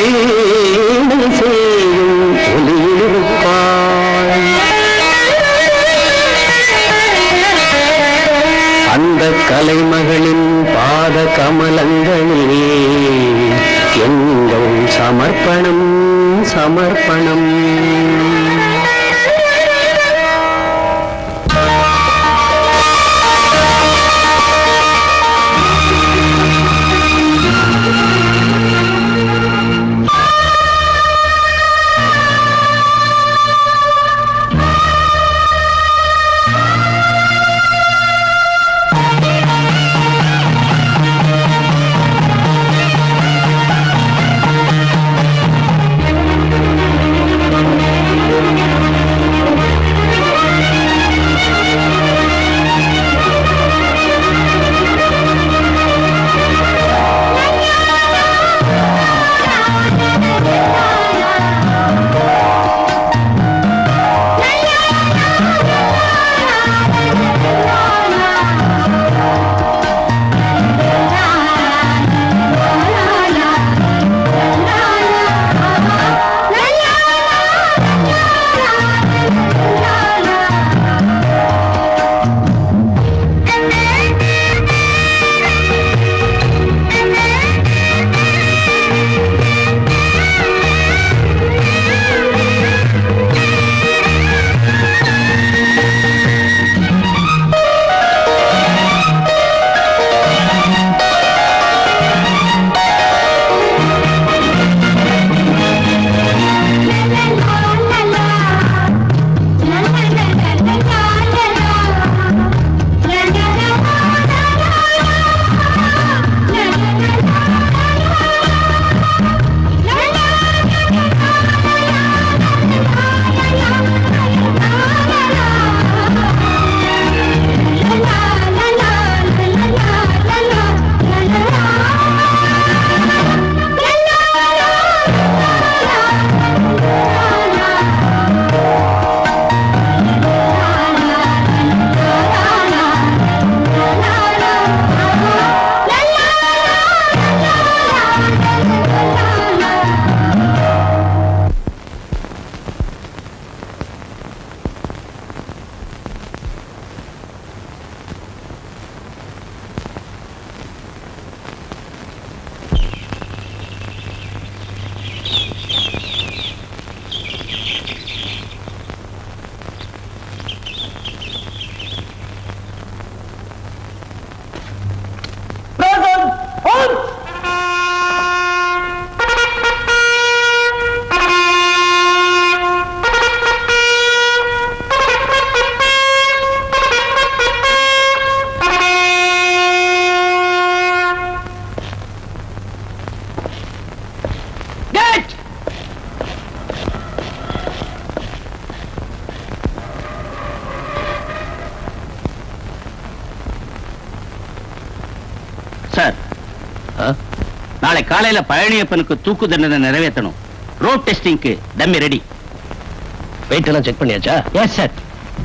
வீணை செய்யும் ஒலியிருப்பாள் அந்த கலைமகளின் பாத கமலங்களில் எங்கள் சமர்ப்பணம் சமர்ப்பணம் சார் நாளை காலையில பழனியப்பனுக்கு தூக்கு தண்டனை நிறைவேற்றணும் ரோட் டெஸ்டிங்க்கு டம்மி ரெடி வெயிட் எல்லாம் செக் பண்ணியாச்சா எஸ் சார்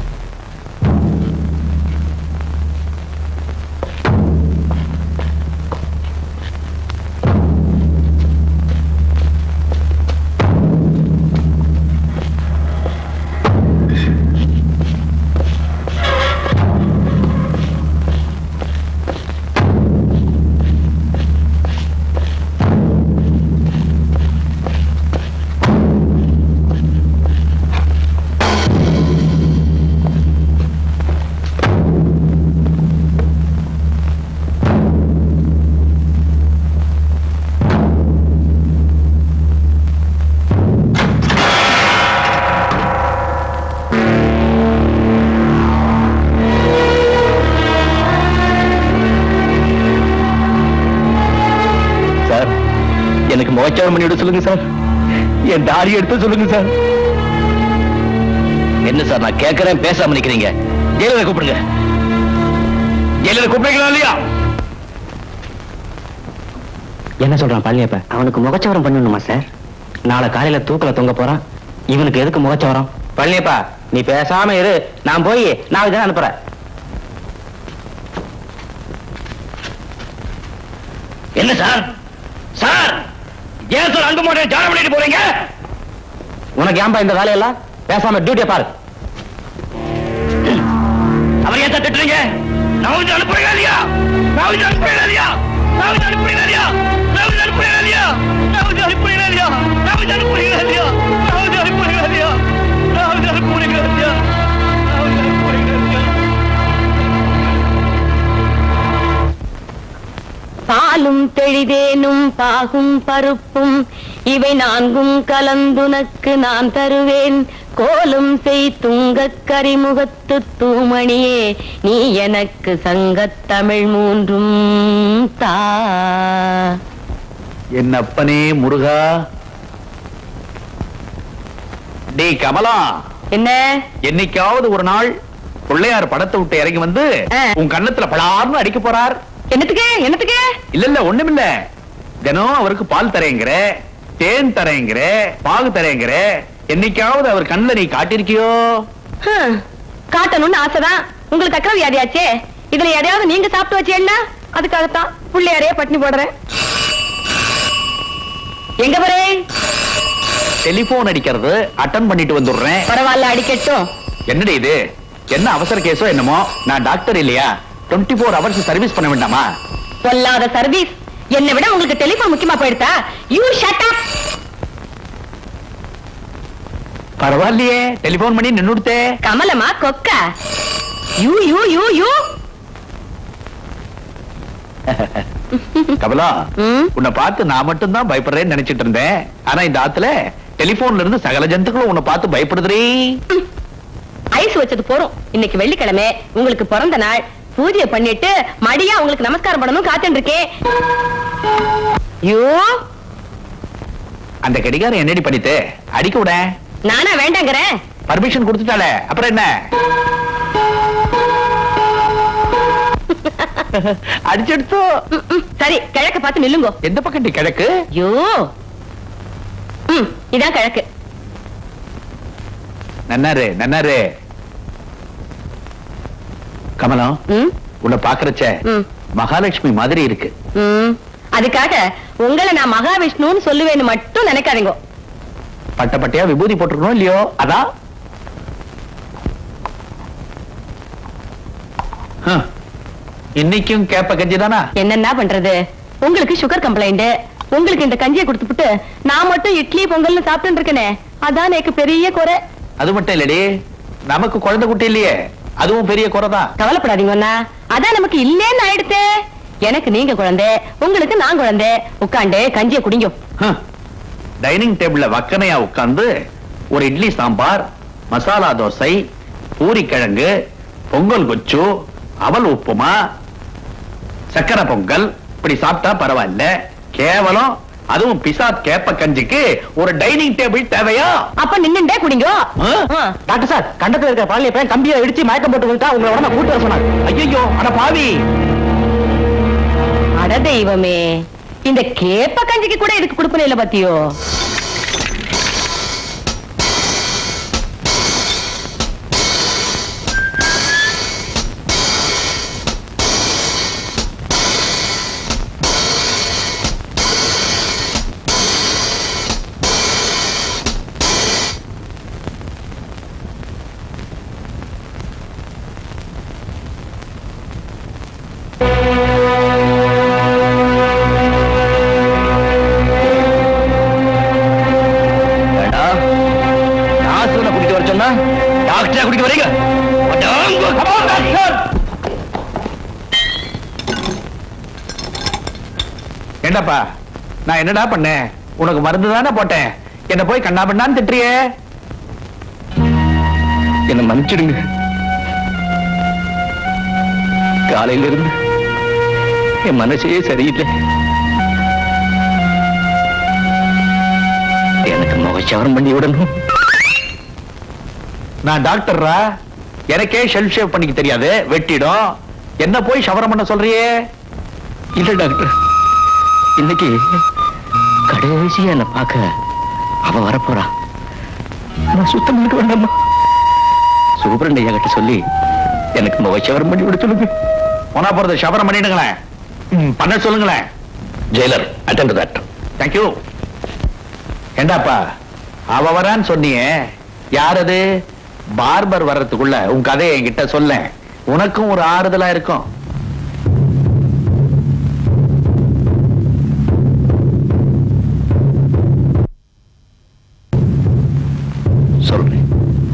சார் எனக்கு முகச்சாரம் பண்ணி விட சொல்லுங்க சார் என் தாடி எடுத்து சொல்லுங்க சார் என்ன சார் நான் கேட்கறேன் பேசாம நிக்கிறீங்க ஜெயலலிதா கூப்பிடுங்க ஜெயலலிதா கூப்பிடுங்களா இல்லையா என்ன சொல்றான் பழனியப்ப அவனுக்கு முகச்சவரம் பண்ணணுமா சார் நாளை காலையில தூக்கல தொங்க போறான் இவனுக்கு எதுக்கு முகச்சவரம் பழனியப்பா நீ பேசாம இரு நான் போய் நான் இதை அனுப்புறேன் என்ன சார் சார் ஏன் சார் அங்க மாட்டேன் ஜாட பண்ணிட்டு போறீங்க உனக்கு ஏன்பா இந்த வேலையெல்லாம் பேசாம டியூட்டியை பாரு அவர் ஏன் சார் திட்டுறீங்க நான் வந்து அனுப்புறீங்க இல்லையா நான் வந்து அனுப்புறீங்க இல்லையா நான் வந்து அனுப்புறீங்க இல்லையா நான் வந்து அனுப்புறீங்க இல்லையா நான் வந்து அனுப்புறீங்க இல்லையா நான் வந்து அனுப்புறீங்க இல்லையா நான் வந்து அனுப்புறீங்க இல்லையா நான் வந்து அனுப்புறீங்க இல்லையா நான் வந்து அனுப்புறீங்க இல்லையா பாலும் தெளிதேனும் பாகும் பருப்பும் இவை நான்கும் கலந்துனக்கு நான் தருவேன் கோலும் செய் துங்கக் கரிமுகத்து தூமணியே நீ எனக்கு சங்கத் தமிழ் மூன்றும் தா என் அப்பனே முருகா டேய் கமலா என்ன என்னைக்காவது ஒரு நாள் பிள்ளையார் படத்தை விட்டு இறங்கி வந்து ஆ. உன் கண்ணத்துல பலார்னு அடிக்க போறார் என்னத்துக்கு என்னத்துக்கு இல்ல இல்ல ஒண்ணுமில்ல தினம் அவருக்கு பால் தரேங்கிற தேன் தரேங்கிற பாகு தரேங்கிற என்னைக்காவது அவர் கண்ணுல நீ காட்டிருக்கியோ ஹம், காட்டணும்னு ஆசைதான் உங்களுக்கு அக்கறை வியாதியாச்சே இதுல எதையாவது நீங்க சாப்பிட்டு வச்சேன்னா அதுக்காகத்தான் பிள்ளையாரையே பட்டினி போடுறேன் எங்க போறேன் டெலிபோன் அடிக்கிறது அட்டன் பண்ணிட்டு வந்துடுறேன் பரவாயில்ல அடிக்கட்டும் என்னடி இது என்ன அவசர கேஸோ என்னமோ நான் டாக்டர் இல்லையா 24 ஃபோர் ஹவர்ஸ் சர்வீஸ் பண்ண வேண்டாமா பொல்லாத சர்வீஸ் என்னை விட உங்களுக்கு டெலிபோன் முக்கியமா போயிடுதா யூ ஷட் அப் பரவாயில்லையே டெலிபோன் பண்ணி நின்னுடுத்தே கமலமா கொக்கா you you you you Kamala ம்? உன்னை பார்த்து நான் மட்டும் தான் பயப்படுறேன்னு நினைச்சிட்டு இருந்தேன் ஆனா இந்த ஆத்துல டெலிபோன்ல இருந்து சகல ஜந்துக்களும் உன்னை பார்த்து பயப்படுதுரே ஐஸ் வச்சது போறோம் இன்னைக்கு வெள்ளிக்கிழமை உங்களுக்கு பிறந்த நாள் பூஜை பண்ணிட்டு மடியா உங்களுக்கு நமஸ்காரம் பண்ணணும் காத்துட்டு இருக்கேன் யோ அந்த கடிகாரம் என்னடி பண்ணிட்டு அடிக்க விட நானா வேண்டாங்கிறேன் பர்மிஷன் கொடுத்துட்டாளே அப்புறம் என்ன அடிச்செடுத்தோ ம், ம், சரி கிழக்க பார்த்து நில்லுங்கோ எந்த பக்கம் டி கிழக்கு யோ ம் இதான் கிழக்கு நன்னாரு நன்னாரு கமலம் ம் உன்னை பாக்குறச்ச ம் மகாலட்சுமி மாதிரி இருக்கு ம் அதுக்காக உங்களை நான் மகாவிஷ்ணுன்னு சொல்லுவேன்னு மட்டும் நினைக்காதீங்க பட்ட பட்டையா விபூதி போட்டிருக்கணும் இல்லையோ அதான் ஹம். இன்னைக்கும் கேப்ப கஞ்சி தானா என்னென்ன பண்றது உங்களுக்கு சுகர் கம்ப்ளைண்ட் உங்களுக்கு இந்த கஞ்சியை கொடுத்துப்புட்டு நான் மட்டும் இட்லி பொங்கல்னு சாப்பிட்டு இருக்கேனே அதான் எனக்கு பெரிய குறை அது மட்டும் இல்லடி நமக்கு குழந்தை குட்டி இல்லையே அதுவும் பெரிய குறைதான் கவலைப்படாதீங்க அண்ணா அதான் நமக்கு இல்லேன்னு ஆயிடுத்தே எனக்கு நீங்க குழந்தை உங்களுக்கு நான் குழந்தை உட்காந்து கஞ்சியை குடிங்க ஹம். டைனிங் டேபிள்ல வக்கனையா உட்கார்ந்து ஒரு இட்லி சாம்பார் மசாலா தோசை பூரி கிழங்கு பொங்கல் கொச்சு அவல் உப்புமா சக்கரை பொங்கல் இப்படி சாப்பிட்டா பரவாயில்ல கேவலம் அதுவும் பிசாத் கேப்ப கஞ்சிக்கு ஒரு டைனிங் டேபிள் தேவையா அப்ப நின்னுண்டே குடிங்க ஆ? ஆ. டாக்டர் சார் கண்டத்துல இருக்கிற பழனி பையன் கம்பியை இடிச்சு மயக்கம் போட்டு விட்டா உங்களை உடனே கூட்டு வர சொன்னாங்க ஐயோ அட பாவி அட தெய்வமே இந்த கேப்ப கஞ்சிக்கு கூட இதுக்கு கொடுப்பன இல்ல பாத்தியோ வேண்டாம் நாசுல குடிக்க வர சொன்னா டாக்டரா குடிக்க வரீங்க அடாங்க. Come on, doctor. என்னப்பா நான் என்னடா பண்ணேன் உனக்கு மருந்து தானே போட்டேன் என்ன போய் கண்ணா பண்ணான்னு திட்டுறியே என்ன மன்னிச்சிடுங்க காலையில இருந்து என் மனசே சரியில்லை எனக்கு முகச்சாரம் பண்ணி விடணும் நான் டாக்டர்ரா எனக்கே ஷெல்ஃப் ஷேவ் பண்ணிக்க தெரியாது வெட்டிடும் என்ன போய் ஷவரம் பண்ண சொல்றியே இல்ல டாக்டர் இன்னைக்கு கடைசியா என்ன பார்க்க அவ வரப்போறா நான் சுத்தம் பண்ணிட்டு வேண்டாமா சூப்பரண்டையா கிட்ட சொல்லி எனக்கு முகச்சவரம் பண்ணி விட சொல்லுங்க போனா போறது ஷவரம் பண்ணிடுங்களேன் ம், பண்ண சொல்லுங்களேன் jailer attend to that thank you ஏண்டாப்பா அவ வரான்னு சொன்னியே யார் அது பார்பர் வர்றதுக்குள்ள உன் கதையை என்கிட்ட சொல்ல உனக்கும் ஒரு ஆறுதலா இருக்கும் சொல்றேன்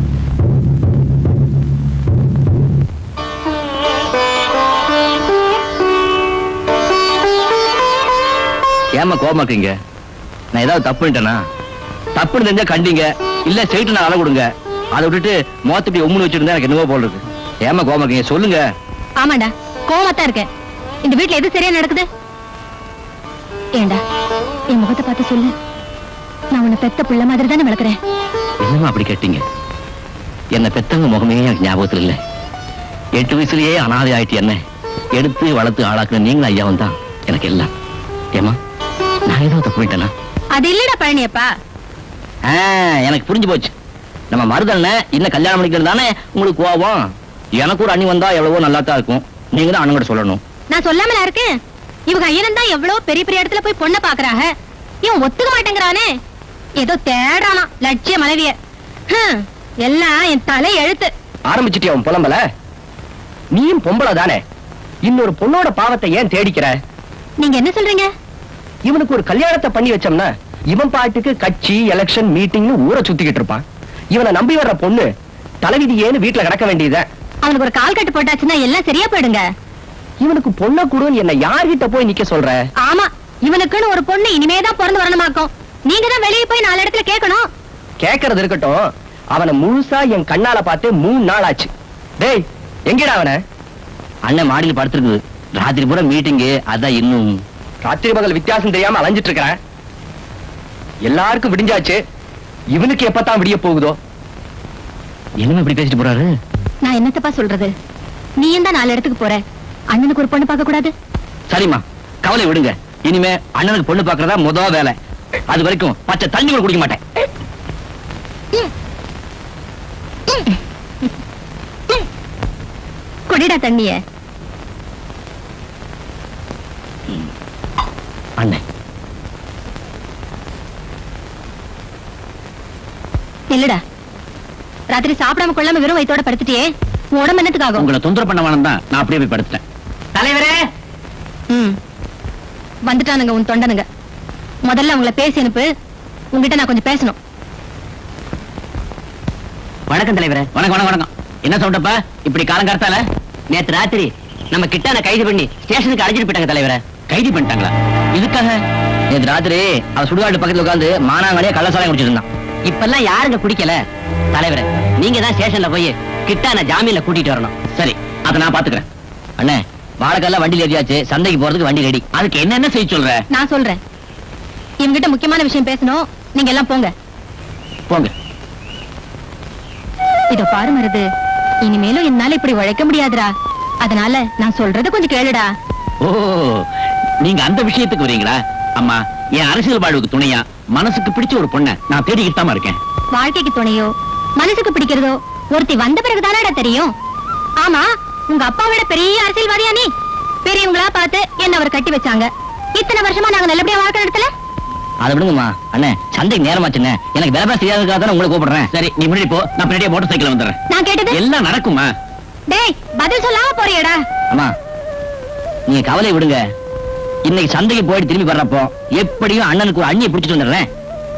ஏமா கோமாக்குங்க நான் ஏதாவது தப்பு பண்ணிட்டேனா தப்புன்னு தெரிஞ்சா கண்டிங்க இல்ல ஸ்ட்ரைட் நான் அளவு கொடுங்க அதை விட்டுட்டு மோத்த உம்முன்னு வச்சிருந்தா எனக்கு என்னவோ போல் இருக்கு ஏமா கோமாக்குங்க சொல்லுங்க ஆமாண்டா கோவமா தான் இருக்கேன் இந்த வீட்ல எது சரியா நடக்குது ஏண்டா என் முகத்தை பார்த்து சொல்லு நான் உன்னை பெத்த புள்ள மாதிரி தானே வளர்க்குறேன் என்னமா அப்படி கேட்டீங்க என்ன பெத்தவங்க முகமே எனக்கு ஞாபகத்தில் இல்ல எட்டு வயசுலயே அனாதை ஆயிட்டு என்ன எடுத்து வளர்த்து ஆளாக்குன நீங்களும் ஐயாவும் தான் எனக்கு எல்லாம் ஏமா நான் ஏதோ தப்பு பண்ணிட்டேனா அது இல்லடா பழனியப்பா ஆ, எனக்கு புரிஞ்சு போச்சு நம்ம மருதண்ண இன்னும் கல்யாணம் பண்ணிக்கிறது தானே உங்களுக்கு கோவம் எனக்கு ஒரு அண்ணி வந்தா எவ்வளவோ நல்லா தான் இருக்கும் நீங்க தான் அண்ணன் சொல்லணும் நான் சொல்லாமலா இருக்கேன் இவங்க ஐயனன் தான் எவ்வளவு பெரிய பெரிய இடத்துல போய் பொண்ணை பாக்குறாங்க இவன் ஒத்துக்க மாட்டேங்கிறானே ஏதோ தேடானா லட்சிய மனைவிய ஹம், எல்லாம் என் தலை எழுத்து ஆரம்பிச்சிட்டியா உன் புலம்பல நீயும் பொம்பளை தானே இன்னொரு பொண்ணோட பாவத்தை ஏன் தேடிக்கிற நீங்க என்ன சொல்றீங்க இவனுக்கு ஒரு கல்யாணத்தை பண்ணி வச்சோம்னா இவன் பாட்டுக்கு கட்சி எலெக்ஷன் மீட்டிங்னு ஊரை சுத்திக்கிட்டு இருப்பான் இவனை நம்பி வர்ற பொண்ணு தலைவிதி ஏன்னு வீட்டுல கிடக்க வேண்டியத அவனுக்கு ஒரு கால் கட்டு போட்டாச்சுன்னா எல்லாம் சரியா போயிடுங்க இவனுக்கு பொண்ணை கூடன்னு என்ன யார்கிட்ட போய் நிக்க சொல்ற ஆமா இவனுக்குன்னு ஒரு பொண்ணு இனிமேதான் பிறந்து வரணுமாக்கும் நீங்க தான் வெளியே போய் நாலு இடத்துல கேட்கணும் கேக்குறது இருக்கட்டும் அவனை முழுசா என் கண்ணால பார்த்து மூணு நாள் ஆச்சு டேய் எங்கடா அவன அண்ணன் மாடியில் படுத்திருக்குது ராத்திரி பூரா மீட்டிங்கு அதான் இன்னும் ராத்திரி பகல் வித்தியாசம் தெரியாம அலைஞ்சிட்டு இருக்கிறேன் எல்லாருக்கும் விடிஞ்சாச்சு இவனுக்கு எப்பதான் விடிய போகுதோ என்ன இப்படி பேசிட்டு போறாரு நான் என்னத்தப்பா சொல்றது நீயும் தான் நாலு இடத்துக்கு போற அண்ணனுக்கு ஒரு பொண்ணு பார்க்க கூடாது சரிம்மா கவலை விடுங்க இனிமே அண்ணனுக்கு பொண்ணு பாக்குறதா முத வேலை அது வரைக்கும் பச்சை தண்ணி கூட குடிக்க மாட்டேன் குடிடா தண்ணிய அண்ணன் இல்லடா ராத்திரி சாப்பிடாம கொள்ளாம வெறும் வயித்தோட படுத்துட்டியே உன் உடம்பு என்னத்துக்காகும் உங்களை தொந்தரவு பண்ண வேணாம் தான் நான் அப்படியே போய் படுத்துட்டேன் தலைவரே ம். வந்துட்டானுங்க உன் தொண்டனுங்க முதல்ல அவங்கள பேசி அனுப்பு உங்ககிட்ட நான் கொஞ்சம் பேசணும் வணக்கம் தலைவரே வணக்கம் வணக்கம் வணக்கம் என்ன சொல்றப்ப இப்படி காலங்கார்த்தால நேத்து ராத்திரி நம்ம கிட்டான கைது பண்ணி ஸ்டேஷனுக்கு அழைச்சிட்டு போயிட்டாங்க தலைவரே கைது பண்ணிட்டாங்களா இதுக்காக நேத்து ராத்திரி அவ சுடுகாட்டு பக்கத்துல உட்கார்ந்து மானாங்கடியா கள்ளசாலை குடிச்சிட்டு இருந்தான் இப்பெல்லாம் யாருங்க குடிக்கல தலைவரே நீங்க தான் ஸ்டேஷன்ல போய் கிட்டான ஜாமீன்ல கூட்டிட்டு வரணும் சரி அதை நான் பாத்துக்கிறேன் அண்ணே வாழைக்கல்ல வண்டி ஏறியாச்சு சந்தைக்கு போறதுக்கு வண்டி ரெடி அதுக்கு என்னென்ன செய்ய சொல்ற நான் சொல்றேன் இவங்கிட்ட முக்கியமான விஷயம் பேசணும் நீங்க எல்லாம் போங்க போங்க இதோ பாரு மருது இனிமேலும் என்னால இப்படி உழைக்க முடியாதுடா அதனால நான் சொல்றத கொஞ்சம் கேளுடா ஓ நீங்க அந்த விஷயத்துக்கு வரீங்களா அம்மா என் அரசியல் வாழ்வுக்கு துணையா மனசுக்கு பிடிச்ச ஒரு பொண்ணை நான் தேடிக்கிட்டு தான் இருக்கேன் வாழ்க்கைக்கு துணையோ மனசுக்கு பிடிக்கிறதோ ஒருத்தி வந்த பிறகுதானடா தெரியும் ஆமா உங்க அப்பாவோட பெரிய அரசியல்வாதியா நீ பெரியவங்களா பார்த்து என்ன அவர் கட்டி வச்சாங்க இத்தனை வருஷமா நாங்க நல்லபடியா வாழ்க்கை நடத்தல அதை விடுங்கம்மா அண்ணே சந்தைக்கு நேரமாச்சுங்க எனக்கு வேலை பேச தெரியாதுக்காக தான் உங்களை கூப்பிடுறேன் சரி நீ முன்னாடி போ நான் பின்னாடியே மோட்டர் சைக்கிள் வந்துடுறேன் நான் கேட்டது எல்லாம் நடக்குமா டேய் பதில் சொல்லாம போறியடா அம்மா நீங்க கவலை விடுங்க இன்னைக்கு சந்தைக்கு போயிட்டு திரும்பி வர்றப்போ எப்படியும் அண்ணனுக்கு ஒரு அண்ணியை பிடிச்சிட்டு வந்துடுறேன்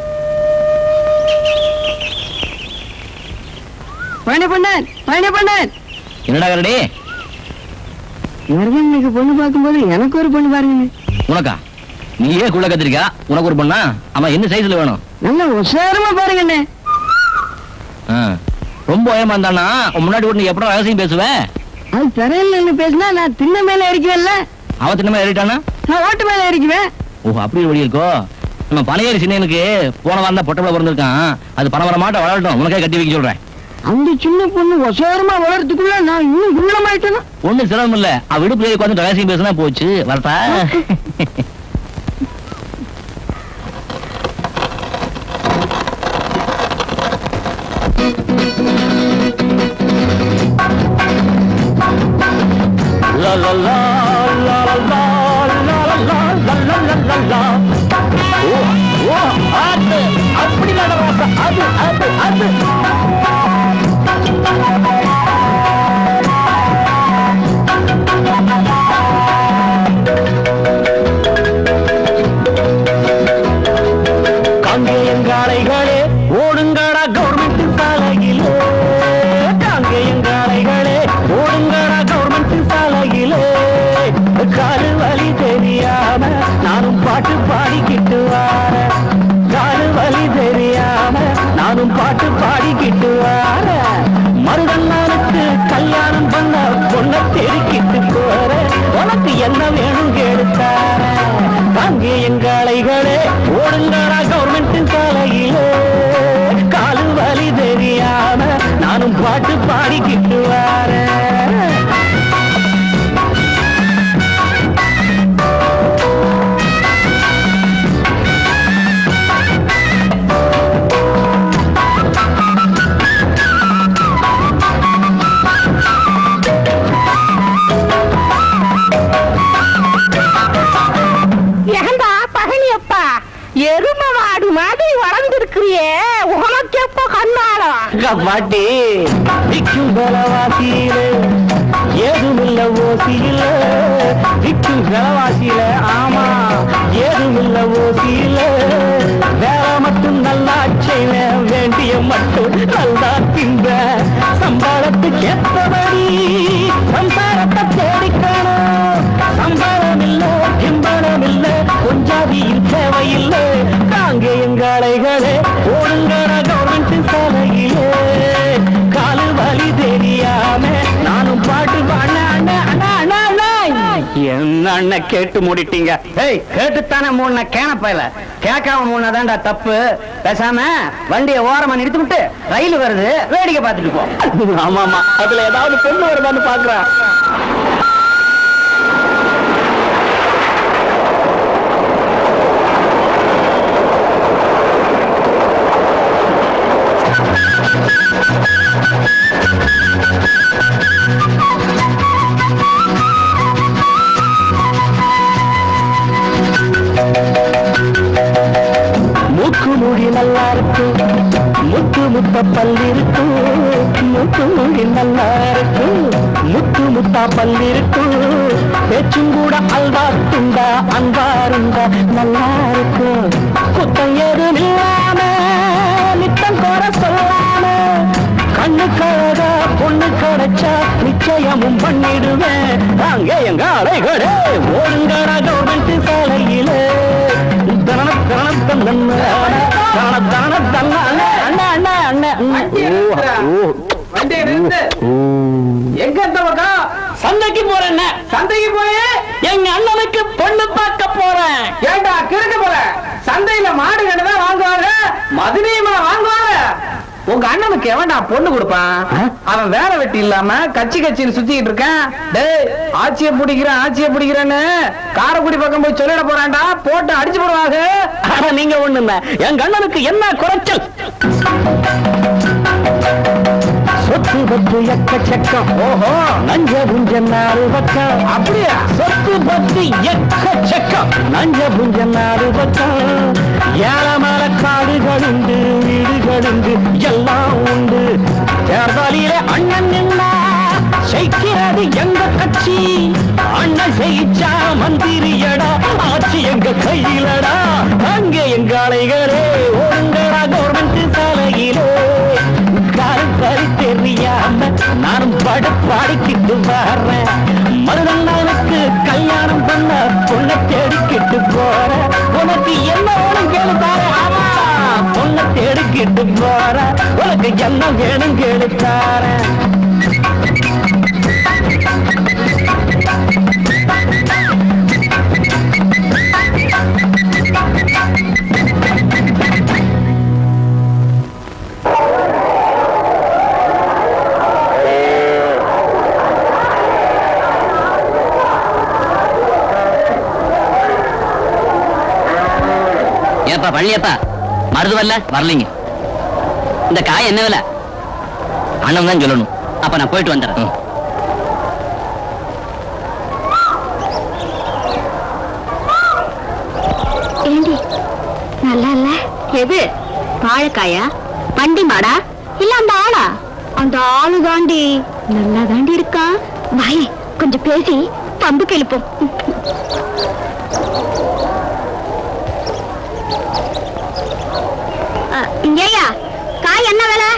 பழனி பண்ணேன் பழனி பண்ணேன் என்னடா கரடி மருதனுக்கு பொண்ணு பார்க்கும்போது எனக்கு ஒரு பொண்ணு பாருங்க உனக்கா நீயே குள்ள கத்திரிக்கா உனக்கு ஒரு பொண்ணா ஆமா என்ன சைஸ்ல வேணும் நல்ல உசாரமா பாருங்கண்ணே ஆ. ரொம்ப உயரமா இருந்தானா உன் முன்னாடி கூட நீ எப்படா ரகசியம் பேசுவ அது தரையில் நின்று பேசினா நான் திண்ண மேல ஏறிக்குவேன்ல அவ தின்னமா ஏறிட்டானா நான் ஓட்டு மேல ஏறிக்குவேன் ஓ அப்படி ஒரு வழி இருக்கோ நம்ம பனையேறி சின்னனுக்கு போன வாரம் தான் பொட்டப்பிள்ள பிறந்திருக்கான் அது பணவர மாட்ட வளரட்டும் உனக்கே கட்டி வைக்க சொல்றேன் அந்த சின்ன பொண்ணு உசாரமா வளர்றதுக்குள்ள நான் இன்னும் குள்ளமாயிட்டேனா ஒண்ணு சிரமம் இல்ல அவ விடுப்புல உட்காந்து ரகசியம் பேசினா போச்சு வரட்டா La la la la la la la la la la la la la la. ஓ ஓ ஆட்டு அது அது அது காங்கேயங்காளைகளே ஓடுங்கடா கவர்மெண்ட் சாலையிலே காங்கேயங்காளைகளே ஓடுங்கடா கவர்மெண்ட் சாலையிலே காலு வலி தெரியாம நானும் பாட்டு பாடிக்கிட்டு வார காலு வலி தெரியாம நானும் பாட்டு பாடிக்கிட்டு வார மருதண்ணனுக்கு கல்யாணம் பண்ண பொண்ண தெருக்கிட்டு போற உனக்கு என்ன வேணும் கேளுத்தார அங்கே எங்காளைகளே ஓடுங்கடா கவர்மெண்ட் சாலையிலே காலு வலி தெரியாம நானும் பாட்டு பாடிக்கிட்டு வாரேன் ஏண்டா பழனியப்பா எரும மாடு மாதிரி வளர்ந்துருக்கிறியே உனக்கு எப்போ கண்ணாலம் அக்கா பாட்டி விக்கும் விலவாசியில ஏதுமில்ல ஓசியில விக்கும் விலவாசியில ஆமா ஏதுமில்ல ஓசியில வேலை மட்டும் நல்லா செய்வ வேண்டிய மட்டும் நல்லா தின்ப சம்பாளத்துக்கு ஏற்றபடி சம்சாரத்தை தேடிக்கணும் சம்பாரம் இல்ல கிம்பளம் இல்ல கொஞ்சாதியில் தேவையில்லை நாங்க எங்காளைகளே ஓடுங்கட கவர்மெண்ட் சாலையிலே காலு வலி தெரியாம நானும் பாட்டு பாட அண்ணா அண்ணா அண்ணா அண்ணா என்ன அண்ணன் கேட்டு மூடிட்டீங்க ஏய் கேட்டுத்தானே மூணு கேனப்பையில கேட்காம மூணதான்டா தப்பு பேசாம வண்டியை ஓரமா நிறுத்தி விட்டு ரயில் வருது வேடிக்கை பார்த்துட்டு போ ஆமா ஆமா அதுல ஏதாவது பொண்ணு வருதான்னு பாக்குறேன் மூக்கு மூடி நல்லா இருக்கும் முத்து முத்த பல் இருக்கும் மூக்கு மூடி நல்லா இருக்கும் முத்து முத்தா பல் இருக்கும் பேச்சும் கூட அல்வா துண்டா அன்பாருண்டா நல்லா இருக்கும் குத்தம் ஏதும் இல்லாம நித்தம் குற சொல்லாம கண்ணு கழகா பொண்ணு கிடைச்சா நிச்சயமும் பண்ணிடுவேன் அங்கே எங்க அலைகளே ஓடுங்கடா கவர்மெண்ட் சாலையிலே தரண தரண தந்தன்ன தரண தரண தன்ன அண்ணா அண்ணா அண்ணா அண்ணா எங்க இந்த பக்கம் சந்தைக்கு போறேன் சந்தைக்கு போய் எங்க அண்ணனுக்கு பொண்ணு பார்க்க போறேன் ஏண்டா கிழக்க போற சந்தையில மாடு கண்டுதான் வாங்குவாங்க மதுரையுமா வாங்குவாங்க உங்க அண்ணனுக்கு எவன்டா பொண்ணு கொடுப்பான் அவன் வேலை வெட்டி இல்லாம கட்சி கட்சின்னு சுத்திக்கிட்டு இருக்கான் டேய் ஆட்சியை பிடிக்கிறேன் ஆட்சியை பிடிக்கிறேன்னு காரைக்குடி பக்கம் போய் சொல்லிட போறான்டா போட்டு அடிச்சு போடுவாங்க ஆனா நீங்க ஒண்ணுங்க என் அண்ணனுக்கு என்ன குறைச்சல் சொத்து பத்து எக்கச்சக்கம் ஓஹோ நஞ்ச புஞ்ச நாலு பக்கம் அப்படியா சொத்து பத்து எக்கச்சக்கம் நஞ்ச புஞ்ச நாலு பக்கம் ஏழமல காடுகள் உண்டு வீடுகள் உண்டு எல்லாம் உண்டு தேர்தலிலே அண்ணன் நின்னா ஜெயிக்கிறது எங்க கட்சி அண்ணன் ஜெயிச்சா மந்திரியடா ஆட்சி எங்க கையிலடா அங்கே எங்க அலைகளே ஒருங்கடா கவர்மெண்ட் சாலையிலே கரு தெரியாம நானும் பட பாடிக்கிட்டு வர்றேன் மருதண்ணனுக்கு கல்யாணம் பண்ண பொண்ணை தேடிக்கிட்டு போறேன் உனக்கு என்ன வேணும் கேளு தார ஆமா பொண்ணை தேடிக்கிட்டு போறேன் உனக்கு என்ன வேணும் கேளு தாரேன் ஏப்பா பழனியப்பா மருது வரல வரலைங்க இந்த காய் என்ன விலை அண்ணன் தான் சொல்லணும் அப்ப நான் போயிட்டு வந்துடுறேன் ஏண்டி நல்லா இல்ல எது வாழைக்காயா வண்டி மாடா இல்ல அந்த ஆளா அந்த ஆளு தாண்டி நல்லா தாண்டி இருக்கா வாயே கொஞ்சம் பேசி பம்பு கிளப்போம் இங்கேயா காய் என்ன விலை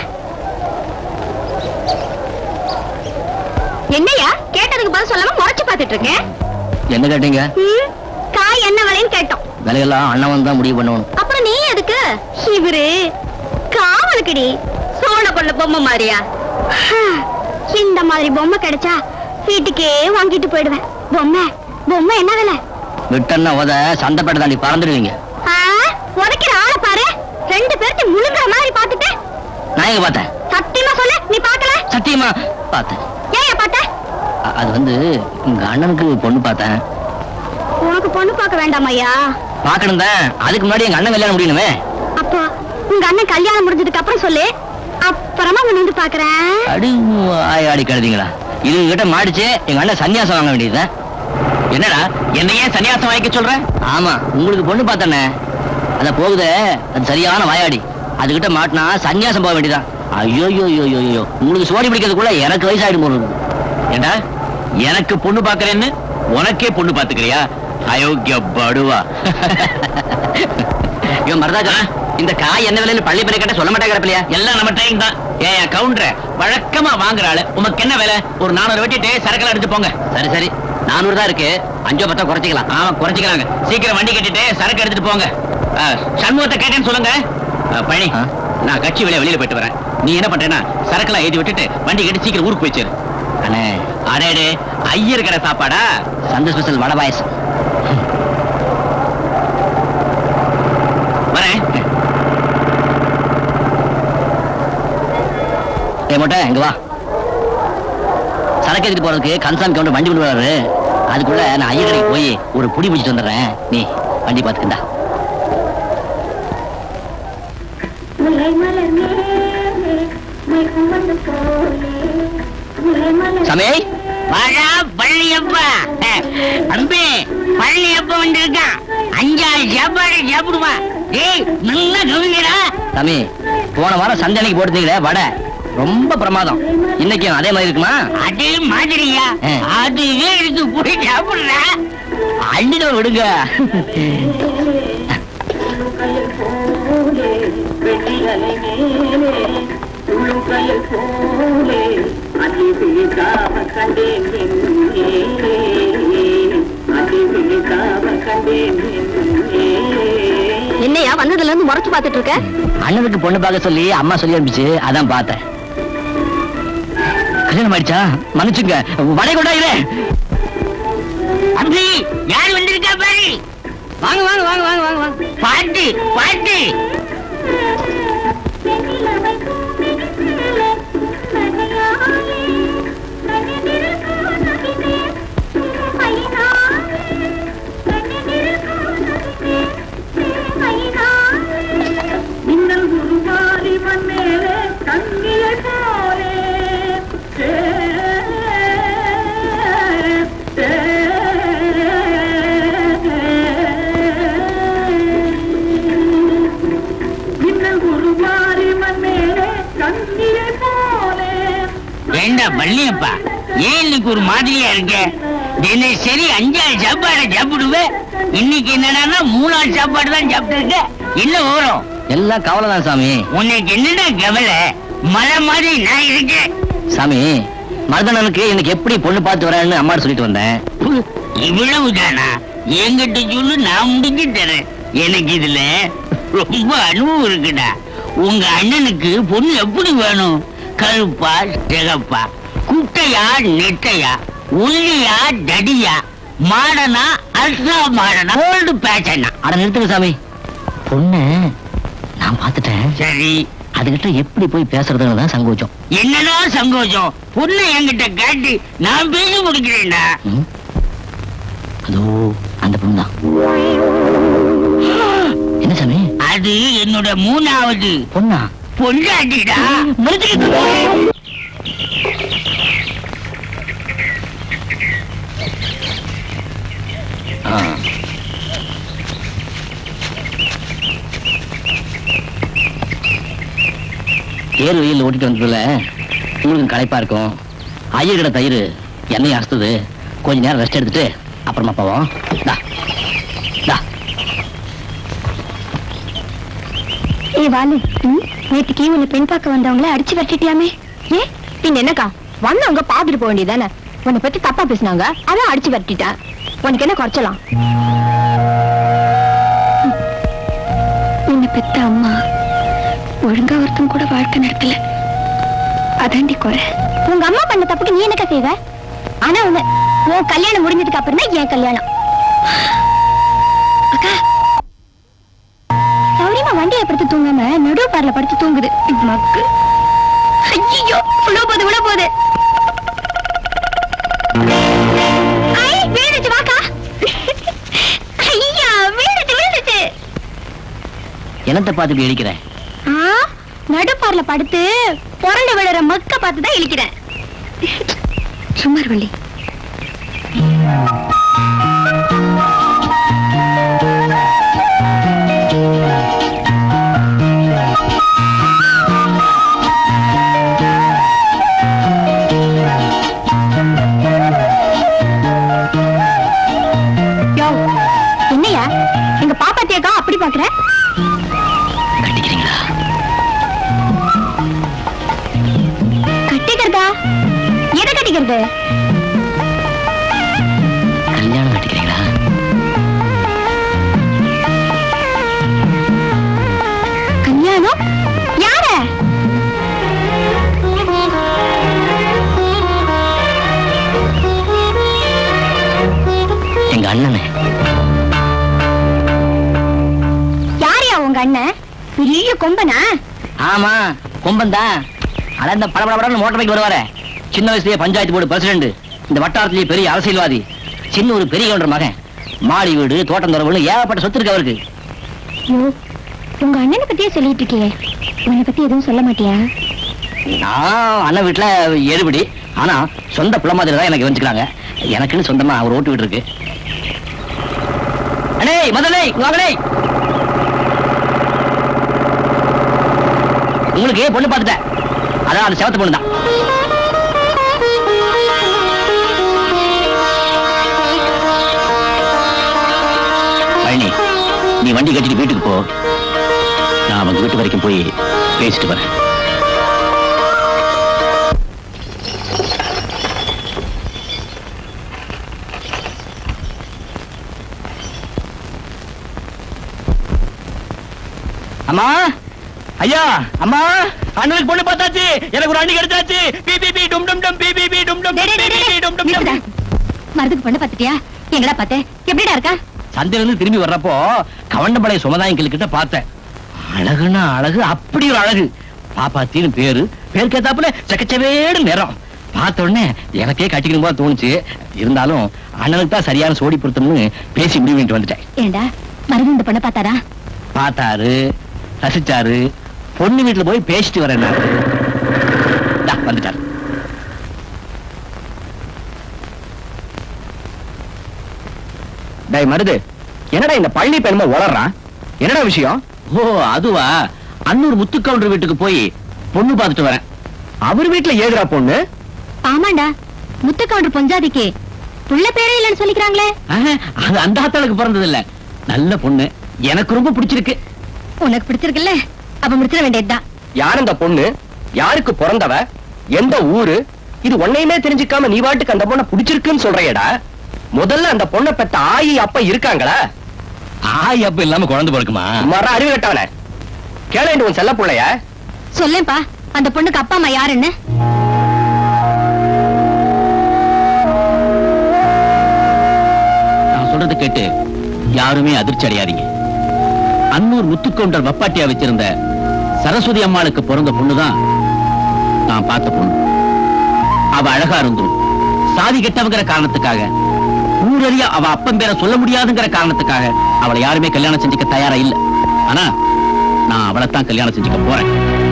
என்னையா கேட்டதுக்கு பதில் சொல்லாம முறைச்சு பார்த்துட்டு இருக்கேன் என்ன கேட்டீங்க ம், காய் என்ன விலைன்னு கேட்டோம் விலையெல்லாம் அண்ணன் தான் முடிவு பண்ணணும் அப்புறம் நீ எதுக்கு இவரு காவலுக்குடி சோழ கொள்ள பொம்மை மாதிரியா ஹம், இந்த மாதிரி பொம்மை கிடைச்சா வீட்டுக்கே வாங்கிட்டு போயிடுவேன் பொம்மை பொம்மை என்ன விலை விட்டன்னா உத சந்தைப்பேட்டை தாண்டி பறந்துடுவீங்க ஆ, உதைக்கிற ஆளை பாரு ரெண்டு பேர்த்து முழுங்குற மாதிரி பார்த்துட்டு நான் எங்க பார்த்தேன் சத்தியமா சொல்லு நீ பார்க்கல சத்தியமா பார்த்தேன் ஏன் பார்த்த அ- அது வந்து உங்க அண்ணனுக்கு பொண்ணு பார்த்தேன் உனக்கு பொண்ணு பார்க்க வேண்டாம் ஐயா பார்க்கணும் தான் அதுக்கு முன்னாடி எங்க அண்ணன் கல்யாணம் முடியணுமே அப்போ உங்க அண்ணன் கல்யாணம் முடிஞ்சதுக்கு அப்புறம் சொல்லு அப்புறமா உன்னை வந்து பாக்குறேன் அடி ஆய் ஆடி கழுதிங்களா இது கிட்ட மாடிச்சு எங்க அண்ணன் சன்னியாசம் வாங்க வேண்டியதுதான் என்னடா என்ன ஏன் சன்னியாசம் வாங்கிக்க சொல்ற ஆமா உங்களுக்கு பொண்ணு பார்த்தனே அத போகுதே அது சரியான வாயாடி அதுகிட்ட மாட்டினா சன்னியாசம் போக வேண்டியதான் ஐயோ ஐயோ ஐயோ ஐயோ, ஐயோ உங்களுக்கு சோடி பிடிக்கிறதுக்குள்ள எனக்கு வயசாயிடும் போல இருக்கு. ஏண்டா எனக்கு பொண்ணு பாக்குறேன்னு உனக்கே பொண்ணு பாத்துக்கிறியா அயோக்கிய படுவா ஐயோ மரதாஜா இந்த காய் என்ன விலைன்னு பள்ளி பிள்ளை கேட்ட சொல்ல மாட்டாங்க பிள்ளையா எல்லாம் நம்ம டைம் தான் ஏன் கவுண்டர வழக்கமா வாங்குற ஆளு உமக்கு என்ன வேலை ஒரு நானூறு வெட்டிட்டு சரக்குல எடுத்து போங்க சரி சரி நானூறு தான் இருக்கு அஞ்சோ பத்தோ குறைச்சிக்கலாம் ஆமா குறைச்சிக்கிறாங்க சீக்கிரம் வண்டி கட்டிட்டு சரக்கு எடுத்துட்டு போங்க ஆ, சண்முகத்தை கேட்டேன்னு சொல்லுங்க ஆ, பழனி ஆ? நான் கட்சி வெளியே வெளியில போயிட்டு வரேன் நீ என்ன பண்றேன்னா சரக்குலாம் ஏத்தி விட்டுட்டு வண்டி கட்டி சீக்கிரம் ஊருக்கு போயிச்சிரு அண்ணே அடேடே ஐயர் கடை சாப்பாடா சந்த ஸ்பெஷல் வடை பாயசம் வரேன் ஏ மொட்டை இங்க வா சரக்கு எடுத்துட்டு போறதுக்கு கன்சாமி கவுண்டர் வண்டி கொண்டு வராரு அதுக்குள்ள நான் ஐயர் கடைக்கு போய் ஒரு புடி பிடிச்சிட்டு வந்துடுறேன் நீ வண்டி பார்த்துக்கிண்டா சமே வாடா பழனியப்பா அம்பே பழனியப்பா வந்திருக்கான் அஞ்சாறு சாப்பாடு சாப்பிடுவான் ஏய் நல்லா கவிங்கடா சாமி போன வாரம் சந்தை அன்னைக்கு போட்டுருந்தீங்களே வடை ரொம்ப பிரமாதம் இன்னைக்கும் அதே மாதிரி இருக்குமா அதே மாதிரியா ஆ. அதுவே எடுத்து போய் சாப்பிடுற அள்ளிட விடுங்க என்னையா வந்ததுல இருந்து முறைச்சு பார்த்துட்டு இருக்க அண்ணனுக்கு பொண்ணு பார்க்க சொல்லி அம்மா சொல்லி அனுப்பிச்சு அதான் பார்த்தேன் கல்யாணம் ஆயிடுச்சா மன்னிச்சுங்க வடை கொண்டாயிரே அம்பி யார் வந்திருக்கா பாரு வாங்க வாங்க வாங்க வாங்க வாங்க வாங்க பாட்டு பாட்டு ஏண்டா பழனியப்பா ஏன் இன்னைக்கு ஒரு மாதிரியா இருக்க தினசரி அஞ்சாறு சாப்பாடு சாப்பிடுவேன் இன்னைக்கு என்னடான்னா மூணாறு சாப்பாடு தான் சாப்பிட்டு என்ன ஓரம் எல்லாம் கவலை தான் சாமி உனக்கு என்னடா கவலை மலை மாதிரி நான் இருக்கேன் சாமி மருதனனுக்கு இன்னைக்கு எப்படி பொண்ணு பார்த்து வரேன்னு அம்மா சொல்லிட்டு வந்தேன் இவ்வளவுதானா என்கிட்ட சொல்லு நான் முடிஞ்சு தரேன் எனக்கு இதுல ரொம்ப அனுபவம் இருக்குடா உங்க அண்ணனுக்கு பொண்ணு எப்படி வேணும் கருப்பா சிகப்பா குட்டையா நெட்டையா ஒல்லியா தடியா மாடனா அல்ட்ரா மாடனா ஓல்டு பேஷனா அட நிறுத்துங்க சாமி பொண்ணு நான் பார்த்துட்டேன் சரி அதுகிட்ட எப்படி போய் பேசுறதுன்னு தான் சங்கோச்சம் என்னடா சங்கோஷம் பொண்ணு என்கிட்ட காட்டி நான் பேசி முடிக்கிறேன்டா ம்? அதோ அந்த பொண்ணு தான் என்ன சாமி அது என்னோட மூணாவது பொண்ணா பொண்டாட்டிடா ஆ. ஏறு வெயில் ஓட்டிட்டு வந்ததுல உங்களுக்கு களைப்பா இருக்கும் ஐயர் கிட்ட தயிர் எண்ணெய் அறுத்தது கொஞ்ச நேரம் ரெஸ்ட் எடுத்துட்டு அப்புறமா போவோம் டா டா ஏ வாலு ம், நேத்துக்கு உன்னை பெண் பார்க்க வந்தவங்கள அடிச்சு வச்சிட்டியாமே ஏ பின் என்னக்கா வந்தவங்க பாத்துட்டு போக வேண்டியதானே உன்னை பத்தி தப்பா பேசினாங்க அதான் அடிச்சு வரட்டிட்டேன் உனக்கு என்ன குறைச்சலாம் உன்னை பெத்த அம்மா ஒழுங்கா ஒருத்தன் கூட வாழ்க்கை நடத்தல அதாண்டி குறை உங்க அம்மா பண்ண தப்புக்கு நீ என்னக்கா செய்வ ஆனா உங்க உன் கல்யாணம் முடிஞ்சதுக்கு அப்புறம் தான் என் கல்யாணம் அக்கா சௌரியமா வண்டியை படுத்து தூங்காம நடு பார்ல படுத்து தூங்குது மக்கு ஐயோ விழ போகுது விழ போகுது ஐ, விழுந்துச்சு வாக்கா ஐயா விழுந்துச்சு விழுந்துச்சு என்னத்தை பார்த்து இப்படி இடிக்கிற ஆ, நடுப்பார்ல படுத்து புரண்டு விழுற மக்க பார்த்து தான் இழிக்கிறேன் சுமார் வள்ளி யோ, என்னய்யா எங்க பாப்பாத்தியக்கா அப்படி பாக்குற கட்டிக்கிறீங்களா கட்டிக்கிறதா எதை கட்டிக்கிறது கல்யாணம் கட்டிக்கிறீங்களா கல்யாணம் யார எங்க அண்ணனை யாரையா உங்க அண்ணன் பெரிய கொம்பனா ஆமா கொம்பன் தான் அதான் இந்த படபடன்னு மோட்டர் பைக் வருவாரே சின்ன வயசுலயே பஞ்சாயத்து போர்டு பிரசிடண்ட் இந்த வட்டாரத்திலேயே பெரிய அரசியல்வாதி சின்ன ஒரு பெரிய கவுண்டர் மகன் மாடி வீடு தோட்டம் துறவுன்னு ஏகப்பட்ட சொத்து இருக்கு அவருக்கு ஐயோ, உங்க அண்ணனை பத்தியே சொல்லிட்டு இருக்கியே உன்னை பத்தி எதுவும் சொல்ல மாட்டியா நான் அண்ணன் வீட்டுல ஏழுபடி ஆனா சொந்த பிள்ளை மாதிரி தான் எனக்கு வந்துக்கிறாங்க எனக்குன்னு சொந்தமா ஒரு ஓட்டு வீடு இருக்கு அடே முதலே வாங்கலே உங்களுக்கு பொண்ணு பார்த்துட்டேன் அதான் அது செவத்து பொண்ணு தான் பழனி நீ வண்டி கட்டிட்டு வீட்டுக்கு போ நான் அவங்க வீட்டு வரைக்கும் போய் பேசிட்டு வரேன் அம்மா ஐயா அம்மா அண்ணனுக்கு பொண்ணு பார்த்தாச்சு எனக்கு ஒரு அண்ணி கிடைச்சாச்சு பி பி பி டும் டும் டும் பி பி பி டும் டும் டேய், பி டேய், பி டேய், பி டும் டும் டும் நிறுத்துடா. மருதுக்கு பொண்ணு பார்த்துட்டியா எங்கடா பார்த்தேன் எப்படிடா இருக்கா சந்தையில இருந்து திரும்பி வர்றப்போ கவண்டமலை சுமதாயங்கள் கிட்ட பார்த்தேன் அழகுன்னா அழகு அப்படி ஒரு அழகு பாப்பாத்தின்னு பேரு பேருக்கு ஏத்தாப்புல சக்கச்சவேடு நிறம் பார்த்த உடனே எனக்கே கட்டிக்கணும் போல தோணுச்சு இருந்தாலும் அண்ணனுக்கு தான் சரியான சோடி பொருத்தம்னு பேசி முடிவு பண்ணிட்டு வந்துட்டேன் ஏண்டா மருது இந்த பொண்ணை பார்த்தாரா பார்த்தாரு ரசிச்சாரு பொண்ணு வீட்டுல போய் பேசிட்டு வரேன் நான். தா, வந்துட்டாரு டேய் மருது என்னடா இந்த பள்ளி பெருமை வளர்றான் என்னடா விஷயம் ஓ அதுவா அன்னூர் முத்துக்கவுண்டர் வீட்டுக்கு போய் பொண்ணு பார்த்துட்டு வரேன் அவர் வீட்டுல ஏதுடா பொண்ணு ஆமாண்டா முத்துக்கவுண்டர் பொஞ்சாதிக்கு புள்ள பேரே இல்லைன்னு சொல்லிக்கிறாங்களே ஆஹா, அது அந்த ஆத்தாளுக்கு பிறந்தது இல்ல நல்ல பொண்ணு எனக்கு ரொம்ப பிடிச்சிருக்கு உனக்கு பிடிச்சிருக்குல்ல அப்ப முடிச்சிட வேண்டியதுதான் யார் இந்த பொண்ணு யாருக்கு பிறந்தவ எந்த ஊரு இது ஒன்னையுமே தெரிஞ்சுக்காம நீ வாட்டுக்கு அந்த பொண்ணை பிடிச்சிருக்குன்னு சொல்றியடா முதல்ல அந்த பொண்ணை பெத்த ஆயி அப்ப இருக்காங்களா ஆய் அப்ப இல்லாம குழந்தை பிறக்குமா மர அறிவு கட்டவன கேளேண்டு உன் செல்ல புள்ளைய சொல்லேன்பா அந்த பொண்ணுக்கு அப்பா அம்மா யாருன்னு நான் சொல்றதை கேட்டு யாருமே அதிர்ச்சி அடையாதீங்க அன்னூர் முத்துக்கவுண்டர் வப்பாட்டியா வச்சிருந்த சரஸ்வதி அம்மாளுக்கு பிறந்த பொண்ணுதான் நான் பார்த்த பொண்ணு அவ அழகா இருந்தும் சாதி கெட்டவங்கிற காரணத்துக்காக ஊரறிய அவ அப்பன் பேரை சொல்ல முடியாதுங்கிற காரணத்துக்காக அவளை யாருமே கல்யாணம் செஞ்சுக்க தயாரா இல்ல ஆனா நான் அவளைத்தான் கல்யாணம் செஞ்சுக்க போறேன்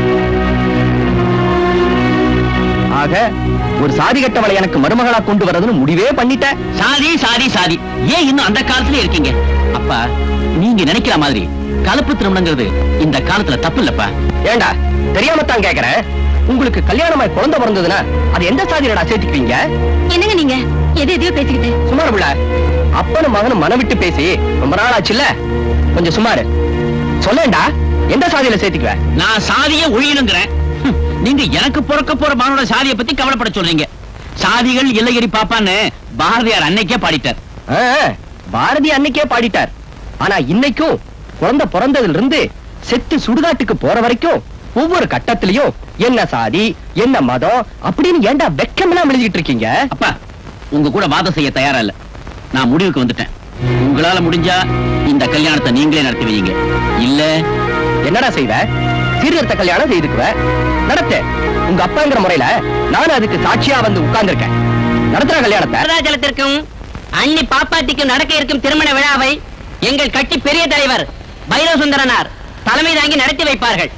ஆக ஒரு சாதி கட்டவளை எனக்கு மருமகளா கொண்டு வரதுன்னு முடிவே பண்ணிட்ட சாதி சாதி சாதி ஏன் இன்னும் அந்த காலத்துல இருக்கீங்க அப்பா நீங்க நினைக்கிற மாதிரி கலப்பு திருமணங்கிறது இந்த காலத்துல தப்பு இல்லப்பா ஏண்டா தெரியாம தான் கேக்குறேன் உங்களுக்கு கல்யாணமாய் குழந்தை பிறந்ததுன்னா அது எந்த சாதியிலடா சேர்த்துக்குவீங்க என்னங்க நீங்க எது எதையோ பேசிக்கிட்டு சுமார் புள்ள அப்பனும் மகனும் மனம் விட்டு பேசி ரொம்ப நாள் ஆச்சுல்ல கொஞ்சம் சுமாரு சொல்லேன்டா எந்த சாதியில சேர்த்துக்குவ நான் சாதியை ஒழியணுங்கிறேன் ஹம், நீங்க எனக்கு பிறக்க போற மகனோட சாதியை பத்தி கவலைப்பட சொல்றீங்க சாதிகள் இல்லகிரி பாப்பான்னு பாரதியார் அன்னைக்கே பாடிட்டார் ஆ, பாரதி அன்னைக்கே பாடிட்டார் ஆனா இன்னைக்கும் குழந்தை பிறந்ததுல இருந்து செத்து சுடுகாட்டுக்கு போற வரைக்கும் ஒவ்வொரு கட்டத்திலையும் என்ன சாதி என்ன மதம் அப்படின்னு ஏன்டா வெக்கமெல்லாம் எழுதிட்டு இருக்கீங்க அப்பா உங்க கூட வாதம் செய்ய தயாரா இல்ல நான் முடிவுக்கு வந்துட்டேன் உங்களால முடிஞ்சா இந்த கல்யாணத்தை நீங்களே நடத்தி வைங்க இல்ல என்னடா செய்வ சீர்திருத்த கல்யாணம் செய்துக்குவ நடத்து உங்க அப்பாங்கிற முறையில நானும் அதுக்கு சாட்சியா வந்து உட்கார்ந்திருக்கேன் நடத்துற கல்யாணத்தை அருணாச்சலத்திற்கும் அன்னி பாப்பாத்திக்கும் நடக்க இருக்கும் திருமண விழாவை எங்கள் கட்சி பெரிய தலைவர் பைரவ சுந்தரனார் தலைமை தாங்கி நடத்தி வைப்பார்கள்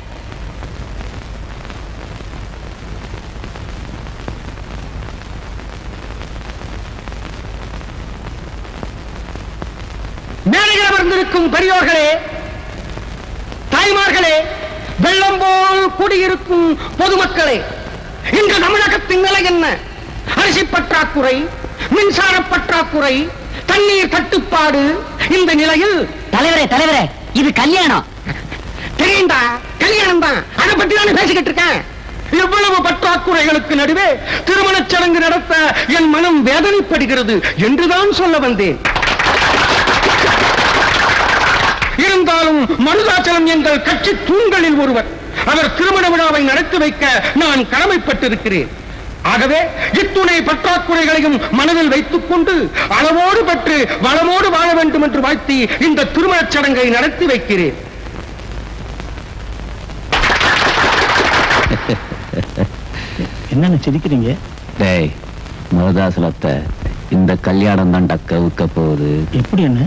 மேடையில் அமர்ந்திருக்கும் பெரியோர்களே தாய்மார்களே வெள்ளம் போல் குடியிருக்கும் பொதுமக்களே இன்று தமிழகத்தின் நிலை என்ன அரிசி பற்றாக்குறை மின்சார பற்றாக்குறை தண்ணீர் தட்டுப்பாடு இந்த நிலையில் தலைவரே தலைவரே இது கல்யாணம் தெரியுண்டா கல்யாணம் தான் அதை பற்றி நான் பேசிக்கிட்டு இருக்கேன் இவ்வளவு பற்றாக்குறைகளுக்கு நடுவே திருமணச் சடங்கு நடத்த என் மனம் வேதனைப்படுகிறது என்றுதான் சொல்ல வந்தேன் இருந்தாலும் மருதாச்சலம் எங்கள் கட்சி தூண்களில் ஒருவர் அவர் திருமண விழாவை நடத்தி வைக்க நான் கடமைப்பட்டிருக்கிறேன் ஆகவே இத்துணை பற்றாக்குறைகளையும் மனதில் வைத்துக் கொண்டு அளவோடு பற்று வளமோடு வாழ வேண்டும் என்று வாழ்த்தி இந்த திருமணச் சடங்கை நடத்தி வைக்கிறேன் என்னன்னு சிரிக்கிறீங்க டேய் மருதாசலத்தை இந்த கல்யாணம் தான் கவுக்க போகுது எப்படி என்ன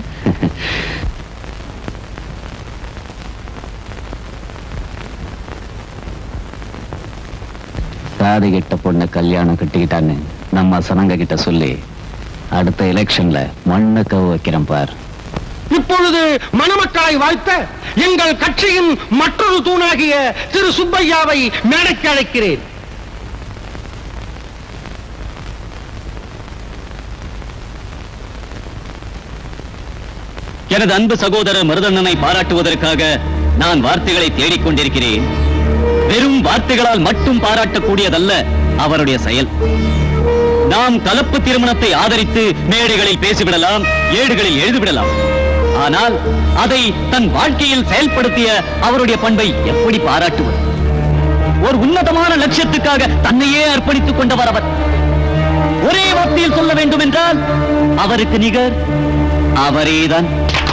சாதி கிட்ட பொண்ணை கல்யாணம் கட்டிக்கிட்டான்னு நம்ம சனங்க கிட்ட சொல்லி அடுத்த எலெக்ஷன்ல மண்ணை கவு வைக்கிறேன் பார் இப்பொழுது மணமக்களை வாழ்த்த எங்கள் கட்சியின் மற்றொரு தூணாகிய திரு சுப்பையாவை மேடைக்கு அழைக்கிறேன் எனது அன்பு சகோதரர் மருதண்ணனை பாராட்டுவதற்காக நான் வார்த்தைகளை தேடிக் கொண்டிருக்கிறேன் வெறும் வார்த்தைகளால் மட்டும் பாராட்டக்கூடியதல்ல அவருடைய செயல் நாம் கலப்பு திருமணத்தை ஆதரித்து மேடைகளில் பேசிவிடலாம் ஏடுகளில் எழுதிவிடலாம் ஆனால் அதை தன் வாழ்க்கையில் செயல்படுத்திய அவருடைய பண்பை எப்படி பாராட்டுவது ஒரு உன்னதமான லட்சியத்துக்காக தன்னையே அர்ப்பணித்துக் கொண்டவர் அவர் ஒரே வார்த்தையில் சொல்ல வேண்டும் என்றால் அவருக்கு நிகர் அவரேதான்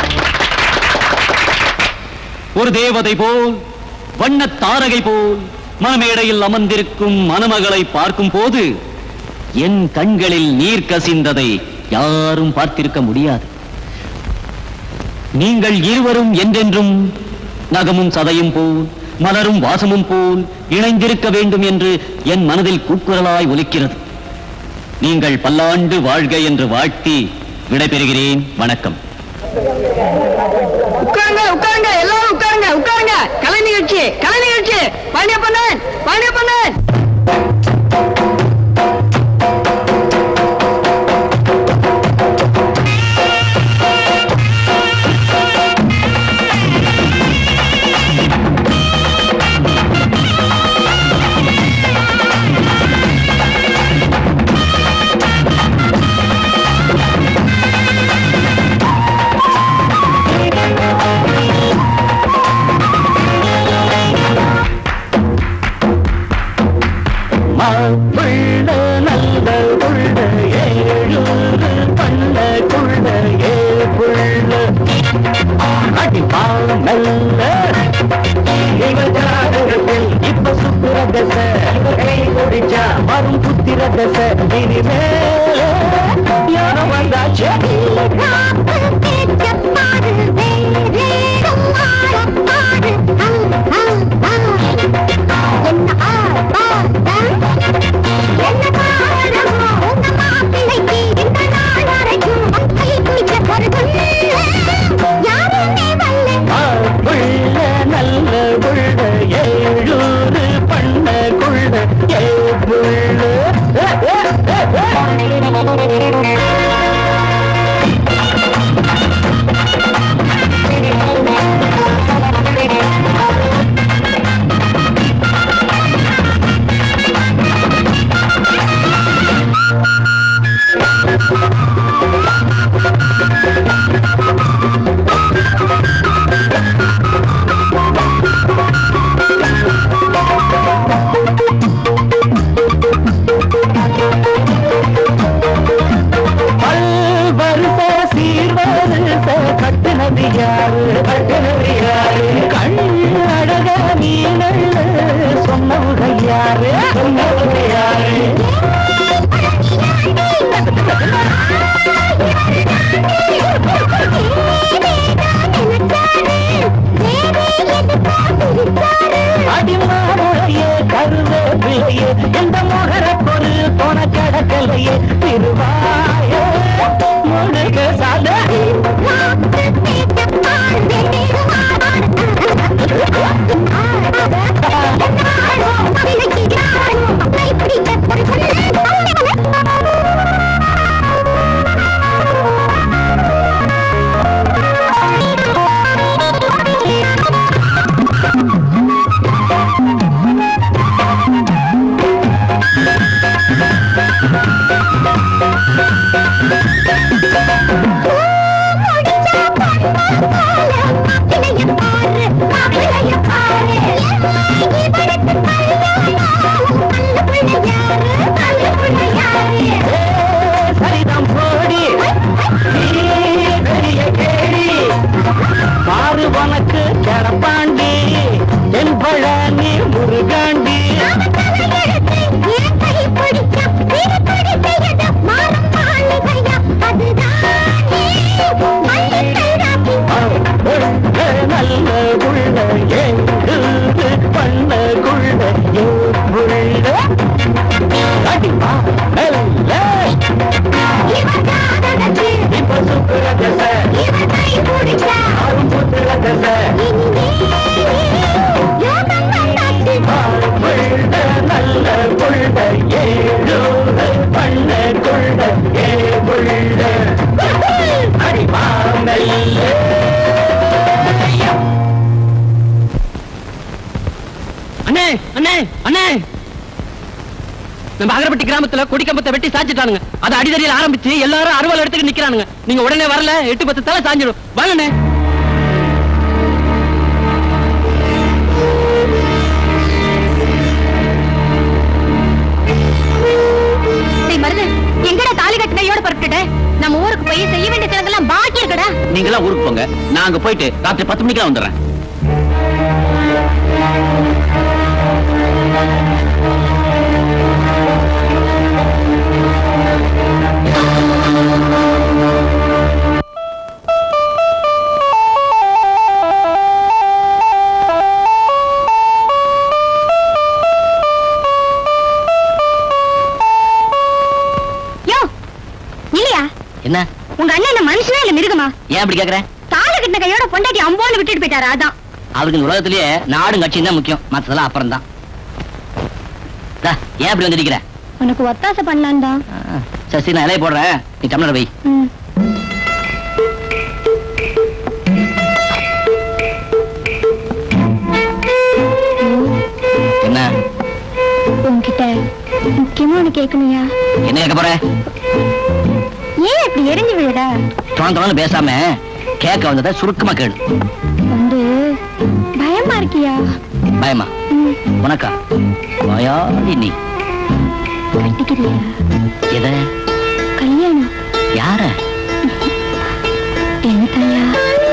ஒரு தேவதை போல் வண்ணத் தாரகை போல் மணமேடையில் அமர்ந்திருக்கும் மணமகளை பார்க்கும் போது என் கண்களில் நீர் கசிந்ததை யாரும் பார்த்திருக்க முடியாது நீங்கள் இருவரும் என்றென்றும் நகமும் சதையும் போல் மலரும் வாசமும் போல் இணைந்திருக்க வேண்டும் என்று என் மனதில் கூக்குரலாய் ஒலிக்கிறது நீங்கள் பல்லாண்டு வாழ்க என்று வாழ்த்தி விடைபெறுகிறேன் வணக்கம் உட்காருங்க உட்காருங்க எல்லாரும் உட்காருங்க உட்காருங்க கலை நிகழ்ச்சி கலை நிகழ்ச்சி பாண்டியப்பண்ணன் பாண்டியப்பண்ணன் மாப்பிள்ள நல்ல உள்ள ஏழூரு பண்ண குள்ள ஏ புள்ள அடிப்பான் நல்ல இவ ஜாதகத்தில் இப்ப சுத்துற தச கை குடிச்சா வரும் புத்திர தச இனிமே யாரும் வந்தாச்சு மாப்பிள்ள சொன்னவங்க சொன்னவங்க யாரு சொன்னவங்க யாரு அடிமாமுறையே கருவேப்பிலையே எந்த முகர பொரு போன கடற்கலையே திருவாய முழுக சாத சரிதம் போடி நீ பெரிய கேடி பாரு உனக்கு கடப்பாண்டி என் பழனி முருகாண்டி நல்ல உள்ள எங்கு பண்ண குள்ள ஏ உள்ள அடிமா நல்ல இப்ப சுத்துற தசை ஆறும் சுத்துற தசை புள்ள நல்ல புள்ள ஏழு பண்ண குள்ள ஏ புள்ள அடிமா நல்ல அண்ணே அண்ணே அண்ணே நம்ம அகரப்பட்டி கிராமத்துல கொடிக்கம்பத்தை வெட்டி சாச்சிட்டானுங்க அதை அடிதடியில் ஆரம்பிச்சு எல்லாரும் அறுவல் எடுத்துட்டு நிக்கிறானுங்க நீங்க உடனே வரல எட்டு பத்து தலை சாஞ்சிடும் வாங்கண்ணே டேய் மருது எங்கடா தாலி கட்டினையோட புறப்பட்டுட்ட நம்ம ஊருக்கு போய் செய்ய வேண்டிய சிலதெல்லாம் பாக்கி இருக்கடா நீங்க எல்லாம் ஊருக்கு போங்க நான் அங்க போயிட்டு ராத்திரி பத்து மணிக்கெல்லாம் வந்துடுறேன் யோ இல்லையா என்ன உங்க அண்ணன் என்ன மனுஷனா இல்ல மிருகமா ஏன் அப்படி கேக்குற தாலி கட்டின கையோட பொண்டாட்டி அம்போன்னு விட்டுட்டு போயிட்டாரு அதான் அவருக்கு இந்த உலகத்திலேயே நாடும் கட்சியும் தான் முக்கியம் மத்ததெல்லாம் அப்புறம் தான் ஏன் அப்படி வந்து நிக்கிற உனக்கு ஒத்தாசை பண்ணலான் தான் சரி சரி நான் இலைய போடுறேன் நீ டம்ளர் வை என்ன உன்கிட்ட முக்கியமா ஒண்ணு கேட்கணுயா என்ன கேட்க போற ஏன் இப்படி எரிஞ்சு விழுற தொடர்ந்து தொடர்ந்து பேசாம கேட்க வந்ததை சுருக்கமா கேளு வந்து பயமா இருக்கியா பயமா ம், உனக்கா வாயாடி நீ கட்டிக்கிறியா எத கல்யாணம் யார என்ன தாயா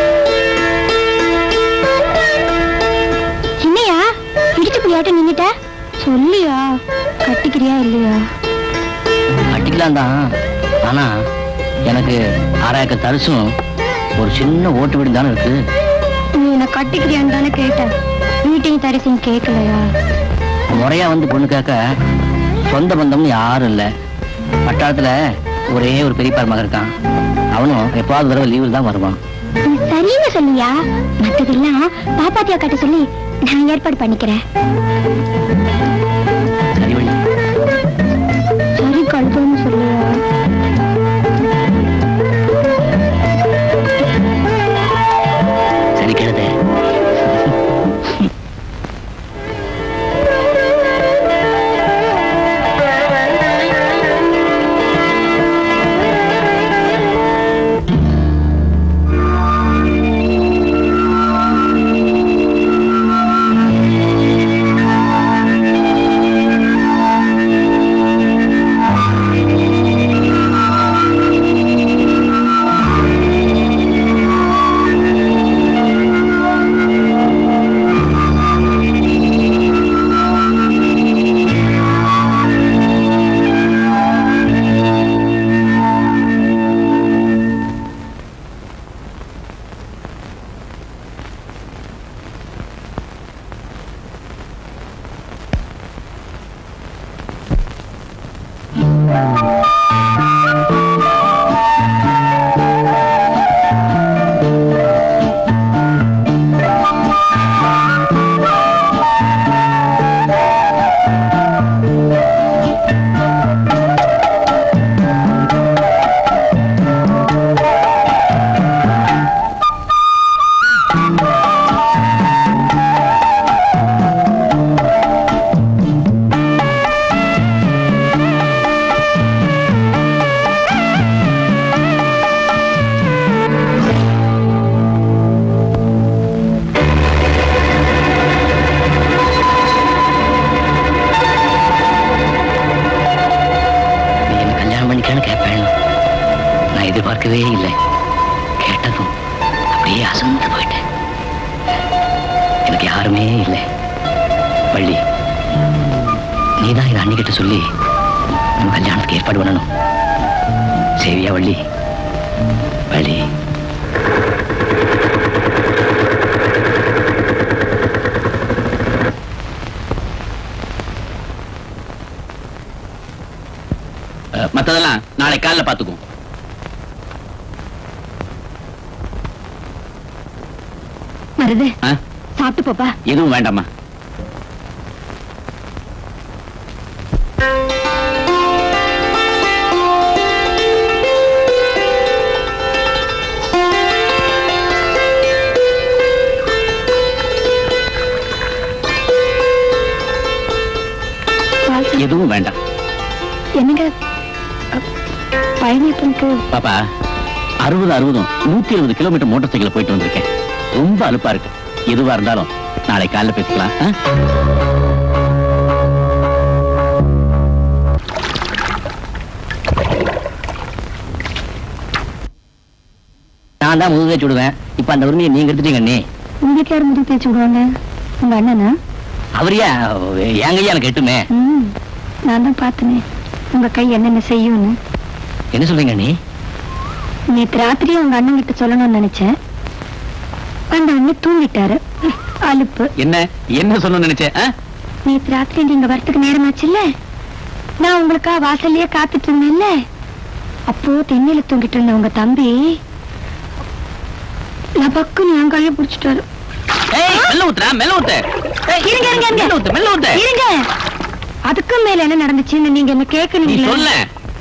என்னையா இடிச்சு புள்ளியாட்ட நின்னுட்ட சொல்லியா கட்டிக்கிறியா இல்லையா கட்டிக்கலாம் தான் ஆனா எனக்கு ஆறாயிரக்க தரிசும் ஒரு சின்ன ஓட்டு வீடு தானே இருக்கு நீ என்ன கட்டிக்கிறியான்னு தானே கேட்டேன் வீட்டையும் தரிசையும் கேட்கலையா முறையா வந்து பொண்ணு கேட்க சொந்த பந்தம்னு யாரும் இல்ல பட்டாளத்துல ஒரே ஒரு பெரியப்பார் மகன் இருக்கான் அவனும் எப்பாவது தடவை லீவில் தான் வருவான் நீ சரின்னு சொல்லியா மத்ததெல்லாம் பாப்பாத்தியா கட்ட சொல்லி நான் ஏற்பாடு பண்ணிக்கிறேன் சரி வழி சரி கழுதுன்னு சொல்லியா சரி கேளுதே ஆ எதிர்பார்க்கவே இல்லை கேட்டதும் அப்படியே அசந்து போயிட்டேன் எனக்கு யாருமே இல்லை வள்ளி நீதான் இதை அன்னிக்கிட்ட சொல்லி நம்ம கல்யாணத்துக்கு ஏற்பாடு பண்ணணும் சரியா வள்ளி வள்ளி அஹ், மத்ததெல்லாம் நாளை காலைல பாத்துக்குவோம் மருது ஆ? சாப்பிட்டு போப்பா எதுவும் வேண்டாமா பால் சாப்பிட்டு- எதுவும் வேண்டாம் என்னங்க அ, பழனியப்பனுக்கு பாப்பா அறுபது அறுபதும் நூத்தி இருபது கிலோமீட்டர் மோட்டார் சைக்கிள் போயிட்டு வந்திருக்கேன் ரொம்ப அலுப்பா இருக்கு எதுவா இருந்தாலும் நாளை காலைல பேசிக்கலாம் ஆ? நான் தான் முதுகே சுடுவேன் இப்ப அந்த உரிமையை நீங்க எடுத்துட்டீங்க அண்ணே உங்களுக்கு யார் முடி தேய்ச்சி விடுவாங்க உங்க அண்ணனா அவரையா என் கையா எனக்கு எட்டுமே ம் நான் தான் பார்த்தனே உங்க கை என்னென்ன செய்யும்னு என்ன சொல்றீங்க அண்ணே நேத்து ராத்திரி உங்க அண்ணன் கிட்ட சொல்லணும்னு நினைச்சேன் அந்த அண்ணன் தூங்கிட்டாரு அலுப்பு என்ன என்ன சொல்லணும்னு நினைச்சேன் ஆ? நேத்து ராத்திரி நீங்க வரத்துக்கு நேரமாச்சுல்ல நான் உங்களுக்கா வாசல்லயே காத்துட்டு இருந்தேன்ல அப்போ தென்னையில தூங்கிட்டு இருந்த உங்க தம்பி லபக்குன்னு என் கையை பிடிச்சிட்டாரு ஏய் மெல்ல ஊத்துறா மெல்ல ஊத்து ஏய், இருங்க, இருங்க, இருங்க. மெல்ல ஊத்து மெல்ல ஊத்து இருங்க அதுக்கும் மேல என்ன நடந்துச்சுன்னு நீங்க என்ன நீ கேட்கணுங்களா சொல்ல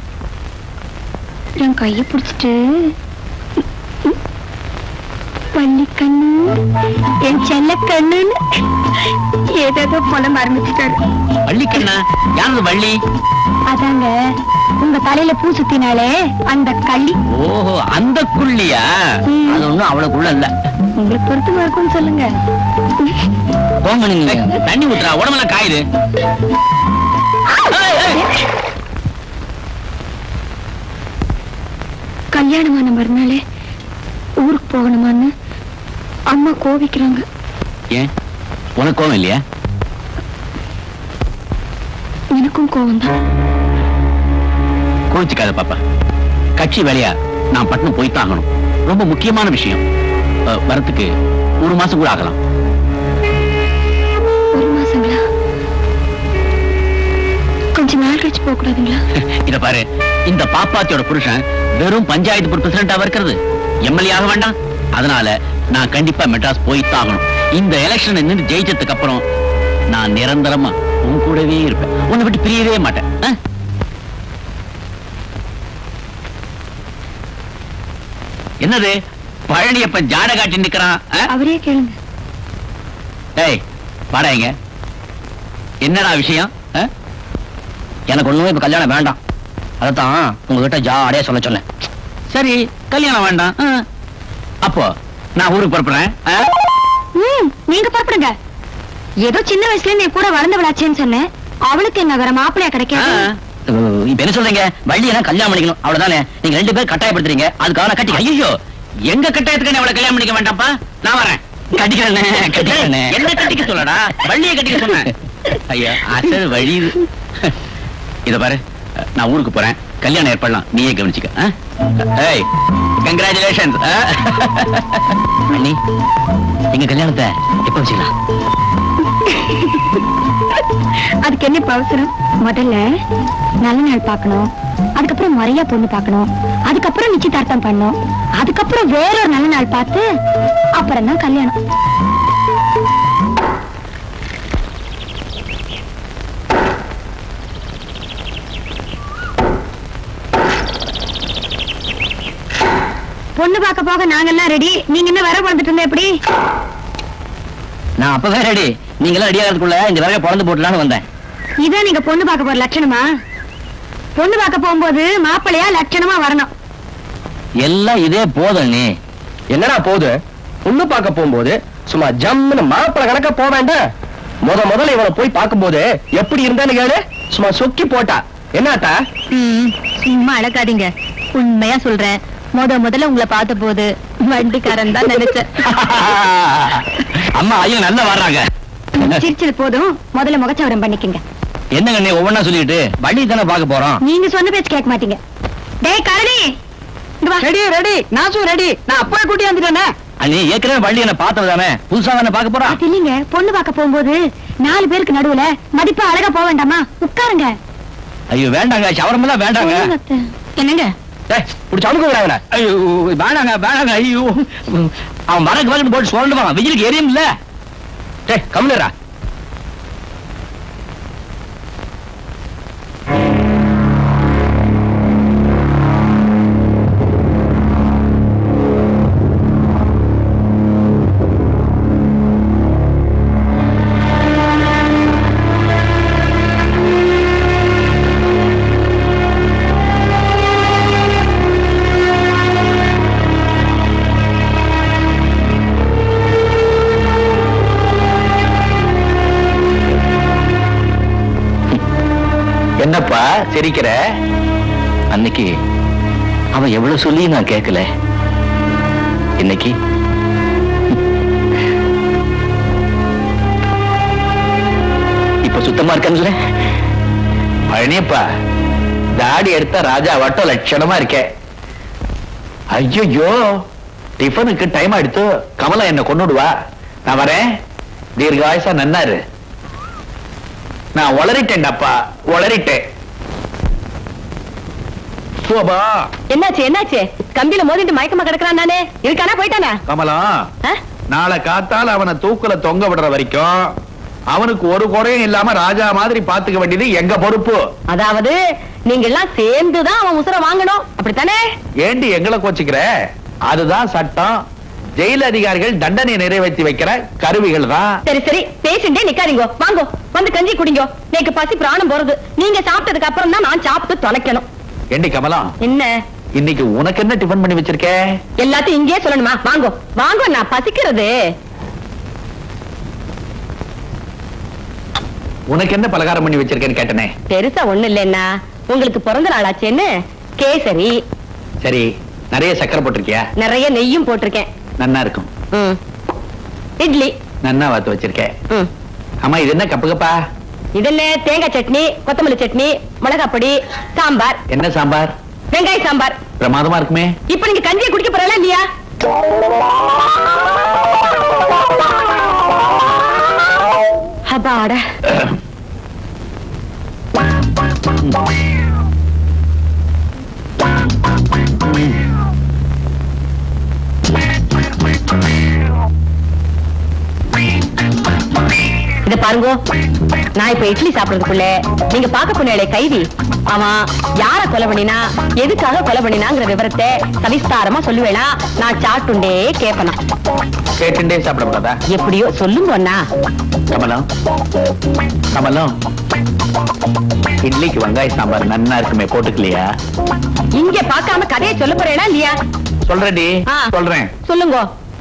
என் கைய பிடிச்சிட்டு பள்ளி கண்ணு என் செல்ல கண்ணுன்னு ஏதேதோ போல ஆரம்பிச்சுட்டாரு வள்ளிக்கண்ணா யாரது வள்ளி அதாங்க உங்க தலையில பூ சுத்தினாலே அந்த கள்ளி ஓஹோ அந்த குள்ளியா ம். அது ஒண்ணும் அவ்வளவுக்குள்ள இல்ல உங்களுக்கு பொருத்தமா இருக்கும்னு சொல்லுங்க போங்க நீங்க தண்ணி ஊத்துறா உடம்பெல்லாம் காயுது ஏய், ஏய். கல்யாணமான மறுநாளே ஊருக்கு போகணுமான்னு அம்மா கோவிக்கிறாங்க ஏன் உனக்கு கோவம் இல்லையா எனக்கும் கோவம் தான் கோவிச்சுக்காத பாப்பா கட்சி வேலையா நான் பட்டணம் போய் தாங்கணும் ரொம்ப முக்கியமான விஷயம் அஹ், வரத்துக்கு ஒரு மாசம் கூட ஆகலாம் ஒரு மாசங்களா கொஞ்ச நாள் கழிச்சு போக கூடாதுங்களா இத பாரு இந்த பாப்பாத்தியோட புருஷன் வெறும் பஞ்சாயத்து போர்டு பிரசிடண்டாவா இருக்கிறது எம்எல்ஏ ஆக வேண்டாம் அதனால நான் கண்டிப்பா மெட்ராஸ் போய் தாகணும் இந்த எலெக்ஷன் நின்று ஜெயிச்சதுக்கு அப்புறம் நான் நிரந்தரமா உன் கூடவே இருப்பேன் உன்னை விட்டு பிரியவே மாட்டேன் ஆ? என்னது பழனியப்ப ஜாட காட்டி நிக்கிறான் ஆ? அவரே கேளுங்க டேய் வாடா இங்க என்னடா விஷயம் ஆ? எனக்கு ஒண்ணுமே இப்ப கல்யாணம் வேண்டாம் அதைத்தான் உங்ககிட்ட ஜாடியா சொல்ல சொன்னேன் சரி கல்யாணம் வேண்டாம் ஆ. அப்போ நான் ஊருக்கு புறப்படுறேன் ஆ? ம் நீங்க புறப்படுங்க ஏதோ சின்ன வயசுல நீ கூட வளர்ந்தவளாச்சேன்னு சொன்னேன் அவளுக்கு என்ன வேற மாப்பிள்ளையா ஆ. கிடைக்காது இப்ப என்ன சொல்றீங்க வள்ளி எல்லாம் கல்யாணம் பண்ணிக்கணும் அவ்வளவுதானே நீங்க ரெண்டு பேரும் கட்டாயப்படுத்துறீங்க அதுக்காக நான் கட்டி ஐயோ எங்க கட்டாயத்துக்கு அவளை கல்யாணம் பண்ணிக்க வேண்டாம்ப்பா நான் வரேன் கட்டிக்கிறேனே கட்டிக்கிறேனே என்ன கட்டிக்க சொல்லடா வள்ளியை கட்டிக்க சொன்னேன் ஐயா அசல் வழி இது. இத பாரு நான் ஊருக்கு போறேன் கல்யாணம் ஏற்பாடலாம் நீயே கவனிச்சுக்க ஆ? ஏய் கங்க்ராச்சுலேஷன்ஸ் அண்ணி எங்க கல்யாணத்தை எப்ப வச்சுக்கலாம் அதுக்கு என்ன இப்ப அவசரம் முதல்ல நல்ல நாள் பார்க்கணும் அதுக்கப்புறம் முறையா பொண்ணு பார்க்கணும் அதுக்கப்புறம் நிச்சயதார்த்தம் பண்ணணும் அதுக்கப்புறம் வேறொரு நல்ல நாள் பார்த்து அப்புறம் தான் கல்யாணம் பொண்ணு பார்க்க போக நாங்கெல்லாம் ரெடி நீங்க என்ன வர வந்துட்டு இருந்தா எப்படி நான் அப்பவே ரெடி நீங்களாம் ரெடி ஆகிறதுக்குள்ள இந்த விறக பிறந்து போட்டுலான்னு வந்தேன் இதான் நீங்க பொண்ணு பார்க்க போற லட்சணமா பொண்ணு பார்க்க போகும்போது மாப்பிள்ளையா லட்சணமா வரணும் எல்லாம் இதே போதும் நீ என்னடா போகுது பொண்ணு பார்க்க போகும்போது சும்மா ஜம்முன்னு மாப்பிள கணக்க போக வேண்டாம் முத முதல்ல இவனை போய் பார்க்கும்போது எப்படி இருந்தான்னு கேளு சும்மா சொக்கி போட்டா என்னாத்தா சும்மா அழகாதீங்க உண்மையா சொல்றேன் முத முதல்ல உங்களை பார்த்த போது வண்டிக்காரன் தான் நினைச்சேன் அம்மா ஐயோ நல்லா வர்றாங்க சிரிச்சது போதும் முதல்ல முகச்சவரம் பண்ணிக்கங்க என்னங்க நீ ஒவ்வொன்னா சொல்லிட்டு வள்ளி தானே பார்க்க போறோம் நீங்க சொன்ன பேச்சு கேட்க மாட்டீங்க டேய் கரடி ரெடி ரெடி நாசும் ரெடி நான் அப்பவே கூட்டி வந்துட்டேனே நீ ஏற்கனவே வள்ளி என்ன பார்த்தது தானே புதுசா தானே பார்க்க போறா அது இல்லைங்க பொண்ணு பார்க்க போகும்போது நாலு பேருக்கு நடுவுல மதிப்பா அழகா போக வேண்டாமா உட்காருங்க ஐயோ வேண்டாங்க சவரம் எல்லாம் வேண்டாங்க சொல்லுங்க அத்தை. என்னங்க டேய், புடிச்சு அமுக்க விடாங்க ஐயோ வேணாங்க வேணாங்க ஐயோ அவன் மரக்கு மரக்கு போட்டு சொல்லுவான் வெயிலுக்கு எரியும் இல்ல டேய் கம்மிலரா என்னப்பா சிரிக்கிற அன்னைக்கு அவன் எவ்வளவு சொல்லி நான் கேட்கல இன்னைக்கு இப்ப சுத்தமா இருக்கேன்ல பழனியப்பா தாடி எடுத்த ராஜா வட்டம் லட்சணமா இருக்கே ஐயோ டிஃபனுக்கு டைம் ஆயிடுத்து கமலா என்ன கொண்டுடுவா நான் வரேன் தீர்காயுசா நன்னாரு நான் உளறிட்டேன்டாப்பா உளறிட்டேன் சோபா என்னாச்சு என்னாச்சு கம்பியில மோதிட்டு மயக்கமா கிடக்குறான் நானே இருக்கானா போயிட்டானா கமலா ஆ? நாளை காத்தால அவனை தூக்குல தொங்க விடுற வரைக்கும் அவனுக்கு ஒரு குறையும் இல்லாம ராஜா மாதிரி பாத்துக்க வேண்டியது எங்க பொறுப்பு அதாவது நீங்க எல்லாம் சேர்ந்துதான் அவன் உசுர வாங்கணும் அப்படித்தானே ஏண்டி எங்களை கோச்சிக்கிற அதுதான் சட்டம் ஜெயில் அதிகாரிகள் தண்டனை நிறைவேற்றி வைக்கிற கருவிகள் தான் சரி சரி பேசிண்டே நிக்காதீங்க வாங்கோ வந்து கஞ்சி குடிங்க நேக்கு பசி பிராணம் போறது நீங்க சாப்பிட்டதுக்கு அப்புறம் தான் நான் சாப்பிட்டு தொலைக்கணும் ஏண்டி கமலா என்ன இன்னைக்கு உனக்கு என்ன டிஃபன் பண்ணி வச்சிருக்க எல்லாத்தையும் இங்கேயே சொல்லணுமா வாங்கோ வாங்கோ நான் பசிக்கிறது உனக்கு என்ன பலகாரம் பண்ணி வச்சிருக்கேன்னு கேட்டனே பெருசா ஒண்ணு இல்லைன்னா உங்களுக்கு பிறந்த நாளாச்சேன்னு கேசரி சரி நிறைய சக்கரை போட்டிருக்கியா நிறைய நெய்யும் போட்டிருக்கேன் நன்னா இருக்கும் ம். இட்லி நன்னா வாத்து வச்சிருக்கேன் ம். அம்மா இது என்ன கப்பு கப்பா இது என்ன தேங்காய் சட்னி கொத்தமல்லி சட்னி மிளகாய் பொடி சாம்பார் என்ன சாம்பார் வெங்காய சாம்பார் பிரமாதமா இருக்குமே இப்ப நீங்க கஞ்சியை குடிக்க போறீங்களா இல்லையா அப்பாடா இத பாருங்க நான் இப்ப இட்லி சாப்பிடுறதுக்குள்ள நீங்க பார்க்க போனாலே கைதி அவன் யார கொலை பண்ணினா எதுக்காக கொலை பண்ணினாங்கிற விவரத்தை சவிஸ்தாரமா சொல்லுவேனா நான் சாட்டுண்டே கேட்பனா கேட்டுண்டே சாப்பிடக்கூடாதா எப்படியோ சொல்லுங்க அண்ணா கமலம் கமலம் இட்லிக்கு வெங்காய சாம்பார் நன்னா இருக்குமே போட்டுக்கலையா இங்க பார்க்காம கதையை சொல்ல போறேனா இல்லையா சொல்றேன்டி ஆ. சொல்றேன் சொல்லுங்க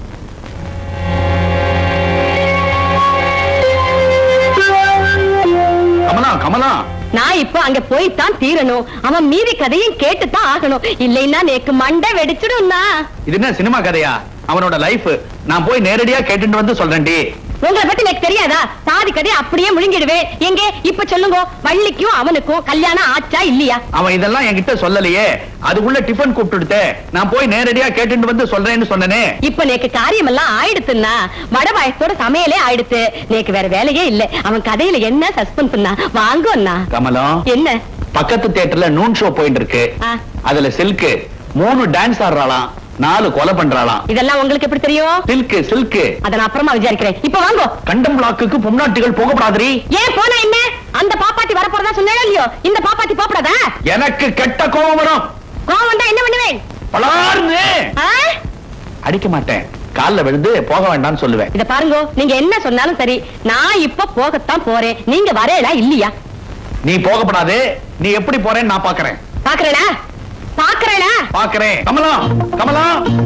கமலா கமலா நான் இப்ப அங்க போய்த்தான் தீரணும் அவன் மீதி கதையும் கேட்டுத்தான் ஆகணும் இல்லைன்னா நேக்கு மண்டை வெடிச்சிடும்னா இது என்ன சினிமா கதையா அவனோட லைஃப் நான் போய் நேரடியா கேட்டுட்டு வந்து சொல்றேன்டி உங்களை பத்தி எனக்கு தெரியாதா சாதி கதை அப்படியே முழுங்கிடுவேன் எங்க இப்ப சொல்லுங்க வள்ளிக்கும் அவனுக்கும் கல்யாணம் ஆச்சா இல்லையா அவன் இதெல்லாம் என்கிட்ட சொல்லலையே அதுக்குள்ள டிஃபன் கூப்பிட்டுடுத்தே நான் போய் நேரடியா கேட்டுட்டு வந்து சொல்றேன்னு சொன்னனே இப்ப நேக்கு காரியம் எல்லாம் ஆயிடுத்துன்னா வட பாயசத்தோட சமையலே ஆயிடுத்து நேக்கு வேற வேலையே இல்ல அவன் கதையில என்ன சஸ்பென்ஸ்னா வாங்கோண்ணா கமலம் என்ன பக்கத்து தியேட்டர்ல நூன் ஷோ போயிட்டு இருக்கு ஆ. அதுல சில்க் மூணு டான்ஸ் ஆடுறாளாம் நாலு கொலை பண்றாளாம் இதெல்லாம் உங்களுக்கு எப்படி தெரியும் சில்க் சில்க் அத நான் அப்புறமா விசாரிக்கிறேன் இப்ப வாங்கோ கண்டம் பிளாக்குக்கு பொம்நாட்டிகள் போகப்படாதீ ஏன் போனா என்ன அந்த பாப்பாத்தி வர போறதா சொன்னா இல்லையோ இந்த பாப்பாத்தி போப்படாதா எனக்கு கெட்ட கோபம் வரும் கோவம் வந்தா என்ன பண்ணுவேன் பலார்னு ஆ? அடிக்க மாட்டேன் கால்ல விழுந்து போக வேண்டாம்னு சொல்லுவேன் இத பாருங்க நீங்க என்ன சொன்னாலும் சரி நான் இப்ப போகத்தான் போறேன் நீங்க வரேடா இல்லையா நீ போகப்படாது நீ எப்படி போறேன்னு நான் பாக்குறேன் பாக்குறேடா பாக்குறேடா பாக்குறேன் கமலா கமலா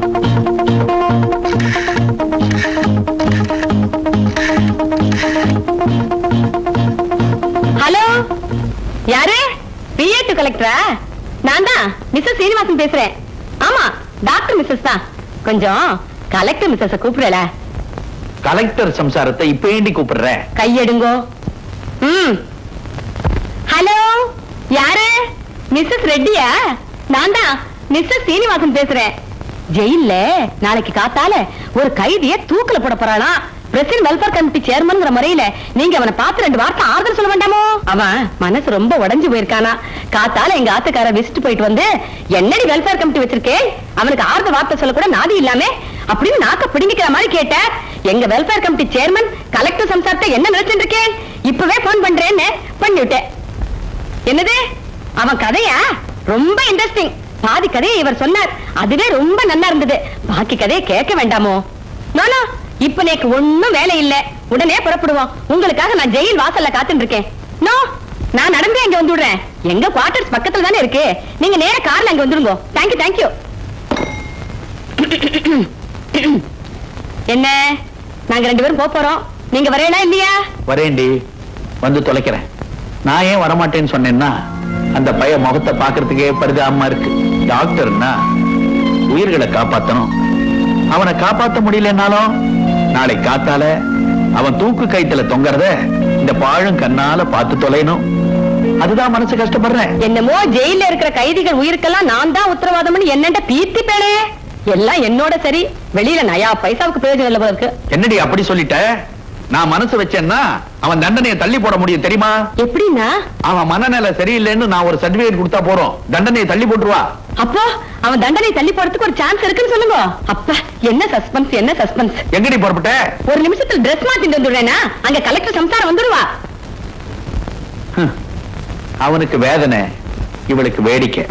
ஹலோ யாரு பிஏட்டு கலெக்டரா நான் தான் மிஸ்ஸஸ் சீனிவாசன் பேசுறேன் ஆமா டாக்டர் மிஸ்ஸஸ் தான் கொஞ்சம் கலெக்டர் மிஸ்ஸஸ் கூப்பிடல கலெக்டர் சம்சாரத்தை இப்ப ஏண்டி கூப்பிடுற கையெடுங்கோ ம் ஹலோ யாரு மிஸ்ஸஸ் ரெட்டியா நான் தான் மிஸ்ஸஸ் சீனிவாசன் பேசுறேன் ஜெயில்ல நாளைக்கு காத்தால ஒரு கைதிய தூக்குல போட போறானா பிரசிடன்ட் வெல்ஃபேர் கமிட்டி சேர்மன்ங்கிற முறையில நீங்க அவனை பார்த்து ரெண்டு வார்த்தை ஆறுதல் சொல்ல வேண்டாமோ அவன் மனசு ரொம்ப உடைஞ்சு போயிருக்கானா காத்தால எங்க ஆத்துக்கார விசிட் போயிட்டு வந்து என்னடி வெல்ஃபேர் கமிட்டி வச்சிருக்கேன் அவனுக்கு ஆறுதல் வார்த்தை சொல்ல கூட நாதி இல்லாம அப்படின்னு நாக்க பிடிங்கிக்கிற மாதிரி கேட்ட எங்க வெல்ஃபேர் கமிட்டி சேர்மன் கலெக்டர் சம்சாரத்தை என்ன நினைச்சிட்டு இருக்கேன் இப்பவே போன் பண்றேன்னு பண்ணிவிட்டேன் என்னது அவன் கதையா ரொம்ப இன்ட்ரெஸ்டிங் பாதி கதையை இவர் சொன்னார் அதுவே ரொம்ப நல்லா இருந்தது பாக்கி கதையை கேட்க வேண்டாமோ நானா இப்ப நேக்கு ஒண்ணும் வேலை இல்ல உடனே புறப்படுவோம் உங்களுக்காக நான் ஜெயில் வாசல்ல காத்துட்டு இருக்கேன் நோ நான் நடந்தே இங்க வந்து விடுறேன் எங்க குவார்டர்ஸ் பக்கத்துல தானே இருக்கு நீங்க நேர கார்ல அங்க வந்துருங்க தேங்க்யூ தேங்க்யூ என்ன நாங்க ரெண்டு பேரும் போப் போறோம் நீங்க வரையலாம் இல்லையா வரேன்டி வந்து தொலைக்கிறேன் நான் ஏன் வரமாட்டேன்னு சொன்னேன்னா அந்த பைய முகத்தை பாக்குறதுக்கே பரிதாபமா இருக்கு டாக்டர்னா உயிர்களை காப்பாத்தணும் அவனை காப்பாத்த முடியலனாலும் நாளை காத்தால அவன் தூக்கு கைத்துல தொங்கறத இந்த பாழும் கண்ணால பார்த்து தொலையணும் அதுதான் மனசு கஷ்டப்படுறேன் என்னமோ ஜெயில இருக்கிற கைதிகள் உயிருக்கெல்லாம் நான் தான் உத்தரவாதம்னு என்னண்ட பீத்தி பேனே எல்லாம் என்னோட சரி வெளியில நயா பைசாவுக்கு பிரயோஜனம் இல்ல போல இருக்கு என்னடி அப்படி சொல்லிட்ட நான் மனசு வச்சேன்னா அவன் தண்டனையை தள்ளி போட முடியும் தெரியுமா எப்படின்னா அவன் மனநிலை சரியில்லைன்னு நான் ஒரு சர்டிபிகேட் கொடுத்தா போறோம் தண்டனையை தள்ளி போட்டுருவா அப்போ அவன் தண்டனை தள்ளி போறதுக்கு ஒரு சான்ஸ் இருக்குன்னு சொல்லுங்க அப்ப என்ன சஸ்பென்ஸ் என்ன சஸ்பென்ஸ் எங்கடி புறப்பட்ட ஒரு நிமிஷத்துல Dress மாத்திட்டு வந்துடுறேனா அங்க கலெக்டர் சம்சாரம் வந்துடுவா ஹம். அவனுக்கு வேதனை இவளுக்கு வேடிக்கை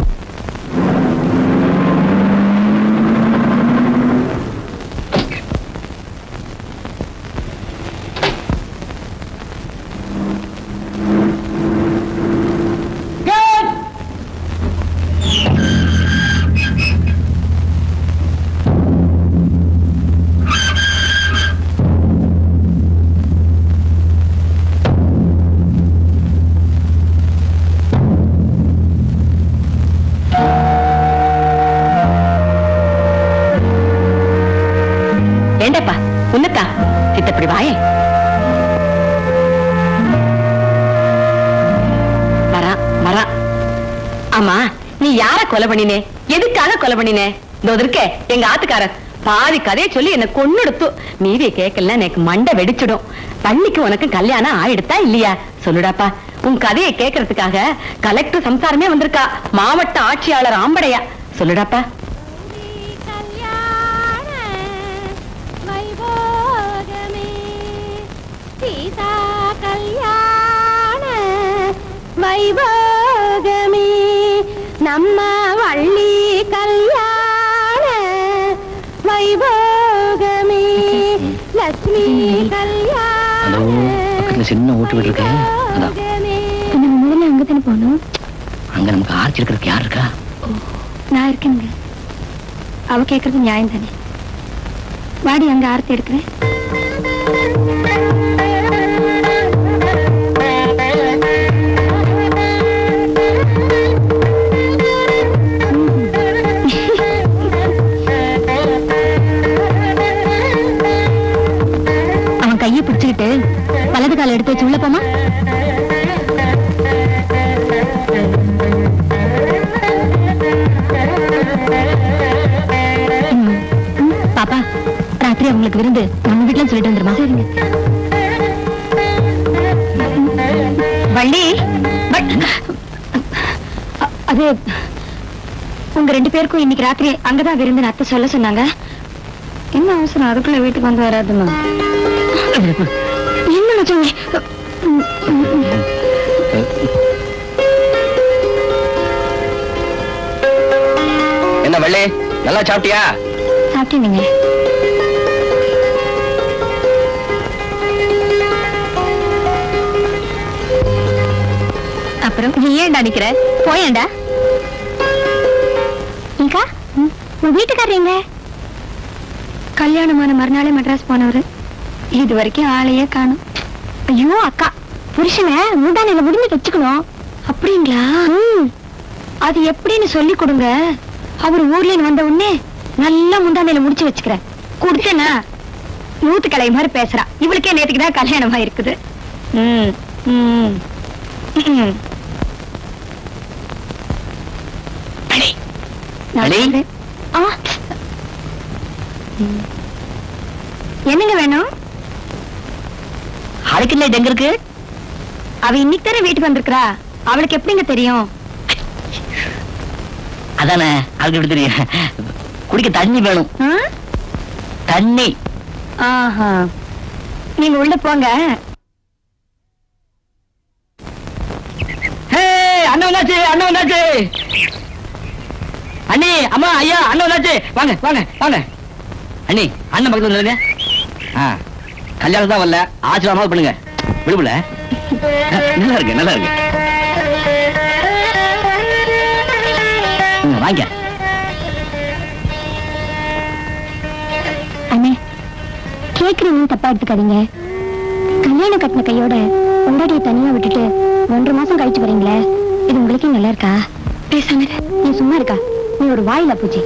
ஏண்டப்பா உன்னத்தா சித்தப்படி வாயே வரா வரா ஆமா நீ யார கொலை பண்ணினே எதுக்காக கொலை பண்ணினே இதோ இருக்கே எங்க ஆத்துக்காரர் பாதி கதையை சொல்லி என்ன கொன்னுடுத்து மீதியை கேட்கல எனக்கு மண்டை வெடிச்சிடும் பள்ளிக்கு உனக்கு கல்யாணம் ஆயிடுத்தா இல்லையா சொல்லுடாப்பா உன் கதையை கேட்கறதுக்காக கலெக்டர் சம்சாரமே வந்திருக்கா மாவட்ட ஆட்சியாளர் ஆம்படையா சொல்லுடாப்பா கல்யாண வைபோகமே சீதா கல்யாண வைபோகமே நம்ம வள்ளி கல்யாண வைபோகமே லட்சுமி கல்யாண அதோ பக்கத்துல சின்ன ஓட்டு வீடு இருக்கு அதான் நம்ம முதல்ல அங்க தானே போகணும் அங்க நமக்கு ஆர்ச்சி இருக்கிறதுக்கு யார் இருக்கா நான் இருக்கேங்க அவ கேக்குறது நியாயம் தானே வாடி அங்க ஆரத்தி எடுக்கிறேன் அவன் கையை பிடிச்சுக்கிட்டு வலது கால எடுத்து வச்சு உள்ள போமா ம், ம், பாப்பா ராத்திரி அவங்களுக்கு விருந்து நம்ம வீட்டுல சொல்லிட்டு வந்துருமா சரிங்க வள்ளி வ- அ- அது உங்க ரெண்டு பேருக்கும் இன்னைக்கு ராத்திரி அங்கதான் விருந்து அத்தை சொல்ல சொன்னாங்க என்ன அவசரம் அதுக்குள்ள வீட்டுக்கு வந்து வராதுமா என்ன லட்சுமி என்ன வெள்ளி நல்லா சாப்பிட்டியா சாப்பிட்டீங்க அப்புறம் நீ ஏன்டா நிக்கிற போயேன்டா இங்கா உன் வீட்டுக்காரங்க கல்யாணமான மறுநாளே மெட்ராஸ் போனவரு இது வரைக்கும் ஆளையே காணும் ஐயோ அக்கா புருஷனை மூடானில முடிஞ்சு வச்சுக்கணும் அப்படிங்களா அது எப்படின்னு சொல்லி கொடுங்க அவர் ஊர்ல வந்த உடனே நல்லா முந்தானையில முடிச்சு வச்சுக்கிறேன் கொடுத்தேன்னா நூத்து கலை மாதிரி பேசுறா இவளுக்கே நேத்துக்கு தான் கல்யாணமா இருக்குது ம், ம், ம். நான் அலி? சொல்றேன். ஆ. ம். என்னங்க வேணும் அதுக்கு எங்க இருக்கு அவ இன்னைக்கு தானே வீட்டுக்கு வந்திருக்கிறா அவளுக்கு எப்படிங்க தெரியும் அதானே அதுக்கு எப்படி தெரியும் குடிக்க தண்ணி வேணும் ஆ? தண்ணி ஆஹா நீங்க உள்ள போங்க ஹே அண்ணன் வந்தாச்சு அண்ணன் வந்தாச்சு அண்ணி அம்மா ஐயா அண்ணன் வந்தாச்சு வாங்க வாங்க வாங்க அண்ணி அண்ணன் பக்கத்துல வந்துருங்க ஆ கல்யாணம் தான் வரல ஆச்சரியமா பண்ணுங்க விடுபல நல்லா இருக்கு நல்லா இருக்கு ம், வாங்க அண்ணே கேக்குறீங்கன்னு தப்பா எடுத்துக்காதீங்க கல்யாணம் கட்டின கையோட உண்டாடிய தனியா விட்டுட்டு ஒன்றரை மாசம் கழிச்சு வரீங்களே இது உங்களுக்கே நல்லா இருக்கா பேசாம இரு. நீ சும்மா இருக்கா நீ ஒரு வாயில பூச்சி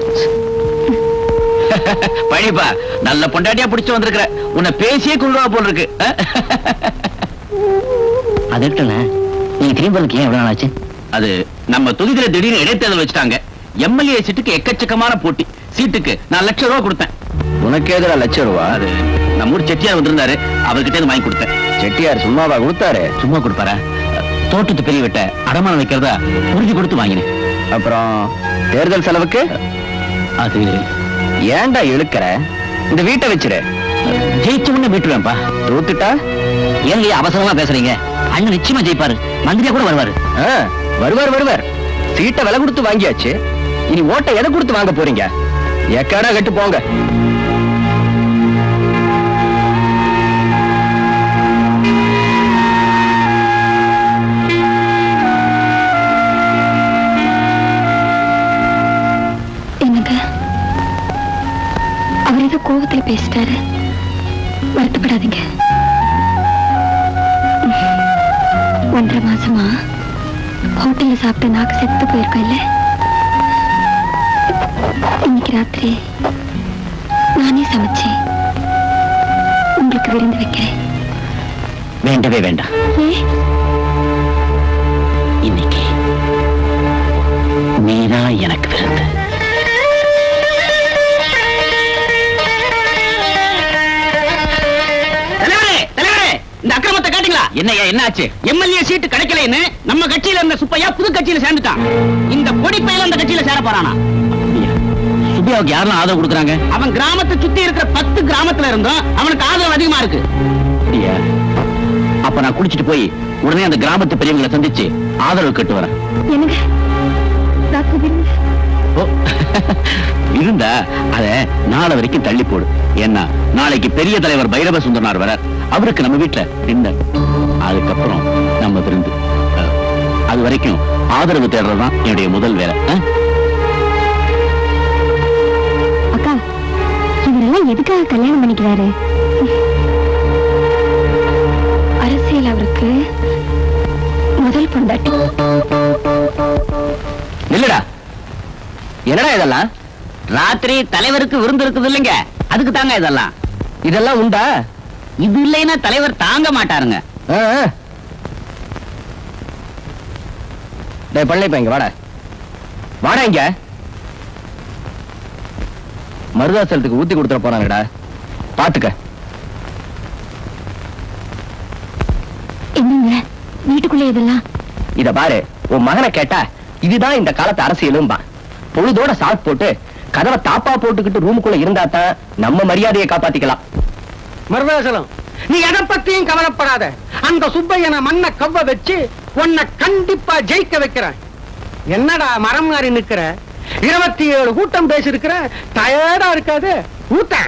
பழிப்பா நல்ல பொண்டாட்டியா பிடிச்சு வந்திருக்கிற உன்னை பேசியே கொள்ளுவா போல் இருக்கு அஹ்? அது இருக்கட்டும்ண்ணே நீங்க திரும்பி வரதுக்கு ஏன் எவ்வளவு நாள் ஆச்சு அது நம்ம தொகுதியில திடீர்னு இடைத்தேர்தல் வச்சுட்டாங்க எம்எல்ஏ சீட்டுக்கு எக்கச்சக்கமான போட்டி சீட்டுக்கு நான் லட்சம் ரூபா கொடுத்தேன் உனக்கு எதிரா லட்சம் ரூபா அது நம்ம ஊர் செட்டியார் வந்திருந்தாரு அவர்கிட்ட இருந்து வாங்கி கொடுத்தேன் செட்டியார் சும்மாவா கொடுத்தாரு சும்மா கொடுப்பாரா தோட்டத்து பெரிய விட்ட அடமானம் வைக்கிறதா உறுதி கொடுத்து வாங்கினேன் அப்புறம் தேர்தல் செலவுக்கு அது ஏன்டா இழுக்கிற இந்த வீட்டை வச்சிரு ஜெயிச்ச உடனே விட்டுருவேன்ப்பா தூத்துட்டா ஏங்க அவசரமா பேசுறீங்க அண்ணன் நிச்சயமா ஜெயிப்பாரு மந்திரியா கூட வருவாரு ஆ, வருவார் வருவார் சீட்டை விலை கொடுத்து வாங்கியாச்சு இனி ஓட்டை எதை கொடுத்து வாங்க போறீங்க எக்கடா கட்டு போங்க என்னங்க அவர் ஏதோ கோபத்துல பேசிட்டாரு வருத்தப்படாதீங்க ஒன்றரை மாசமா ஹோட்டல்ல சாப்பிட்டு நாக்கு செத்து போயிருக்கோம் இல்ல இன்னைக்கு ராத்திரி நானே சமைச்சு உங்களுக்கு விருந்து வைக்கிறேன் வேண்டவே வேண்டாம் ஏன் இன்னைக்கு நீதான் எனக்கு விருந்து தலைவரே தலைவரே இந்த அக்கிரமத்தை காட்டுங்களா என்னய்யா என்ன ஆச்சு எம்எல்ஏ சீட்டு கிடைக்கலன்னு நம்ம கட்சியில இருந்த சுப்பையா புது கட்சியில சேர்ந்துட்டான் இந்த பொடி பையில அந்த கட்சியில சேர போறானா சுப்பியாவுக்கு யாரெல்லாம் ஆதரவு கொடுக்குறாங்க அவன் கிராமத்தை சுத்தி இருக்கிற பத்து கிராமத்துல இருந்தும் அவனுக்கு ஆதரவு அதிகமா இருக்கு அப்படியா அப்ப நான் குடிச்சிட்டு போய் உடனே அந்த கிராமத்து பெரியவங்களை சந்திச்சு ஆதரவு கேட்டு வரேன் என்னங்க ராத்திரி விருந்து ஓ, இருந்தா அத நாளை வரைக்கும் தள்ளி போடு ஏன்னா நாளைக்கு பெரிய தலைவர் பைரவ சுந்தரனார் வர அவருக்கு நம்ம வீட்டுல டின்னர் அதுக்கப்புறம் நம்ம விருந்து அஹ், அது வரைக்கும் ஆதரவு தேடுறதுதான் என்னுடைய முதல் வேலை அஹ்? அக்கா இவரெல்லாம் எதுக்காக கல்யாணம் பண்ணிக்கிறாரு அரசியல் அவருக்கு முதல் பொண்டாட்டி இல்லடா என்னடா இதெல்லாம் ராத்திரி தலைவருக்கு விருந்து இருக்குது இல்லைங்க அதுக்கு தாங்க இதெல்லாம் இதெல்லாம் உண்டா இது இல்லைன்னா தலைவர் தாங்க மாட்டாருங்க ஆ, ஆ. டேய் பழனிப்பா இங்க வாடா வாடா இங்க மருதாசலத்துக்கு ஊத்தி கொடுத்துட போறாங்கடா பாத்துக்க என்னங்க வீட்டுக்குள்ள இதெல்லாம் இத பாரு உன் மகனை கேட்டா இதுதான் இந்த காலத்து அரசியலும்பா பொழுதோட சாட் போட்டு கதவை தாப்பா போட்டுக்கிட்டு ரூமுக்குள்ள இருந்தா தான் நம்ம மரியாதையை காப்பாத்திக்கலாம் மருதாசலம் நீ எதை பத்தியும் கவலைப்படாத அந்த சுப்பையனை மண்ணை கவ்வ வச்சு உன்னை கண்டிப்பா ஜெயிக்க வைக்கிறேன் என்னடா மரம் மாறி நிக்கிற இருபத்தி ஏழு கூட்டம் பேசிருக்கிற டயர்டா இருக்காது ஊத்தேன்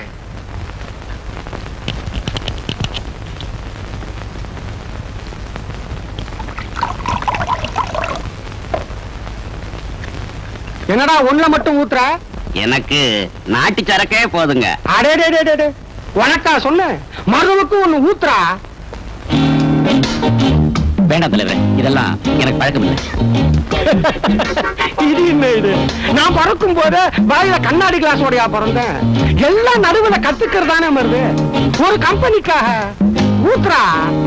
என்னடா ஒண்ணுல மட்டும் ஊத்துற எனக்கு நாட்டு சரக்கே போதுங்க அடே உனக்கா சொன்ன மருதுவுக்கு ஒண்ணு ஊத்துறா வேண்டாம் தலைவரே இதெல்லாம் எனக்கு பழக்கம் இல்லை இது என்ன இது நான் பிறக்கும் போது வாயில கண்ணாடி கிளாஸ் உடையா பிறந்தேன் எல்லாம் நடுவுல கத்துக்கிறதானே வருது ஒரு கம்பெனிக்காக ஊத்துறா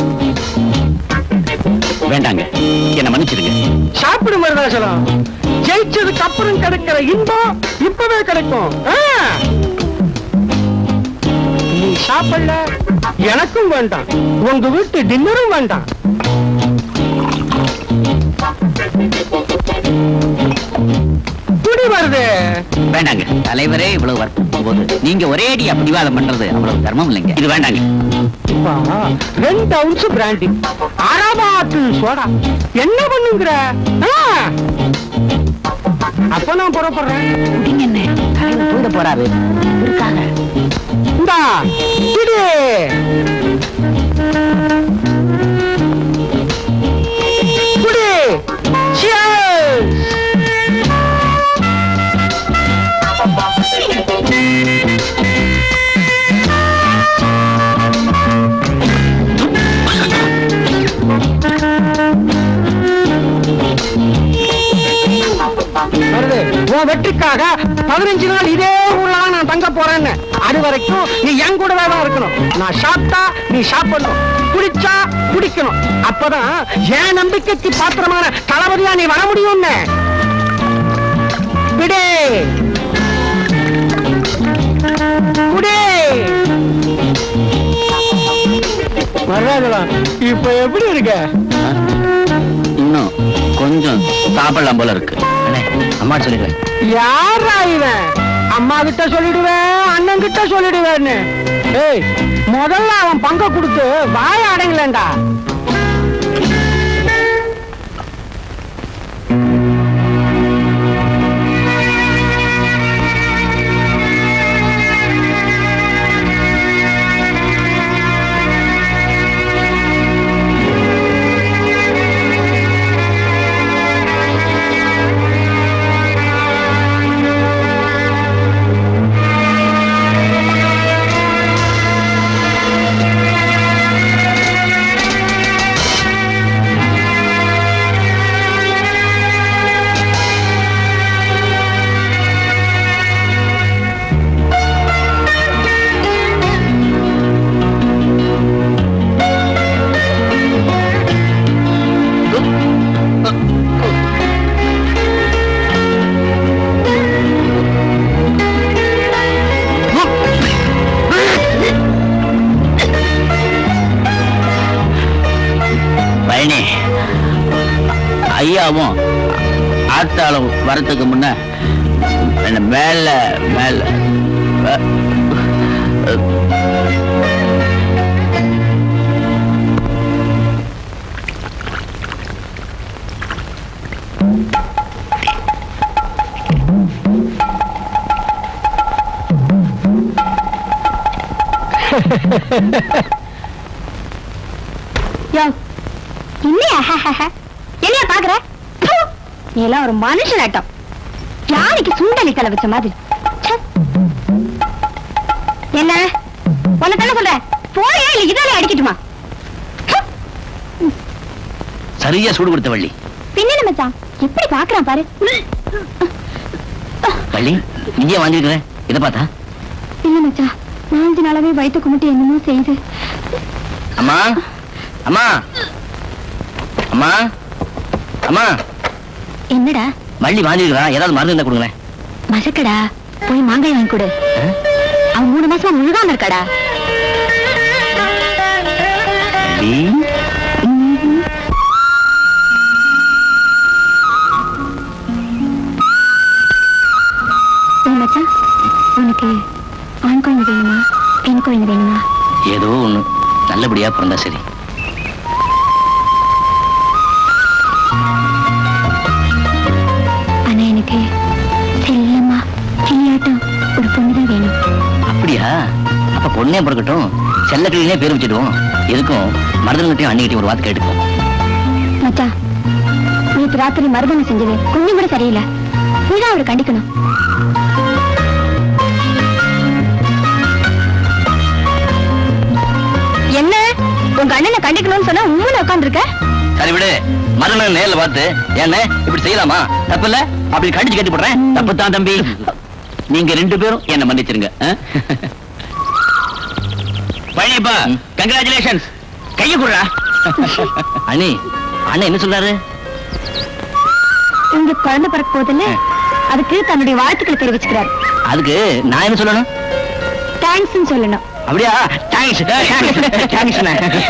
வேண்டாங்க என்ன மன்னிச்சிடுங்க சாப்பிடு மருதாசலம் ஜெயிச்சதுக்கு அப்புறம் கிடைக்கிற இன்பம் இப்பவே கிடைக்கும் ஆ. நீ சாப்பிடல எனக்கும் வேண்டாம் உங்க வீட்டு டின்னரும் வேண்டாம் குடி வருது வேண்டாங்க தலைவரே இவ்வளவு வற்புறுத்தும் போது நீங்க ஒரே அடியா பிடிவாதம் பண்றது அவ்வளவு தர்மம் இல்லைங்க இது வேண்டாங்க இப்பா, ரெண்டு அவுன்ஸ் பிராண்டி அரபாத்து சோடா என்ன பண்ணுங்கிற ஆ? அப்ப நான் புறப்படுறேன் தூங்க போறாரு இந்தா இடு குடி Cheers! வருது உன் வெற்றிக்காக பதினஞ்சு நாள் இதே ஊர்ல தான் நான் தங்க போறேன்னு அது வரைக்கும் நீ என் கூடவே தான் இருக்கணும் நான் சாப்பிட்டா நீ சாப்பிடணும் குடிச்சா குடிக்கணும் அப்பதான் என் நம்பிக்கைக்கு பாத்திரமான தளபதியா நீ வர முடியும்னு விடு குடி வர்றாங்களா இப்ப எப்படி இருக்க இன்னும் கொஞ்சம் சாப்பிடலாம் போல இருக்கு அண்ணே அம்மா சொல்லிடுறேன் யாரா இவன் அம்மா கிட்ட சொல்லிடுவேன் அண்ணன் கிட்ட சொல்லிடுவேன்னு ஏய் முதல்ல அவன் பங்க கொடுத்து வாய அடங்கலண்டா பழனி ஐயாவும் ஆத்தாளும் வரத்துக்கு முன்ன என்ன மேல மேல மே- யோ என்னையா என்னையா பாக்குற ப்பு! நீ எல்லாம் ஒரு மனுஷனாட்டம் யானைக்கு சுண்டலி தலை வச்ச மாதிரி ச்சே. என்ன உன்னை தானே சொல்றேன் போறியா இல்ல இதாலே அடிக்கட்டுமா சரியா சூடு கொடுத்த வள்ளி பின்னல மச்சான் எப்படி பாக்குறான் பாரு வள்ளி நீயே வாங்கிருக்கிற இதை பார்த்தா இல்ல மச்சான் நாலஞ்சு நாளாவே வயிற்று கும்பிட்டு என்னமோ செய்யுது அம்மா அம்மா அம்மா அம்மா என்னடா வள்ளி வாங்கிருக்கிறா ஏதாவது மருந்து இருந்தா கொடுங்களேன் மசக்கடா போய் மாங்காய் வாங்கி கொடு அவன் மூணு மாசமா முழுகாம இருக்காடா வள்ளி ஏய் மச்சான் உனக்கு ஆண் குழந்தை வேணுமா பெண் குழந்தை வேணுமா ஏதோ ஒண்ணு நல்லபடியா பிறந்தா சரி ஆனா எனக்கு செல்லம்மா கிளியாட்டம் ஒரு பொண்ணுதான் வேணும் அப்படியா அப்ப பொண்ணே பிறக்கட்டும் செல்ல கிளினே பேர் வச்சிடுவோம் எதுக்கும் மருதன்கிட்டையும் அன்னிக்கிட்டையும் ஒரு வார்த்தை கேட்டுப்போம் மச்சான் நேற்று ராத்திரி மருதனை செஞ்சது கொஞ்சம் கூட சரியில்லை நீதான் அவரை கண்டிக்கணும் என்ன உங்க அண்ணனை கண்டிக்கணும்னு சொன்னா உண்மையில உட்காந்துருக்க சரி விடு மறுநாள் நேர்ல பார்த்து என்ன இப்படி செய்யலாமா தப்பு இல்ல அப்படி கடிச்சு கட்டி போடுறேன் தப்பு தான் தம்பி நீங்க ரெண்டு பேரும் என்ன மன்னிச்சிருங்க பழனிப்பா கங்க்ராச்சுலேஷன்ஸ் கைய குடுறா அண்ணி அண்ணன் என்ன சொல்றாரு இங்க குழந்தை பிறக்க போகுதுல்ல அதுக்கு தன்னுடைய வாழ்த்துக்களை தெரிவிச்சுக்கிறாரு அதுக்கு நான் என்ன சொல்லணும் தேங்க்ஸ் சொல்லணும் அப்படியா தேங்க்ஸ் தேங்க்ஸ்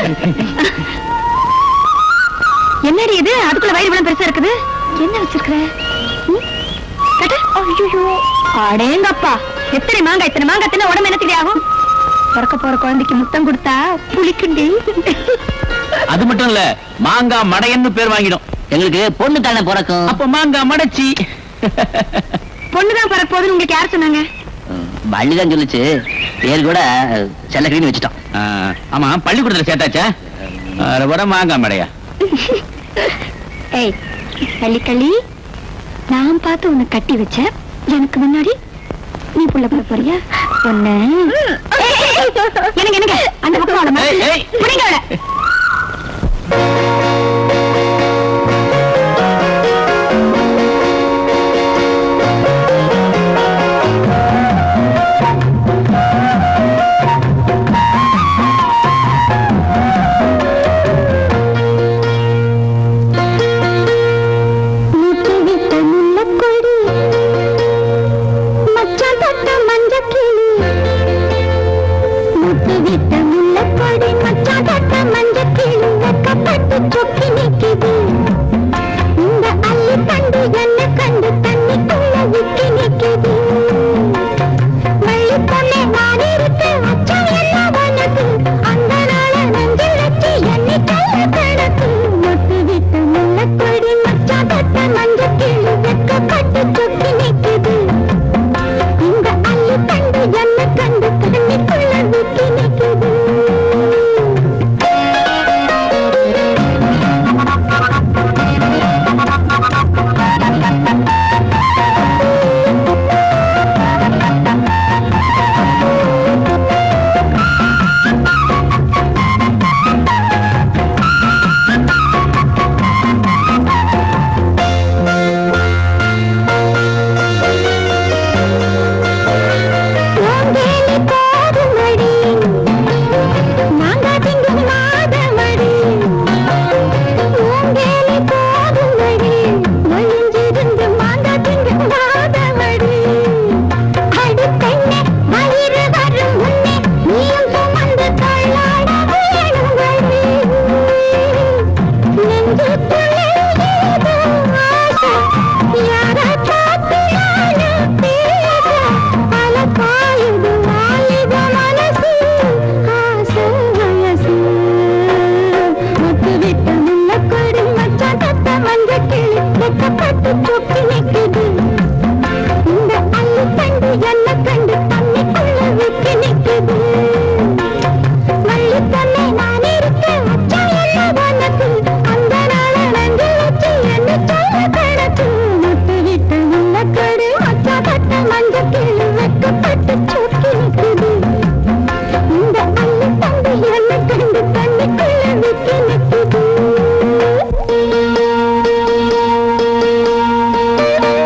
என்னடி இது அதுக்குள்ள வயிறு இவ்வளவு பெருசா இருக்குது என்ன வச்சிருக்கிற ம்? கட்டு. ஐயையோ. அடேங்கப்பா எத்தனை மாங்காய் இத்தனை மாங்காய் தின்ன உடம்பு என்னத்துக்கு ஆகும் பிறக்க போற குழந்தைக்கு முத்தம் கொடுத்தா புளிக்குண்டி அது மட்டும் இல்ல மாங்காய் மடையன்னு பேர் வாங்கிடும் எங்களுக்கு பொண்ணு தானே பிறக்கும் அப்ப மாங்காய் மடைச்சி பொண்ணுதான் பிறக்க போகுதுன்னு உங்களுக்கு யார் சொன்னாங்க வள்ளிதான் சொல்லுச்சு பேர் கூட செல்லக்கிரின்னு வச்சுட்டோம் ஆமா பள்ளிக்கூடத்துல சேர்த்தாச்சா அதை விட மாங்காய் மடையா ஏய் கள்ளி கள்ளி நான் பார்த்து உன்னை கட்டி வச்சேன் எனக்கு முன்னாடி நீ புள்ள போற போறியா பொண்ணு எனக்கு எனக்கு அந்த பக்கம் வாடா, ஏய், ஏய். புடிங்க அவளை. முட்டு விட்ட முல்லக்கொடி, மச்சான் தொட்ட மஞ்சக்கிளி. முட்டு விட்ட முல்லக்கொடி, மச்சான் தொட்ட மஞ்சக்கிளி, வெட்கப்பட்டு சொக்கி நிக்குது. இந்த அள்ளி கண்டு என்ன கண்டு தண்ணிக்குள்ள விக்கி நிக்குது. வள்ளி பொண்ணே நான் இருக்க, அச்சம் என்ன உனக்கு? அந்த நாள நெஞ்சில் வச்சு என்னை கள்ள கணக்கு. முட்டு விட்ட முல்லக்கொடி, மச்சான் தொட்ட மஞ்சக்கிளி, வெட்கப்பட்டு சொக்கி நிக்குது. இந்த அள்ளி கண்டு என்ன கண்டு தண்ணிக்குள்ள விக்கி நிக்குது ஓங்கேலி போதுமடி நாங்க திங்கும் மாதமடி ஓங்கேலி போதுமடி ஒளிஞ்சிருந்து மாங்க திங்கும் மாதமடி அடி பெண்ணே வயிறு வரும் முன்னே நீயும் சுமந்து தள்ளாட வேணுமடி நெஞ்சுக்குள்ளே ஏதோ ஆசை யாரை பார்த்து நானும் பேச பல காயுது வாலிப மனசு ஆசை வயசு முத்து விட்ட முல்லக்கொடி மச்சான் தத்த மஞ்ச கிளி வெக்கப்பட்டு தூக்கி நிக்குது இந்த அள்ளு கண்டு என்ன கண்டு தண்ணிக்குள்ள விக்கி நிக்குது வள்ளி பொண்ணே நான் இருக்க அச்சம் என்ன உனக்கு அந்த நாள நஞ்சு வச்சு என்ன சொல்ல கணக்கு முட்டு விட்டு முல்லக்கொடி மச்சான் தத்த மஞ்ச கிளி வெக்கப்பட்டு தூக்கி நிக்குது இந்த அள்ளு கண்டு என்ன கண்டு தண்ணிக்குள்ள விக்கி நிக்குது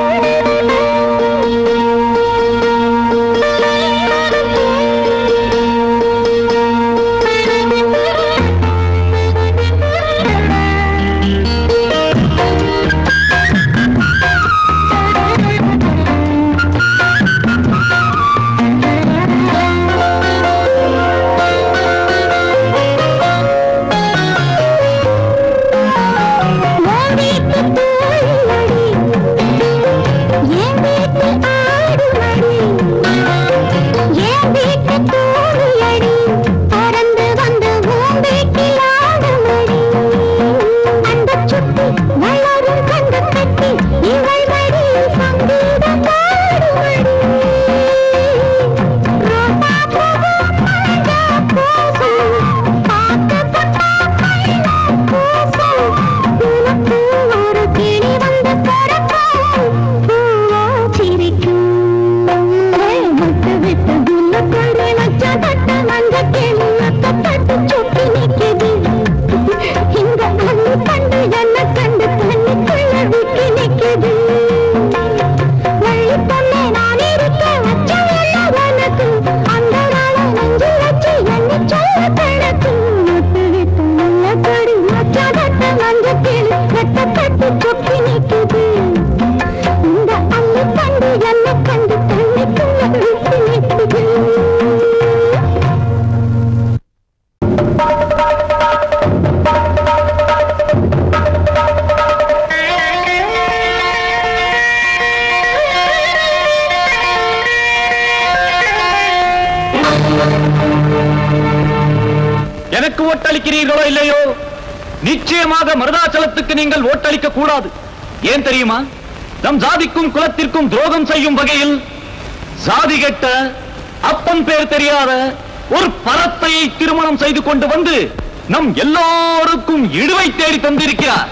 ஓட்டளிக்கிறீர்களோ இல்லையோ நிச்சயமாக மருதாச்சலத்துக்கு நீங்கள் ஓட்டளிக்க கூடாது ஏன் தெரியுமா நம் ஜாதிக்கும் குலத்திற்கும் துரோகம் செய்யும் வகையில் ஜாதி கெட்ட அப்பன் பேர் தெரியாத ஒரு பரத்தையை திருமணம் செய்து கொண்டு வந்து நம் எல்லோருக்கும் இடுவை தேடி தந்திருக்கிறார்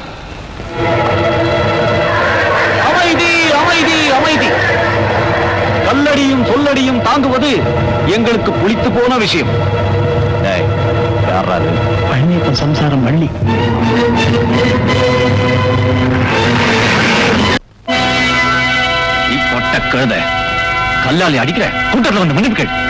அமைதி அமைதி அமைதி கல்லடியும் சொல்லடியும் தாங்குவது எங்களுக்கு புளித்து போன விஷயம் பழனியப்பன் சம்சாரம் வள்ளி நீ பொட்ட கழுத கல்லாலி அடிக்கிற கூட்டத்தில் வந்து மன்னிப்பு கேள்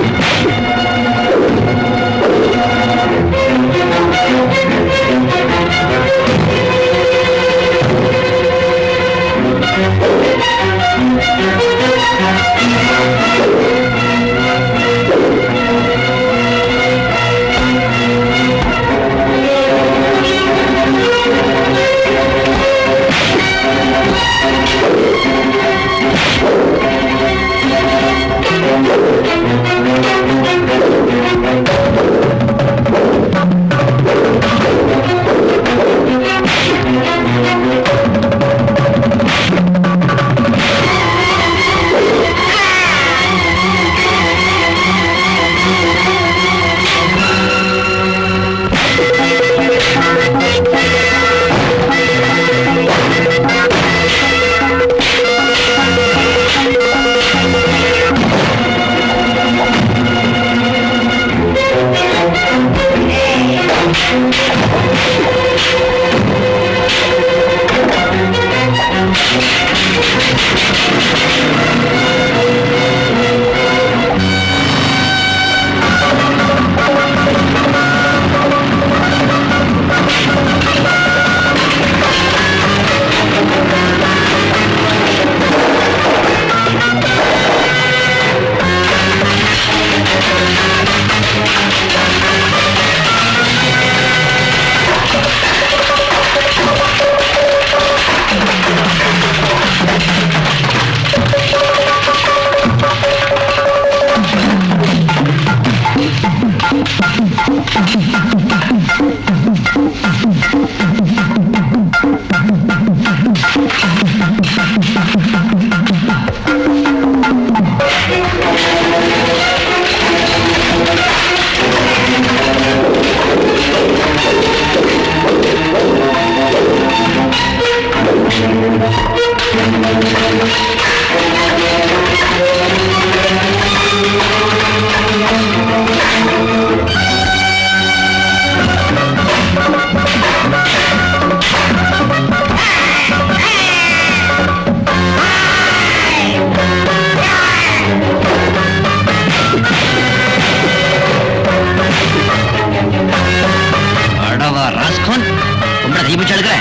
அடவா ராஸ்கோன் உங்களை கை பிடிச்சு எடுக்கிற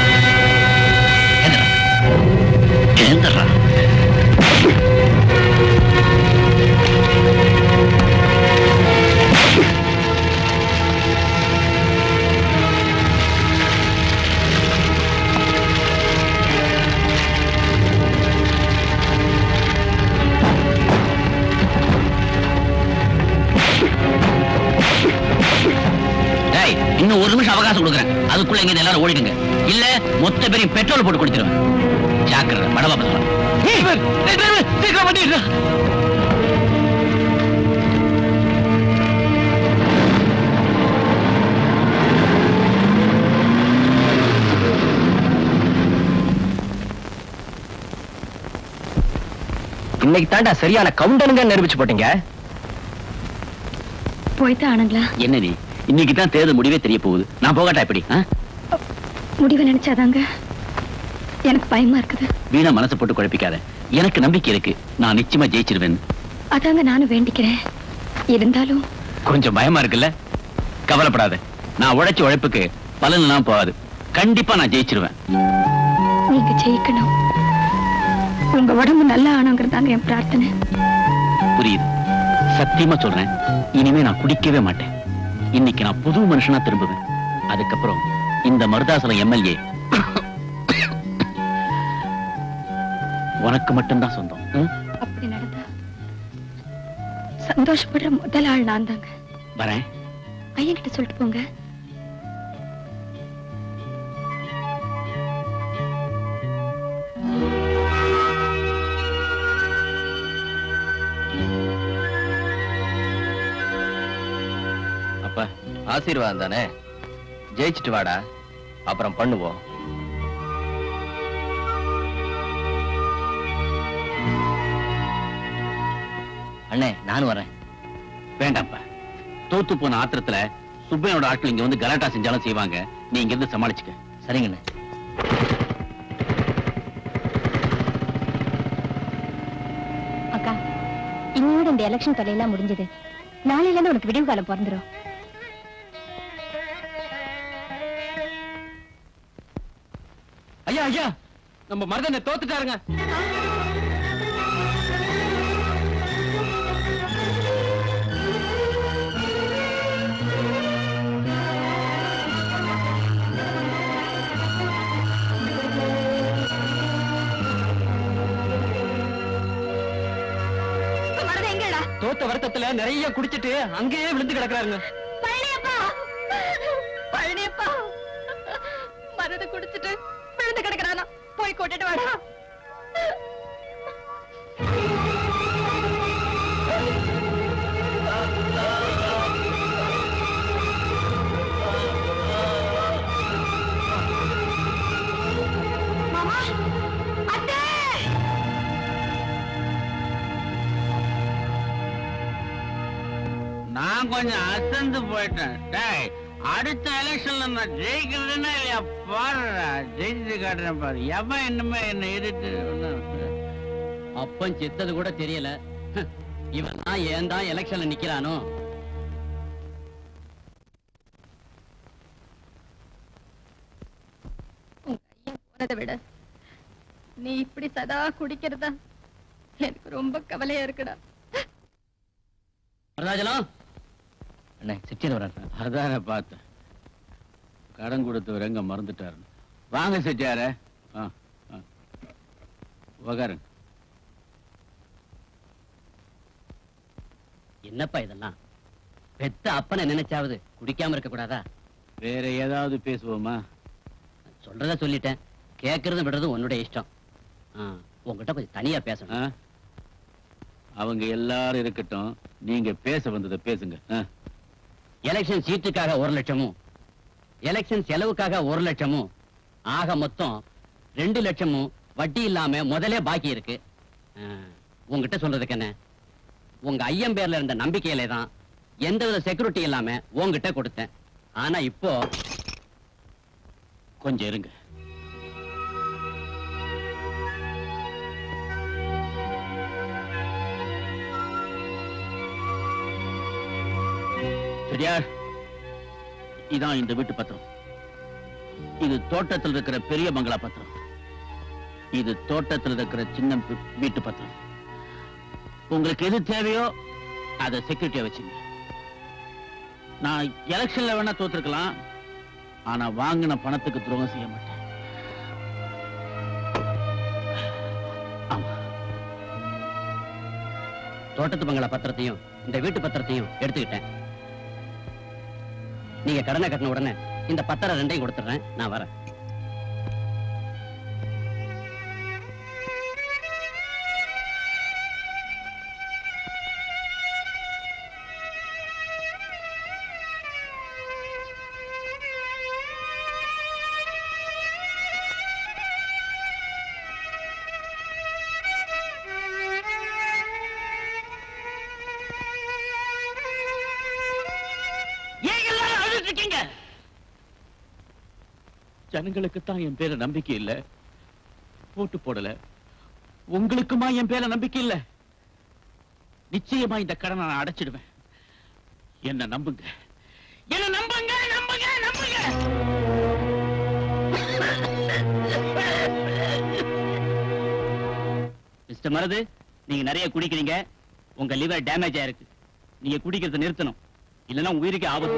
எழுந்துடுறா டேய் இன்னும் ஒரு நிமிஷம் அவகாசம் கொடுக்குறேன் அதுக்குள்ள இங்க எல்லாரும் ஓடிடுங்க இல்ல மொத்த பேரையும் பெட்ரோல் போட்டு கொடுத்துருவேன் ஜாக்கிரதை மடவா பசங்க சீக்கிரம் பண்ணிடுறா இன்னைக்கு தாண்டா சரியான கவுண்டனுங்க நிரூபிச்சு போட்டீங்க போய்தான் ஆனுங்களா என்ன நீ இன்னைக்கு தான் தேர்தல் முடிவே தெரிய போகுது நான் போகட்டா இப்படி ஆ? முடிவை நினைச்சாதாங்க எனக்கு பயமா இருக்குது வீணா மனசை போட்டு குழப்பிக்காத எனக்கு நம்பிக்கை இருக்கு நான் நிச்சயமா ஜெயிச்சிருவேன் அதாங்க நானும் வேண்டிக்கிறேன் இருந்தாலும் கொஞ்சம் பயமா இருக்குல்ல கவலைப்படாத நான் உழைச்ச உழைப்புக்கு பலன் எல்லாம் போகாது கண்டிப்பா நான் ஜெயிச்சிருவேன் நீங்க ஜெயிக்கணும் உங்க உடம்பு நல்லா ஆனோங்கிறதாங்க என் பிரார்த்தனை புரியுது சத்தியமா சொல்றேன் இனிமே நான் குடிக்கவே மாட்டேன் இன்னைக்கு நான் புது மனுஷனா திரும்புவேன் அதுக்கப்புறம் இந்த மருதாசலம் எம்எல்ஏ உனக்கு மட்டும்தான் சொந்தம் ம்? அப்படி நடந்தா சந்தோஷப்படுற முதல் ஆள் நான் தாங்க வரேன் ஐயன்கிட்ட சொல்லிட்டு போங்க ஆசீர்வாதம் தானே ஜெயிச்சிட்டு வாடா அப்புறம் பண்ணுவோம் அண்ணே நானும் வரேன் வேண்டாம்ப்பா தோத்து போன ஆத்திரத்துல சுப்பையனோட ஆட்கள் இங்க வந்து கலாட்டா செஞ்சாலும் செய்வாங்க நீ இங்க இருந்து சமாளிச்சுக்க சரிங்கண்ணே அக்கா இன்னையோட இந்த எலெக்ஷன் தொலையெல்லாம் முடிஞ்சது நாளையில இருந்து உனக்கு விடிவு காலம் பிறந்துரும் ஐயா ஐயா நம்ம மருதனை தோத்துட்டாருங்க மருது எங்கடா தோத்த வருத்தத்துல நிறைய குடிச்சிட்டு அங்கேயே விழுந்து கிடக்குறாருங்க பழனியப்பா பழனியப்பா மருது குடிச்சிட்டு விழுந்து கிடக்குறானா போய் கொட்டுட்டு வாடா மாமா அத்தை நான் கொஞ்சம் அசந்து போயிட்டேன் டேய் அடுத்த எலெக்ஷன்ல நான் ஜெயிக்கிறதுன்னா இல்லையா பாருடா ஜெயிச்சு காட்டுறேன் பாரு எவன் இன்னுமே என்ன எதிர்த்து அப்பன் செத்தது கூட தெரியல இவன் தான் ஏன் தான் எலெக்ஷன்ல நிக்கிறானோ உங்க ஐயன் போனதை விட நீ இப்படி சதா குடிக்கிறதா எனக்கு ரொம்ப கவலையா இருக்குடா வரதாஜலம் அண்ணே சிக்ஸ்டீன் வர்றாரு அதான பார்த்தேன் கடன் கொடுத்தவர் எங்க மறந்துட்டாரு வாங்க செட்டியார உக்காருங்க என்னப்பா இதெல்லாம் பெத்த அப்பனை நினைச்சாவது குடிக்காம இருக்க கூடாதா வேற ஏதாவது பேசுவோமா சொல்றத சொல்லிட்டேன் கேட்கறதும் விடுறதும் உன்னுடைய இஷ்டம் ஆ, உன்கிட்ட கொஞ்சம் தனியா பேசணும் ஆ? அவங்க எல்லாரும் இருக்கட்டும் நீங்க பேச வந்ததை பேசுங்க ஆ. எலெக்ஷன் சீட்டுக்காக ஒரு லட்சமும் எலெக்ஷன் செலவுக்காக ஒரு லட்சமும் ஆக மொத்தம் ரெண்டு லட்சமும் வட்டி இல்லாம முதலே பாக்கி இருக்கு ஆ, உன்கிட்ட சொல்றதுக்கு என்ன உங்க ஐயம் பேர்ல இருந்த நம்பிக்கையில தான் எந்தவித செக்யூரிட்டி இல்லாம உன்கிட்ட கொடுத்தேன் ஆனா இப்போ கொஞ்சம் இருங்க சரியார் இதான் இந்த வீட்டு பத்திரம் இது தோட்டத்தில் இருக்கிற பெரிய பங்களா பத்திரம் இது தோட்டத்தில் இருக்கிற சின்ன வீ- வீட்டு பத்திரம் உங்களுக்கு எது தேவையோ அதை செக்யூரிட்டியா வச்சுங்க நான் எலெக்ஷன்ல வேணா தோத்துருக்கலாம் ஆனா வாங்கின பணத்துக்கு துரோகம் செய்ய மாட்டேன் ஆமா தோட்டத்து பங்களா பத்திரத்தையும் இந்த வீட்டு பத்திரத்தையும் எடுத்துக்கிட்டேன் நீங்க கடனை கட்டின உடனே இந்த பத்திரம் ரெண்டையும் கொடுத்துறேன் நான் வரேன் ஏன் எல்லாரும் அழுதுட்டு இருக்கீங்க ஜனங்களுக்கு தான் என் பேர நம்பிக்கை இல்ல போட்டு போடல உங்களுக்குமா என் பேர நம்பிக்கை இல்ல நிச்சயமா இந்த கடனை நான் அடைச்சிடுவேன் என்ன நம்புங்க என்ன நம்புங்க நம்புங்க நம்புங்க மிஸ்டர் மருது நீங்க நிறைய குடிக்கிறீங்க உங்க லிவர் டேமேஜ் ஆயிருக்கு நீங்க குடிக்கிறத நிறுத்தணும் இல்லைன்னா உங்க உயிருக்கு ஆபத்து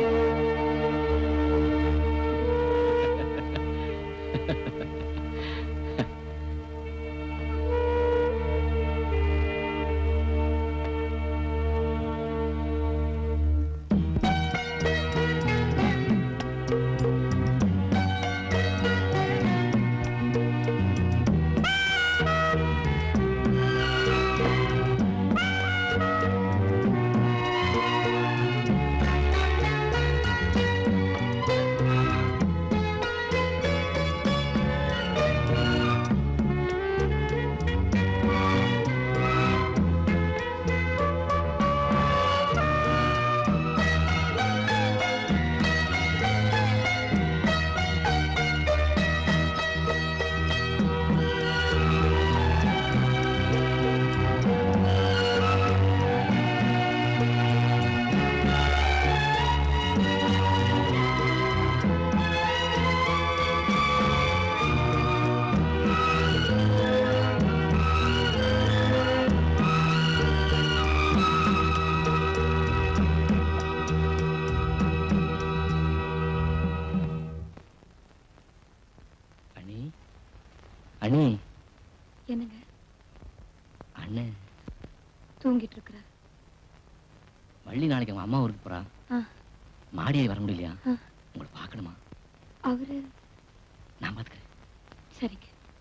அண்ணி என்னங்க அண்ணன் தூங்கிட்டு இருக்கிற வள்ளி நாளைக்கு அவன் அம்மா ஊருக்கு போறான் ஆ. மாடியை வர முடியலையா ஆ. உங்களை பார்க்கணுமா அவரு நான் பாத்துக்கிறேன் சரிங்க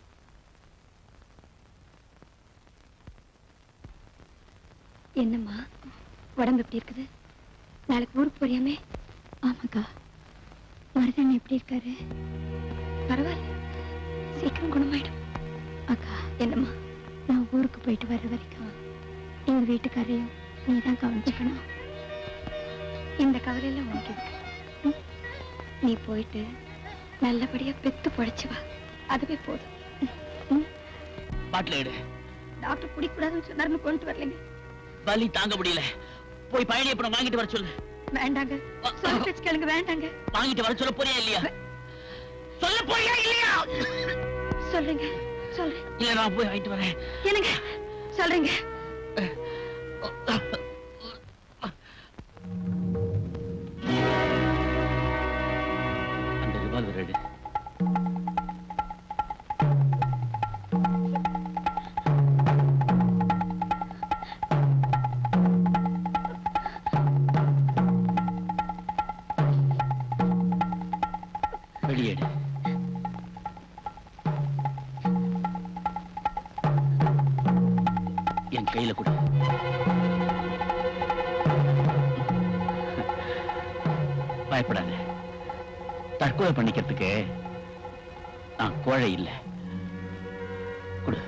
என்னம்மா உடம்பு எப்படி இருக்குது நாளைக்கு ஊருக்கு போறியாமே ஆமாக்கா மருதன் எப்படி இருக்காரு பரவாயில்ல சீக்கிரம் குணமாயிடும் அக்கா என்னம்மா நான் ஊருக்கு போயிட்டு வர்ற வரைக்கும் எங்க வீட்டுக்காரையும் நீ தான் கவனிச்சுக்கணும் இந்த கவலையெல்லாம் உனக்கு இருக்கு ம்? நீ போயிட்டு நல்லபடியா பெத்து பொழைச்சு வா அதுவே போதும் ம்? பாட்டில் எடு டாக்டர் குடிக்கூடாதுன்னு சொன்னாருன்னு கொண்டு வரலைங்க வலி தாங்க முடியல போய் பழனி அப்புறம் வாங்கிட்டு வர சொல்லு வேண்டாங்க சொல்ல பேச்சு கேளுங்க வேண்டாங்க வாங்கிட்டு வர சொல்ல போறியா இல்லையா சொல்ல போறியா இல்லையா சொல்றீங்க சொல்றேன் இல்ல நான் போய் வாங்கிட்டு வரேன் என்னங்க சொல்றீங்க அந்த ரிவால்வர் எடு வெளியேடு என் கையில கொடு பயப்படாத தற்கொலை பண்ணிக்கிறதுக்கு நான் கோழை இல்லை கொடு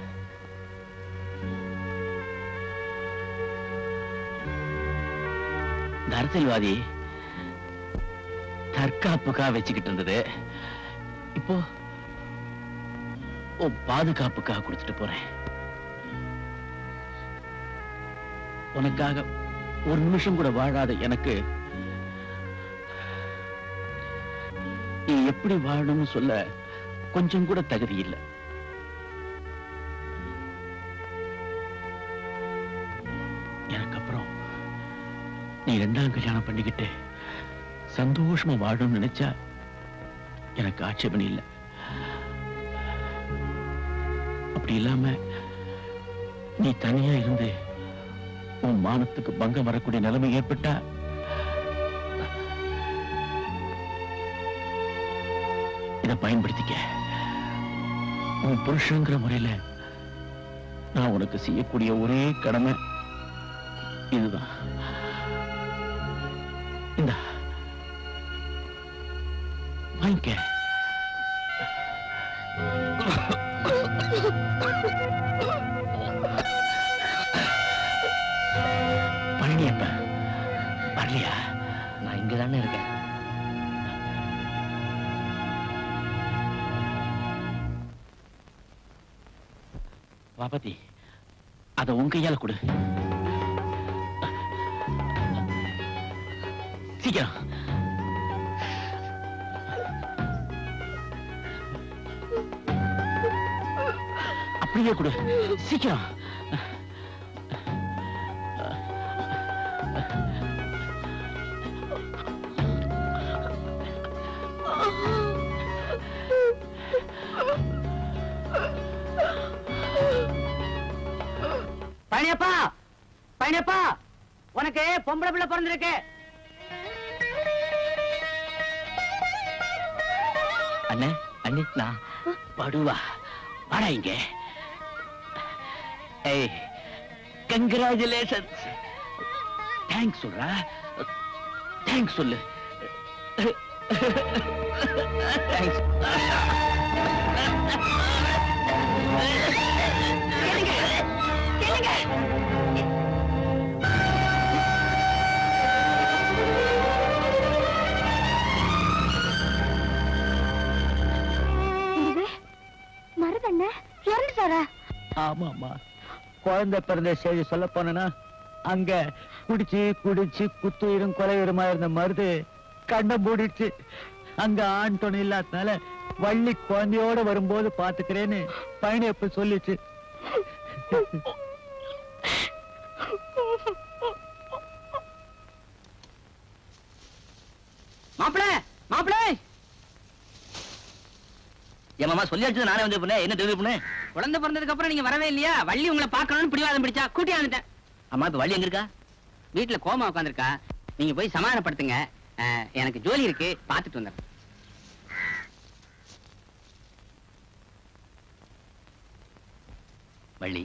இந்த அரசியல்வாதி தற்காப்புக்காக வச்சுக்கிட்டு இருந்தது இப்போ ஓ பாதுகாப்புக்காக கொடுத்துட்டு போறேன் உனக்காக ஒரு நிமிஷம் கூட வாழாத எனக்கு நீ எப்படி வாழணும்னு சொல்ல கொஞ்சம் கூட தகுதி இல்லை எனக்கு அப்புறம் நீ ரெண்டாம் கல்யாணம் பண்ணிக்கிட்டு சந்தோஷமா வாழணும்னு நினைச்சா எனக்கு ஆட்சேபணி இல்லை அப்படி இல்லாம நீ தனியா இருந்து உன் மானத்துக்கு பங்கம் வரக்கூடிய நிலைமை ஏற்பட்டா இதை பயன்படுத்திக்க உன் புருஷங்கிற முறையில நான் உனக்கு செய்யக்கூடிய ஒரே கடமை இதுதான் இந்த வாங்கிக்க பழனி அப்ப வரலையா நான் இங்க தானே இருக்கேன் பாபதி அத உன் கையால கொடு சீக்கிரம் அப்படியே கொடு சீக்கிரம் பழனியப்பா பழனியப்பா உனக்கு பொம்பளை பிள்ளை பிறந்திருக்கு அண்ணே அண்ணி நான் படுவா வாடா இங்க ஏய் கங்க்ராச்சுலேஷன்ஸ் தேங்க்ஸ் சொல்றா தேங்க்ஸ் சொல்லு தேங்க்ஸ் இது மருதண்ண இறந்துட்டாரா ஆமாமா குழந்தை பிறந்த செய்தி சொல்ல போனா அங்க குடிச்சு குடிச்சு குத்துயிரும் கொலையுருமா இருந்த மருது கண்ணை மூடிடுச்சு அங்க ஆண் துணை இல்லாதனால வள்ளி குழந்தையோட வரும்போது பாத்துக்கிறேன்னு பையனை எப்ப சொல்லிச்சு மாப்பிள மாப்பிள என் மாமா சொல்லி அடிச்சது நானே வந்து பண்ணேன் என்ன டெலிவரி பண்ணேன் குழந்தை பிறந்ததுக்கு அப்புறம் நீங்க வரவே இல்லையா வள்ளி உங்களை பார்க்கணும்னு பிடிவாதம் பிடிச்சா கூட்டி வந்துட்டேன் அம்மா இப்ப வழி எங்க இருக்கா வீட்டுல கோமா உட்காந்துருக்கா நீங்க போய் சமாதானப்படுத்துங்க அஹ், எனக்கு ஜோலி இருக்கு பாத்துட்டு வந்துடுறேன் வள்ளி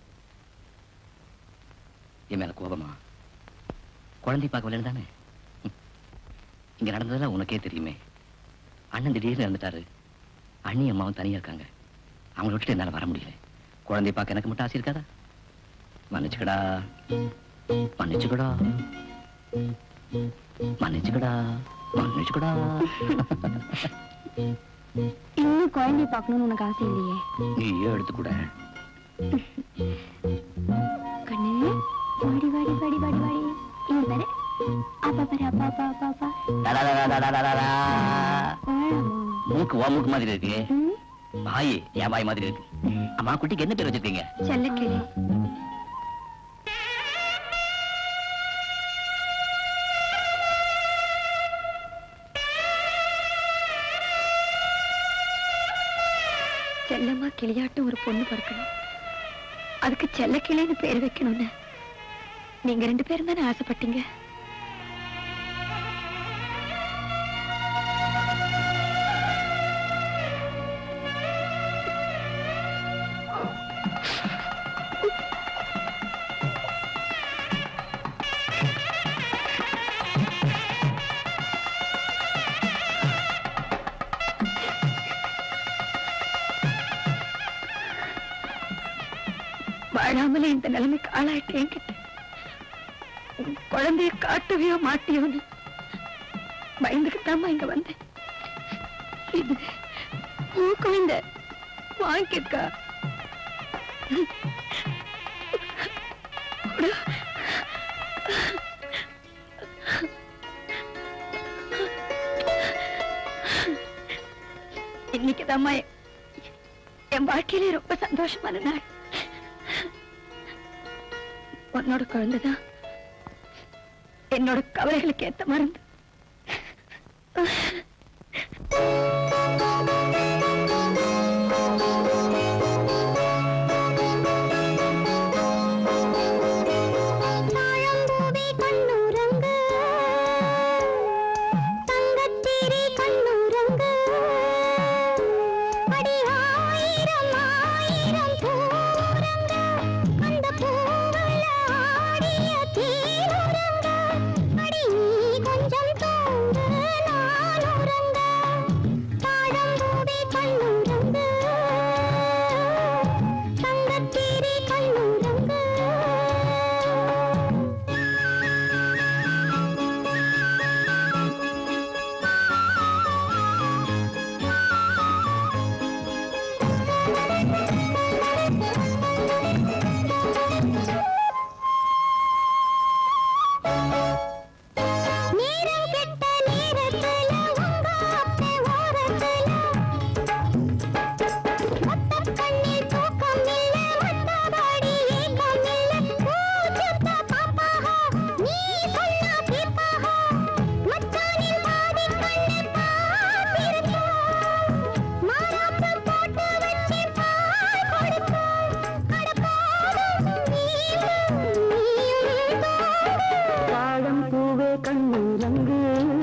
என் மேல கோபமா குழந்தை பார்க்க வரல தானே ம். இங்க நடந்ததெல்லாம் உனக்கே தெரியுமே அண்ணன் திடீர்னு இறந்துட்டாரு அண்ணி அம்மாவும் தனியா இருக்காங்க அவங்கள விட்டுட்டு என்னால வர முடியல குழந்தை பார்க்க எனக்கு மட்டும் ஆசை இருக்காதா மன்னிச்சுக்கடா மன்னிச்சுக்கடா மன்னிச்சுக்கடா மன்னிச்சுக்கடா இன்னும் குழந்தைய பார்க்கணும்னு உனக்கு ஆசை இல்லையே நீயே எடுத்துக்கூட கண்ணு வாடி வாடி வாடி வாடி வாடி இங்க பாரு அப்பா பாரு அப்பா அப்பா அப்பா அப்பா டடடடடடடடா. வாழாமா மூக்கு வா மூக்கு மாதிரி இருக்கு ம் வாய் என் வாய் மாதிரி இருக்கு அம்மா குட்டிக்கு என்ன பேர் வச்சிருக்கீங்க செல்லக்கிளி செல்லம்மா கிளியாட்டும் ஒரு பொண்ணு பிறக்கணும் அதுக்கு செல்லக்கிளின்னு பேர் வைக்கணும்னு நீங்க ரெண்டு பேரும் தானே ஆசைப்பட்டீங்க வாழாமலே இந்த நிலைமைக்கு ஆளாயிட்டேன் கிட்ட உன் குழந்தைய காட்டவையோ மாட்டியோன்னு பயந்துக்கிட்டாமா இங்க வந்தேன் இது உன் குழந்தை வாங்கிக்கா இன்னைக்குதாம்மா என்- என் வாழ்க்கையிலே ரொம்ப சந்தோஷமான நாள் உன்னோட குழந்தைதான் என்னோட கவலைகளுக்கு ஏத்த மருந்து தாழம்பூவே கண்ணுறங்கு தங்கத்தேரே கண்ணுறங்கு அடி ஆயிரம் ஆயிரம் பூரங்க அந்த பூவல்ல ஆடிய தேனுறங்க அடி நீ கொஞ்சம் தூங்கு நான் உறங்க தாழம்பூவே கண்ணுறங்கு தங்கத்தேரே கண்ணுறங்கு நேரம் கெட்ட நேரத்துல உங்க அப்பே ஓரத்துல மொத்த கண்ணில் தூக்கம் இல்ல மத்தபடி ஏக்கம் இல்ல பூச்சத்த பாப்பாஹா நீ சொன்னா கேப்பாஹா மச்சானின் பாதி கண்ணு பார்த்திருக்கா மாறாப்பு போட்டு வச்சு பால் கொடுக்கும் அடப்பாடும் நீயும் நீயும் தாழம் பூவே கண்ணூரங்கு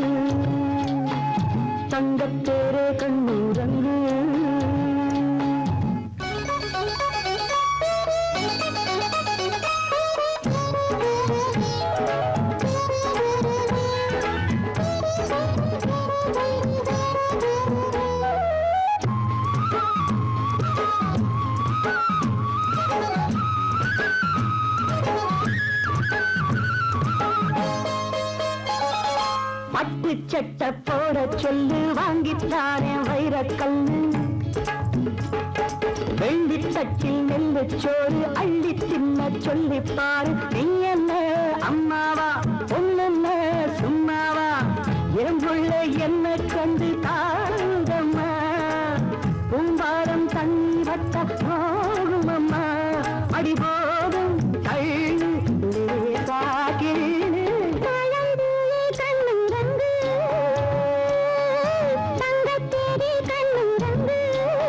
தங்கத்தேரே கண்ணூரங்கு பட்டு சட்டை போட சொல்லு வாங்கித்தானே வைரக்கல்லு வெள்ளி தட்டில் நெல்லு சோறு அள்ளி தின்ன சொல்லி பாரு நீ என்ன அம்மாவா பொண்ணு சும்மாவா என் புள்ள என்ன கண்டு தாழ்ந்தம்மா பூம்பாரம் தண்ணி வட்ட போகும் அம்மா அடி போகும் தள்ளு லேசா கீழே தாழம்பூவே கண்ணுறங்கு தங்கத்தேரே கண்ணுறங்கு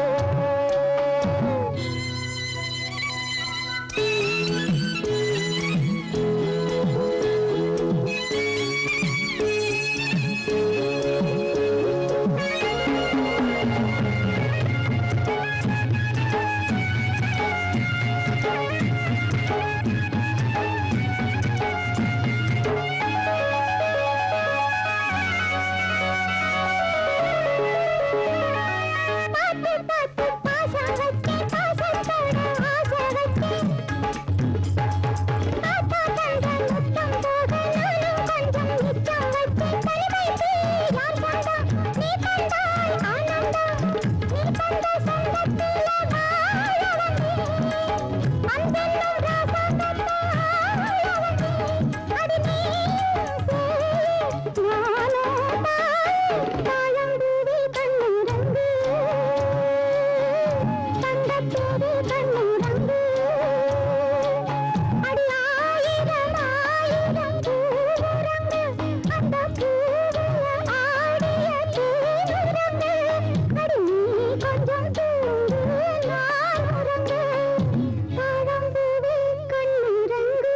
கொஞ்சம் தூங்கு நான் உறங்கு தாழம்பூவே கண்ணிரங்கு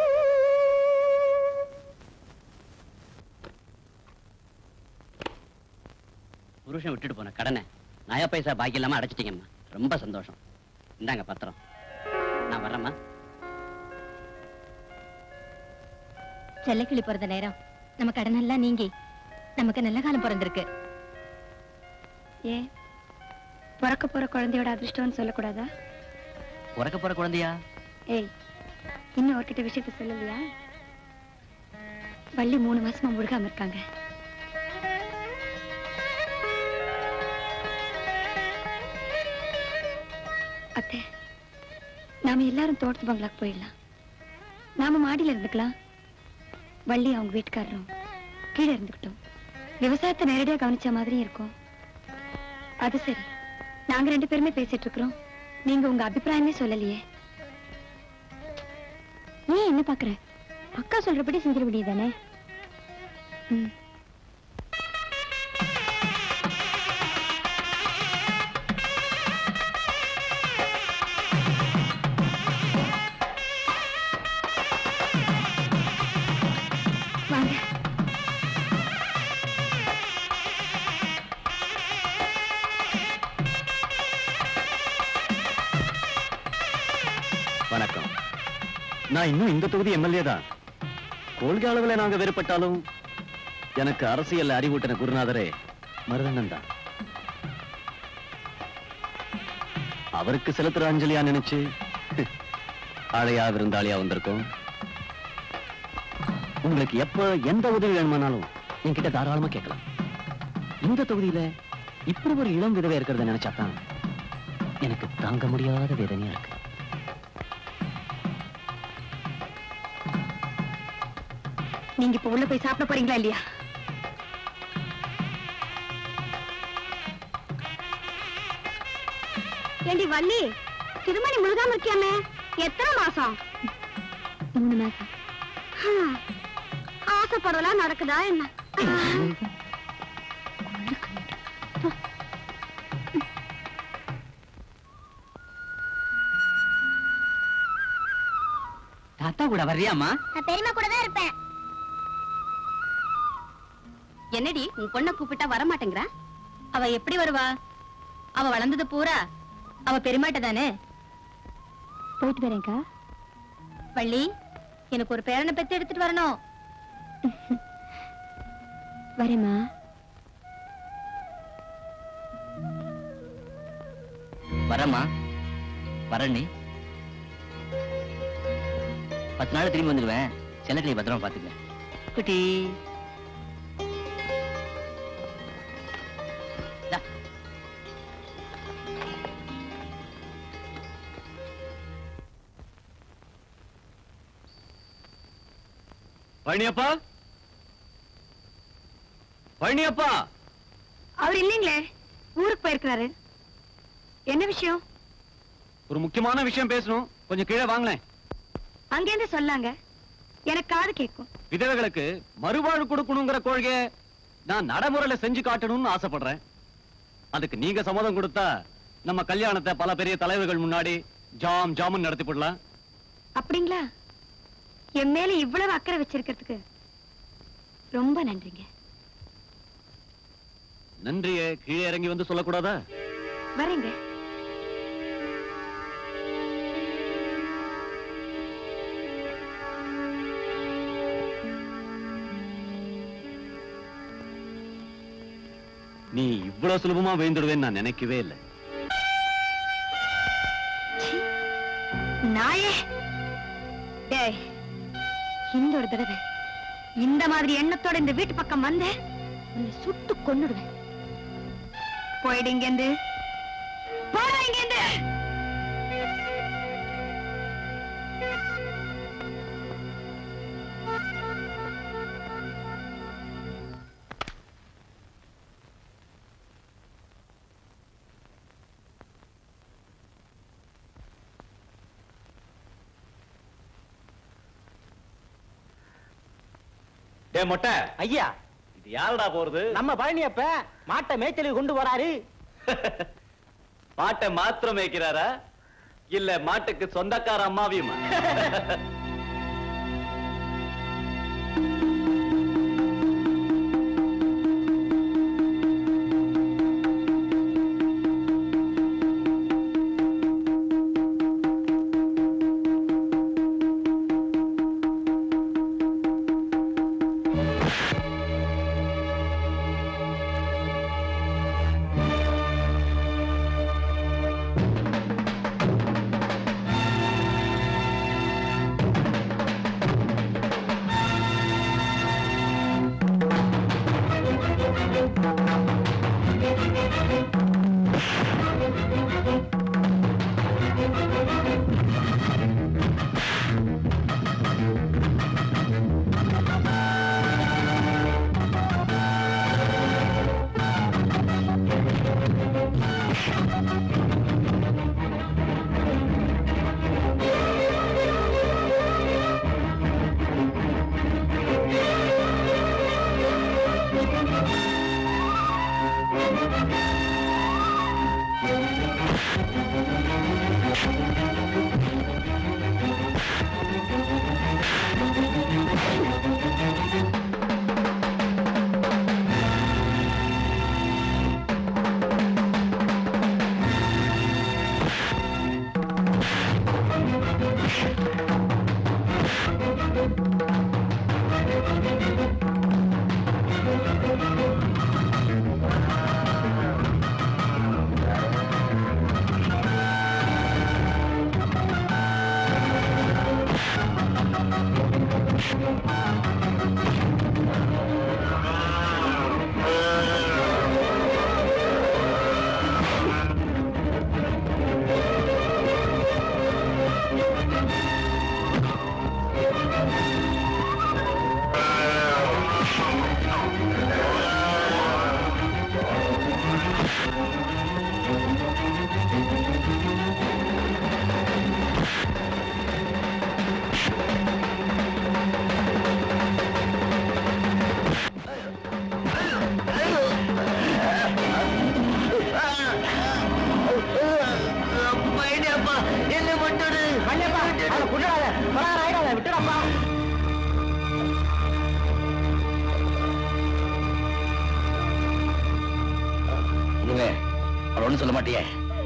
புருஷன் விட்டுட்டு போன கடனை நயா பைசா பாக்கி இல்லாம அடைச்சிட்டீங்கம்மா ரொம்ப சந்தோஷம் இந்தாங்க பத்திரம் நான் வர்றேம்மா செல்லக்கிளி பிறந்த நேரம் நம்ம கடன் எல்லாம் நீங்கி நமக்கு நல்ல காலம் பிறந்திருக்கு ஏன் பிறக்க போற குழந்தையோட அதிர்ஷ்டம்னு சொல்லக்கூடாதா உறக்க போற குழந்தையா ஏய் இன்னும் அவர்கிட்ட விஷயத்த சொல்லலையா வள்ளி மூணு மாசமா முழுகாம இருக்காங்க அத்தை நாம எல்லாரும் தோட்டத்து பங்களாக்கு போயிடலாம் நாம மாடியில இருந்துக்கலாம் வள்ளி அவங்க வீட்டுக்காரரும் கீழே இருந்துக்கிட்டோம் விவசாயத்தை நேரடியா கவனிச்ச மாதிரி இருக்கும் அது சரி நாங்க ரெண்டு பேருமே பேசிட்டு இருக்கிறோம் நீங்க உங்க அபிப்பிராயமே சொல்லலையே நீ என்ன பாக்குற அக்கா சொல்றபடி செஞ்சிட வேண்டியதானே ம் வாங்க வணக்கம் நான் இன்னும் இந்த தொகுதி எம்எல்ஏ தான் கொள்கை அளவுல நாங்க வேறுபட்டாலும் எனக்கு அரசியல் அறிவூட்டின குருநாதரே மருதண்ணன் தான் அவருக்கு செலுத்துற அஞ்சலியா நினைச்சு ஆளையா விருந்தாளியா வந்திருக்கோம் உங்களுக்கு எப்ப எந்த உதவி வேணுமானாலும் என்கிட்ட தாராளமா கேட்கலாம் இந்த தொகுதியில இப்படி ஒரு இளம் விதவை இருக்கிறத நினைச்சாதான் எனக்கு தாங்க முடியாத வேதனையா இருக்கு நீங்க இப்ப உள்ள போய் சாப்பிட போறீங்களா இல்லையா ஏண்டி வள்ளி திருமணி முழுகாம இருக்கியாமே எத்தனை மாசம் மூணு மாசம் ஆசைப்படலாம் நடக்குதா என்ன தாத்தா கூட வர்றியாமா நான் பெரியமா கூட தான் இருப்பேன் என்னடி உன் பொண்ணை கூப்பிட்டா வர மாட்டேங்கிறா அவ எப்படி வருவா அவ வளர்ந்தது பூரா அவ பெருமாட்ட தானே போயிட்டு வரேன்க்கா வள்ளி எனக்கு ஒரு பேரனை பெத்து எடுத்துட்டு வரணும் வரேம்மா வரேம்மா வரேன்டி பத்து நாள் திரும்பி வந்துடுவேன் செல்லக்கிளி பத்திரமா பாத்துக்க குட்டி இந்தா. பழனியப்பா பழனியப்பா அவர் இல்லைங்களே ஊருக்கு போயிருக்கிறாரு என்ன விஷயம் ஒரு முக்கியமான விஷயம் பேசணும் கொஞ்சம் கீழே வாங்களேன் அங்கேருந்து சொல்லாங்க எனக்கு காது கேட்கும் விதவைகளுக்கு மறுவாழ்வு கொடுக்கணுங்கிற கொள்கையை நான் நடைமுறையில செஞ்சு காட்டணும்னு ஆசைப்படுறேன் அதுக்கு நீங்க சம்மதம் கொடுத்தா நம்ம கல்யாணத்தை பல பெரிய தலைவர்கள் முன்னாடி ஜாம் ஜாமுன் நடத்தி போடலாம் அப்படிங்களா என் மேல இவ்வளவு அக்கறை வச்சிருக்கிறதுக்கு ரொம்ப நன்றிங்க நன்றியை கீழே இறங்கி வந்து சொல்லக்கூடாதா வரேங்க நீ இவ்வளவு சுலபமா விழுந்துடுவேன்னு நான் நினைக்கவே இல்லை நாயே டேய் இந்த ஒரு தடவை இந்த மாதிரி எண்ணத்தோட இந்த வீட்டு பக்கம் வந்த உன்னை சுட்டு கொன்னுடுவேன் போயிடுங்க போடா இங்க ஏ மொட்டை ஐயா இது யாருடா போறது நம்ம பழனியப்ப மாட்டை மேய்ச்சலுக்கு கொண்டு வராரு மாட்டை மாத்திரம் மேய்க்கிறாரா இல்ல மாட்டுக்கு சொந்தக்கார அம்மாவியுமா பழனியப்பா அதை குண்டாத பலாறு ஆயிடாத விட்டுடப்பா இவங்க அவள் ஒண்ணும் சொல்ல மாட்டியே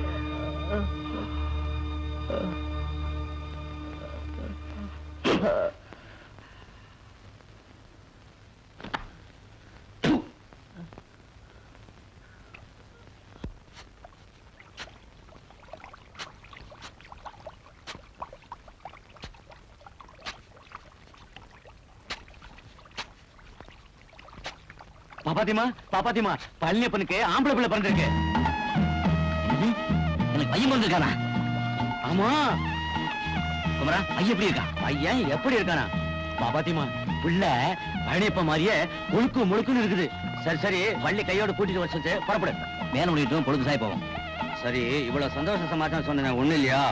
பாப்பாத்திமா பாப்பாத்திமா பழனியப்பனுக்கு ஆம்பளை பிள்ளை பிறந்திருக்கு ம், எனக்கு பையன் பிறந்திருக்கானா ஆமா குமரா பையன் எப்படி இருக்கா பையன் எப்படி இருக்கானா பாப்பாத்திமா பிள்ளை பழனியப்ப மாதிரியே ஒழுக்கு முழுக்குன்னு இருக்குது சரி சரி வள்ளி கையோட கூட்டிட்டு வச்சு புறப்படு மேல முடியட்டும் பொழுது சாய் போவோம் சரி இவ்வளவு சந்தோஷ சமாச்சாரம் சொன்னேன் ஒண்ணு இல்லையா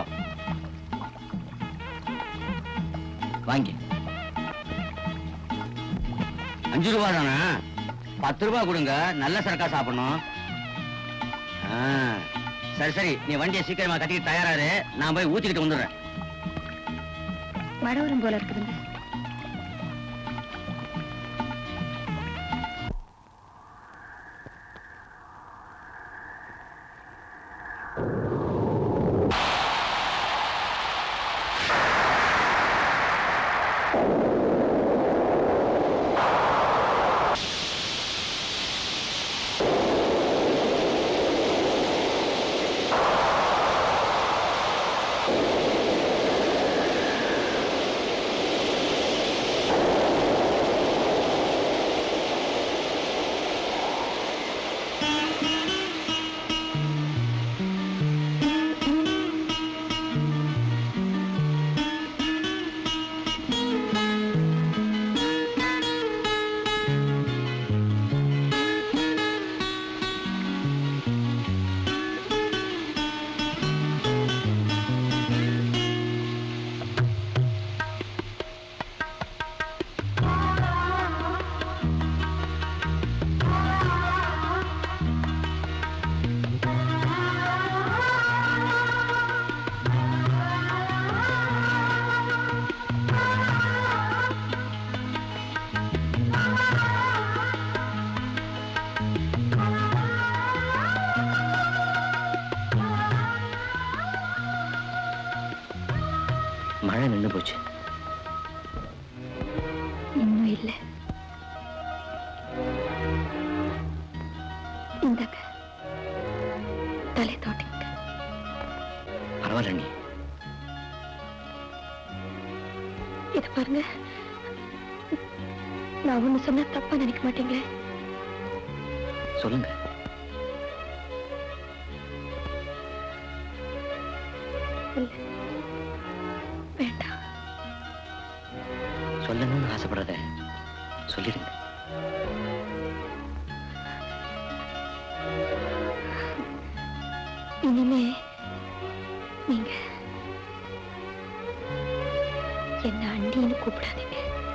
வாங்கி அஞ்சு ரூபா தானே பத்து ரூபா கொடுங்க நல்ல சரக்கா சாப்பிடணும் ஆ, சரி சரி நீ வண்டியை சீக்கிரமா கட்டிட்டு தயாராரு நான் போய் ஊத்திக்கிட்டு வந்துடுறேன் வடவரும் போல இருக்குதுங்க ஆ மழை நின்று போச்சு இன்னும் இல்ல இந்தாங்க தலை தோட்டிங்க பரவாயில்ல நீ இத பாருங்க நான் ஒண்ணு சொன்னா தப்பா நினைக்க மாட்டீங்களே சொல்லுங்க இல்ல வேண்டாம் சொல்லணும்னு ஆசைப்படுறத சொல்லிடுங்க இனிமே நீங்க என்ன அண்டின்னு கூப்பிடாதீங்க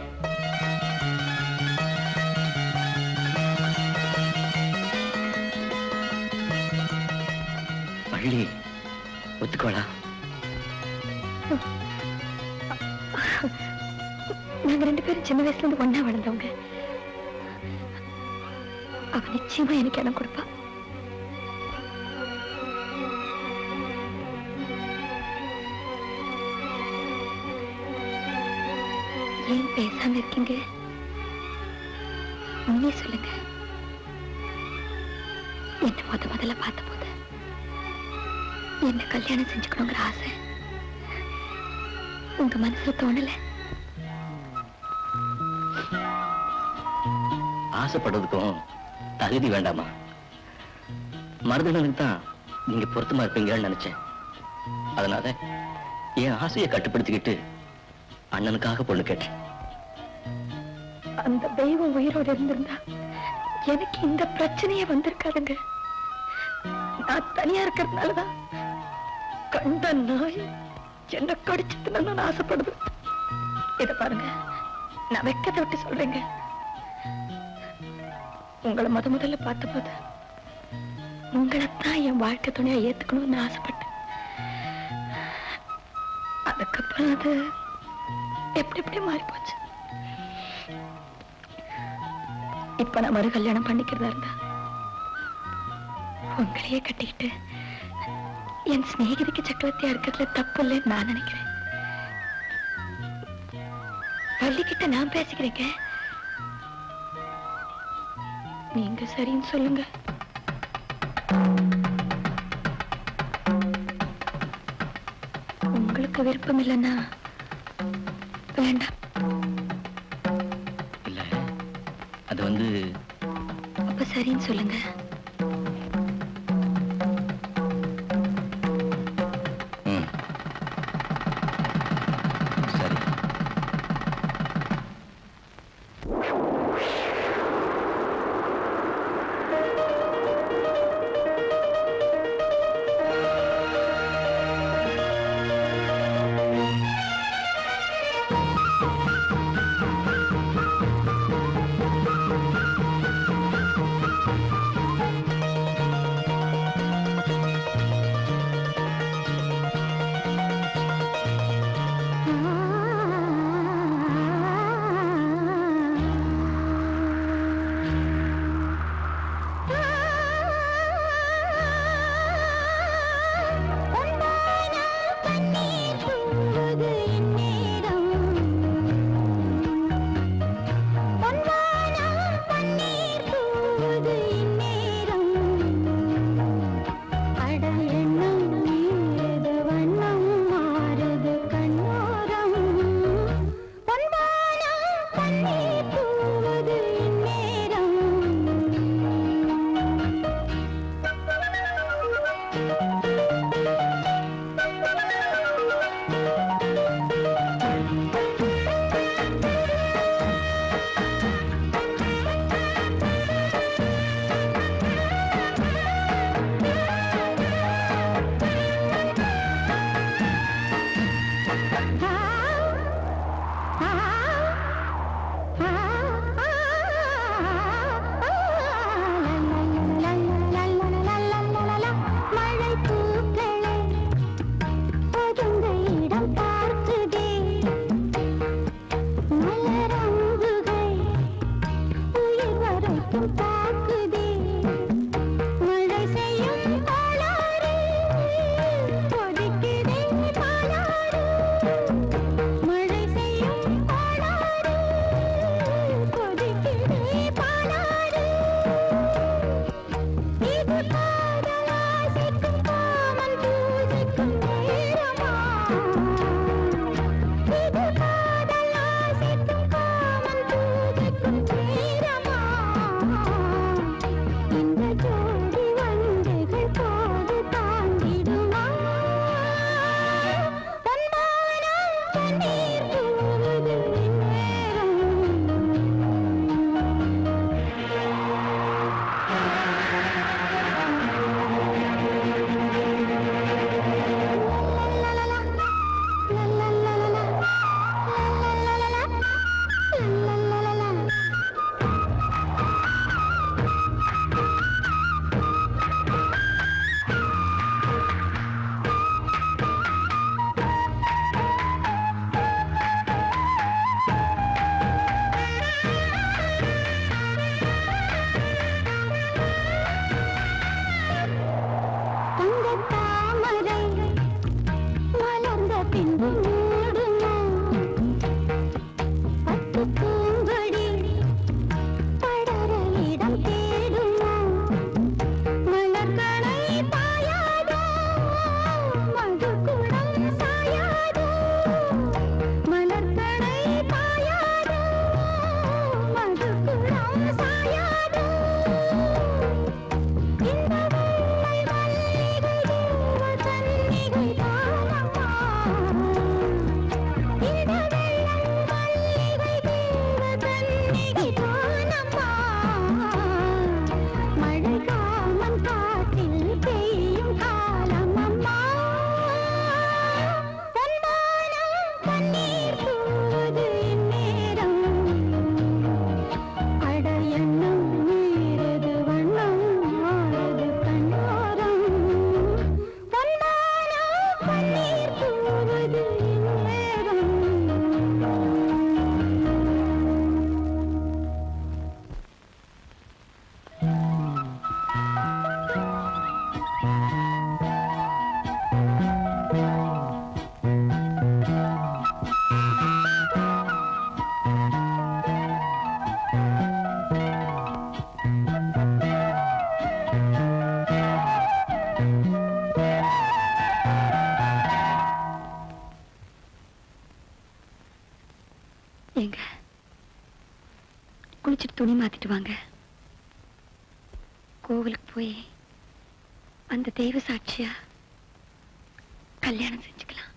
வள்ளி ஒத்துக்கோளா நாங்க ரெண்டு பேரும் சின்ன வயசுல இருந்து ஒண்ணா வளர்ந்தவங்க அவ நிச்சயமா எனக்கு இடம் கொடுப்பா ஏன் பேசாம இருக்கீங்க உண்மையை சொல்லுங்க என்ன முத முதல்ல பார்த்த போது என்ன கல்யாணம் செஞ்சுக்கணுங்கிற ஆசை உங்க மனசுல தோணல ஆசைப்படுறதுக்கும் தகுதி வேண்டாமா மருதனுக்கு தான் நீங்க பொருத்தமா இருப்பீங்கன்னு நினைச்சேன் அதனால என் ஆசையை கட்டுப்படுத்திக்கிட்டு அண்ணனுக்காக பொண்ணு கேட்டேன் அந்த தெய்வம் உயிரோடு இருந்திருந்தா எனக்கு இந்த பிரச்சனையே வந்திருக்காதுங்க நான் தனியா இருக்கிறதுனாலதான் கண்ட நாய் என்ன கடிச்சு தின்னணும்னு ஆசைப்படுது இத பாருங்க நான் வெக்கத்தை விட்டு சொல்றேங்க உங்களை முத முதல்ல பார்த்த போது உங்களைத்தான் என் வாழ்க்கை துணையா ஏத்துக்கணும்னு ஆசைப்பட்டேன் அதுக்கப்புறம் அது எப்படி எப்படி மாறி போச்சு இப்ப நான் மறு கல்யாணம் பண்ணிக்கிறதா இருந்தா உங்களையே கட்டிக்கிட்டு என் சிநேகிதிக்கு சக்கரவர்த்தியா இருக்கிறதுல தப்பு இல்லைன்னு நான் நினைக்கிறேன் பள்ளிக்கிட்ட நான் பேசிக்கிறேங்க நீங்க சரின்னு சொல்லுங்க உங்களுக்கு விருப்பம் இல்லைன்னா வேண்டாம் இல்ல அது வந்து அப்ப சரின்னு சொல்லுங்க ம். சரி ஆ பன்னீர் தூவது நேரம் ஏங்க குளிச்சுட்டு துணி மாத்திட்டு வாங்க கோவிலுக்கு போய் அந்த தெய்வ சாட்சியா கல்யாணம் செஞ்சுக்கலாம்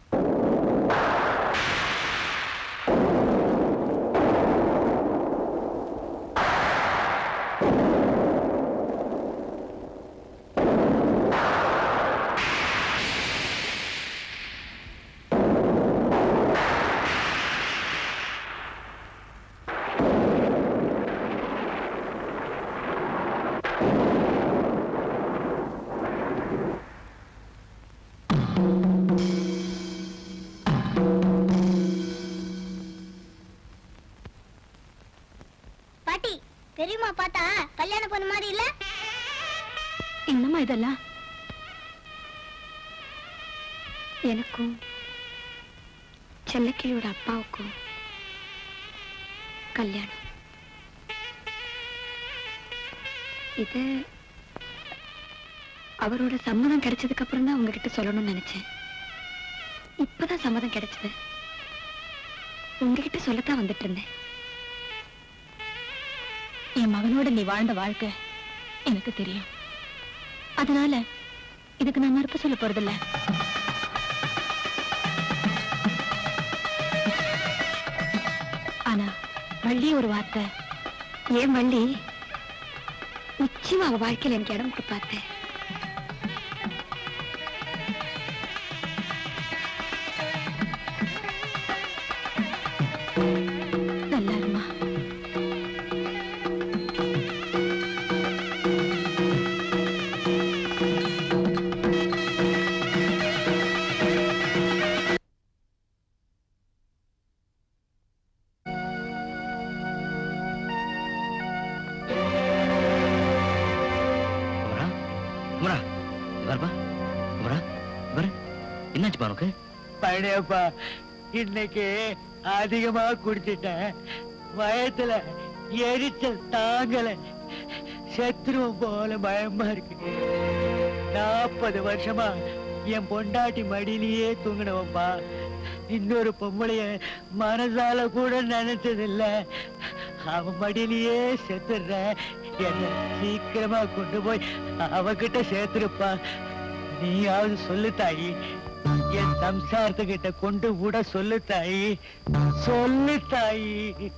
பாட்டி தெரியுமா பார்த்தா கல்யாண பொண்ணு மாதிரி இல்ல என்னம்மா இதெல்லாம் எனக்கும் செல்லக்கிளியோட அப்பாவுக்கும் கல்யாணம் இது அவரோட சம்மதம் கிடைச்சதுக்கு அப்புறம் தான் உங்ககிட்ட சொல்லணும்னு நினைச்சேன் இப்பதான் சம்மதம் கிடைச்சது உங்ககிட்ட சொல்லத்தான் வந்துட்டு இருந்தேன் என் மகனோட நீ வாழ்ந்த வாழ்க்கை எனக்கு தெரியும் அதனால இதுக்கு நான் மறுப்பு சொல்ல போறதில்ல ஆனா வள்ளி ஒரு வார்த்தை ஏன் வள்ளி நிச்சயமா அவ வாழ்க்கையில எனக்கு இடம் கொடுப்பாத்தேன் நல்லா இருமா குமரா குமரா இங்க வரப்பா குமரா இங்க வரு என்னாச்சுப்பா உனக்கு பழையப்பா இன்னைக்கு அதிகமா குடிச்சிட்டேன் வயத்துல எரிச்சல் தாங்கல செத்துருவோம் போல பயமா இருக்கு நாற்பது வருஷமா என் பொண்டாட்டி மடியிலேயே தூங்கினவன்பா இன்னொரு பொம்பளைய மனசால கூட நினைச்சதில்ல அவன் மடியிலேயே செத்துடுற என்ன சீக்கிரமா கொண்டு போய் அவகிட்ட சேர்த்துருப்பா நீயாவது சொல்லு தாயி என் சம்சாரத்துக்கிட்ட கொண்டு விட சொல்லு தாயி சொல்லு தாயி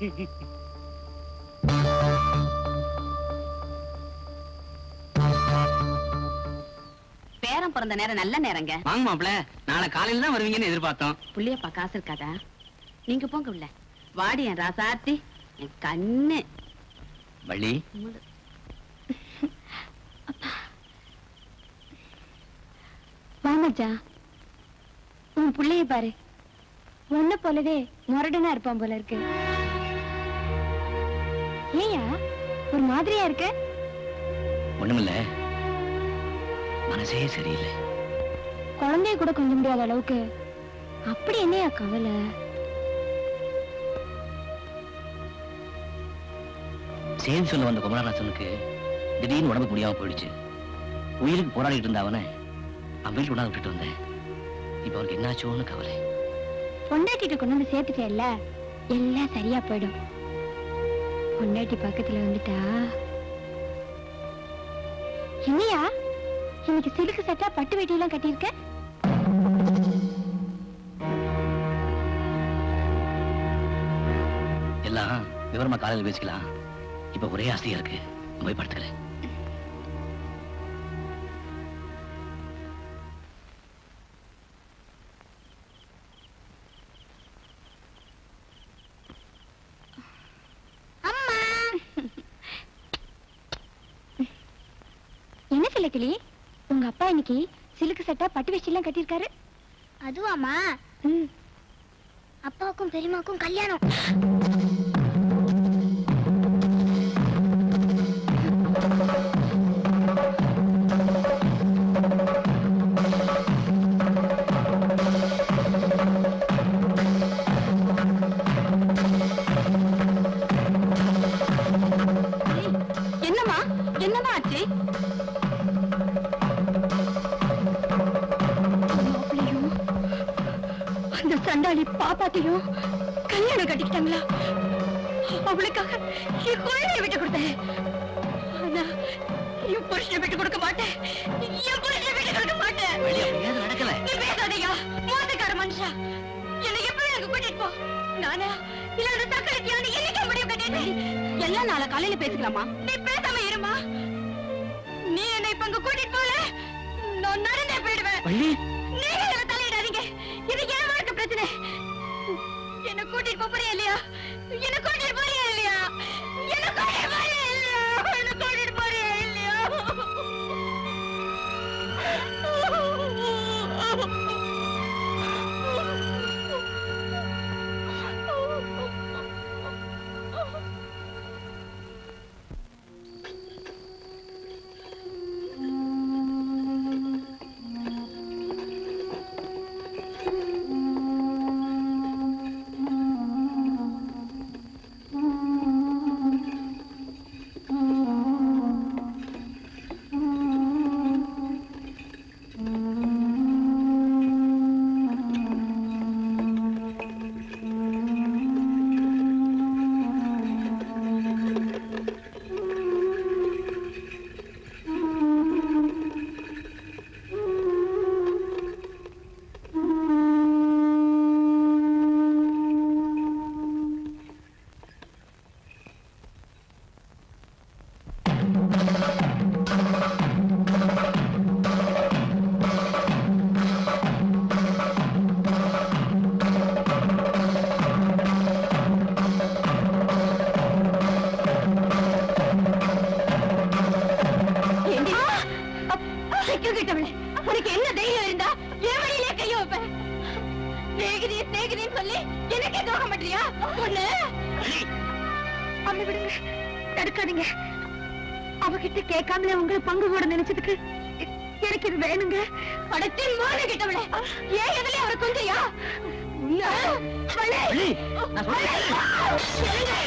பேரம் பிறந்த நேரம் நல்ல நேரங்க வாங்க மாப்பிள நாளை காலையில தான் வருவீங்கன்னு எதிர்பார்த்தோம் புள்ளியப்பா காசு இருக்காதா நீங்க போங்க உள்ள வாடி என் ராசாத்தி என் கண்ணு வள்ளி வாமஜா உன் புள்ளைய பாரு உன்ன போலவே முரடனா இருப்பான் போல இருக்கு ஏயா ஒரு மாதிரியா இருக்க ஒண்ணுமில்ல மனசே சரியில்லை குழந்தைய கூட கொஞ்ச முடியாத அளவுக்கு அப்படி என்னையா கவலை செய்தி சொல்ல வந்த குமரராசனுக்கு திடீர்னு உடம்புக்கு முடியாம போயிடுச்சு உயிருக்கு போராடிட்டு இருந்த அவனை அவன் வீட்டுக்கு கொண்டாந்து விட்டுட்டு வந்தேன் இப்ப அவருக்கு என்னாச்சோன்னு கவலை பொண்டாட்டிட்ட கொண்டு வந்து சேர்த்துட்டேல்ல எல்லாம் சரியா போயிடும் பொண்டாட்டி பக்கத்துல வந்துட்டா என்னையா இன்னைக்கு சிலுக்கு சட்டா பட்டு வேட்டியெல்லாம் கட்டியிருக்க எல்லாம் விவரமா காலையில் பேசிக்கலாம் இப்ப ஒரே ஆசையா இருக்கு நான் போய் படுத்துக்கிறேன் அம்மா என்ன சிலக்கிளி உங்க அப்பா இன்னைக்கு சிலுக்கு சட்டா பட்டு வேஷ்டி எல்லாம் கட்டியிருக்காரு அதுவாமா அப்பாவுக்கும் பெரியமாக்கும் கல்யாணம் என்னம்மா என்னம்மா ஆச்சு மாப்பிள்ளையும் அந்த சண்டாளி பாப்பாத்தையும் கல்யாணம் கட்டிக்கிட்டாங்களா அவளுக்காக என் குழந்தைய விட்டு கொடுத்தேன் ஆனா என் புருஷனை விட்டு கொடுக்க மாட்டேன் என் புருஷனை விட்டு கொடுக்க மாட்டேன் ஏது நடக்கல நீ பேசாதயா மோசக்கார மனுஷா என்னை எப்படி எனக்கு கூட்டிட்டு போ நானா இல்ல அந்த சக்கரத்தியான என்னைக்கு முடிவு கட்டிட்டு எல்லாம் நாளை காலையில பேசிக்கலாமா நீ பேசாம இருமா நீ என்னை இப்ப அங்க கூட்டிட்டு போல நான் நடந்தே போயிடுவேன் வள்ளி நீங்க இதுல தலையிடாதீங்க இது என் வாழ்க்கை பிரச்சனை என்ன கூட்டிட்டு போப் போறியா இல்லையா என்ன கூட்டிட்டு போறியா இல்லையா என்ன கூட்டிட்டு போறியா இல்லையா என்ன கூட்டிட்டு போறியா இல்லையா ஏண்டி? அப்- சிக்கு கிட்டவளே, உனக்கு என்ன தைரியம் இருந்தா என் வழியிலே கைய வைப்ப சிநேகிதி சிநேகிதின்னு சொல்லி எனக்கே துரோகம் பண்றியா ஒண்ணு அம்மா விடுங்க தடுக்காதீங்க அவகிட்ட கேட்காமலே உங்களை பங்கு போட நினைச்சதுக்கு எ- எனக்கு இது வேணுங்க அடத்தி மான கிட்டவளே ஏன் எதுல அவரை கொஞ்சியா நான் சொல்றேன்.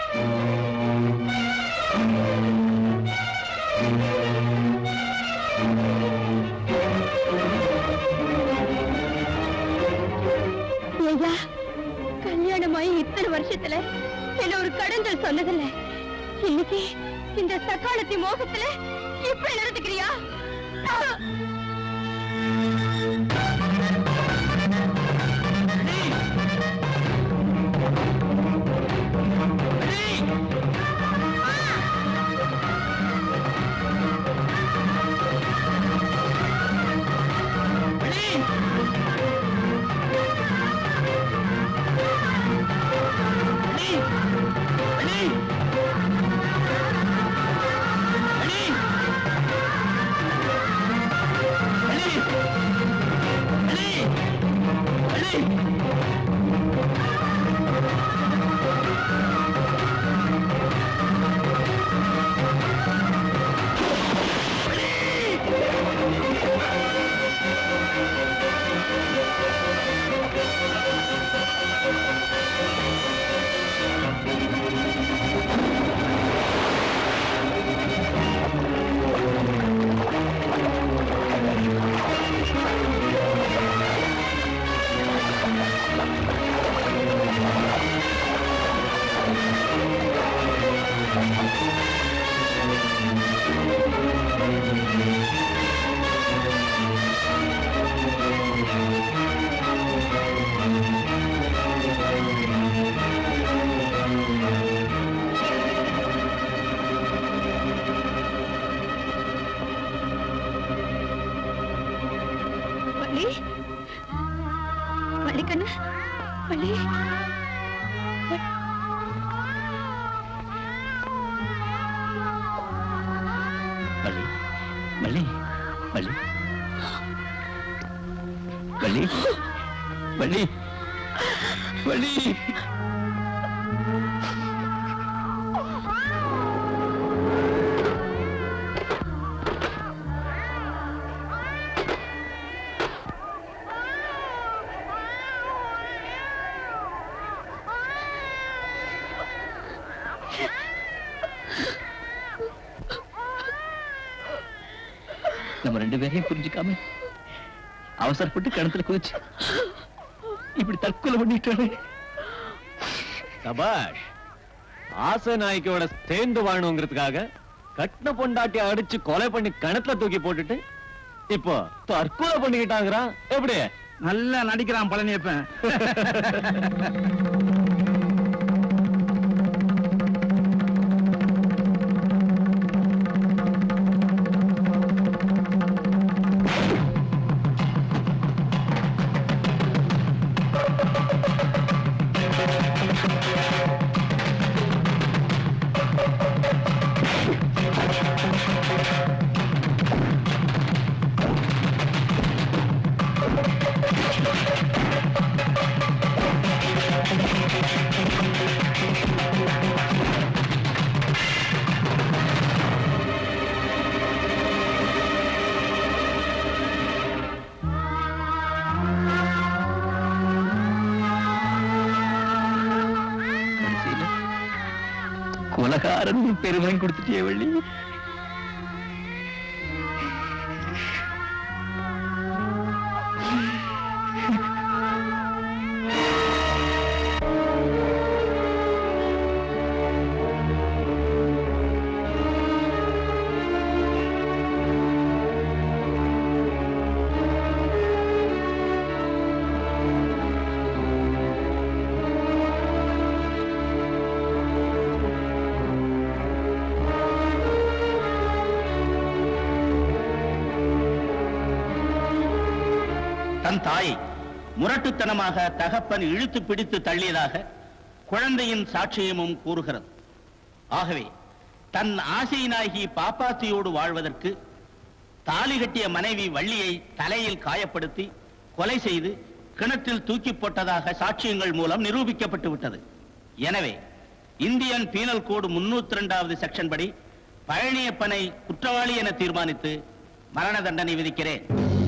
ஐயா கல்யாணமாயி இத்தனை வருஷத்துல என்ன ஒரு கடந்தல் சொன்னதில்ல இன்னைக்கு இந்த சக்காலத்தி மோகத்துல இப்படி நடந்துக்கிறியா வள்ளி வள்ளி கண்ணு வள்ளி வள்ளி வள்ளி வள்ளி வள்ளி வள்ளி வள்ளி நம்ம ரெண்டு பேரையும் புரிஞ்சுக்காம அவசரப்பட்டு கிணத்துல குதிச்சு இப்படி தற்கொலை பண்ணிட்டாரு சபாஷ் ஆசை நாய்க்கோட சேர்ந்து வாழணுங்கிறதுக்காக கட்டின பொண்டாட்டி அடிச்சு கொலை பண்ணி கிணத்துல தூக்கி போட்டுட்டு இப்போ தற்கொலை பண்ணிக்கிட்டாங்கிறான் எப்படி நல்லா நடிக்கிறான் பழனியப்பன் கடைசியில கொலகாரன் பெருமை கொடுத்துட்டே வள்ளி தன் தாயை முரட்டுத்தனமாக தகப்பன் இழுத்து பிடித்து தள்ளியதாக குழந்தையின் சாட்சியமும் கூறுகிறது ஆகவே தன் ஆசையினாகி பாப்பாத்தியோடு வாழ்வதற்கு தாலி கட்டிய மனைவி வள்ளியை தலையில் காயப்படுத்தி கொலை செய்து கிணற்றில் தூக்கி போட்டதாக சாட்சியங்கள் மூலம் நிரூபிக்கப்பட்டு விட்டது எனவே இந்தியன் பீனல் கோடு முன்னூத்தி இரண்டாவது செக்ஷன் படி பழனியப்பனை குற்றவாளி என தீர்மானித்து மரண தண்டனை விதிக்கிறேன்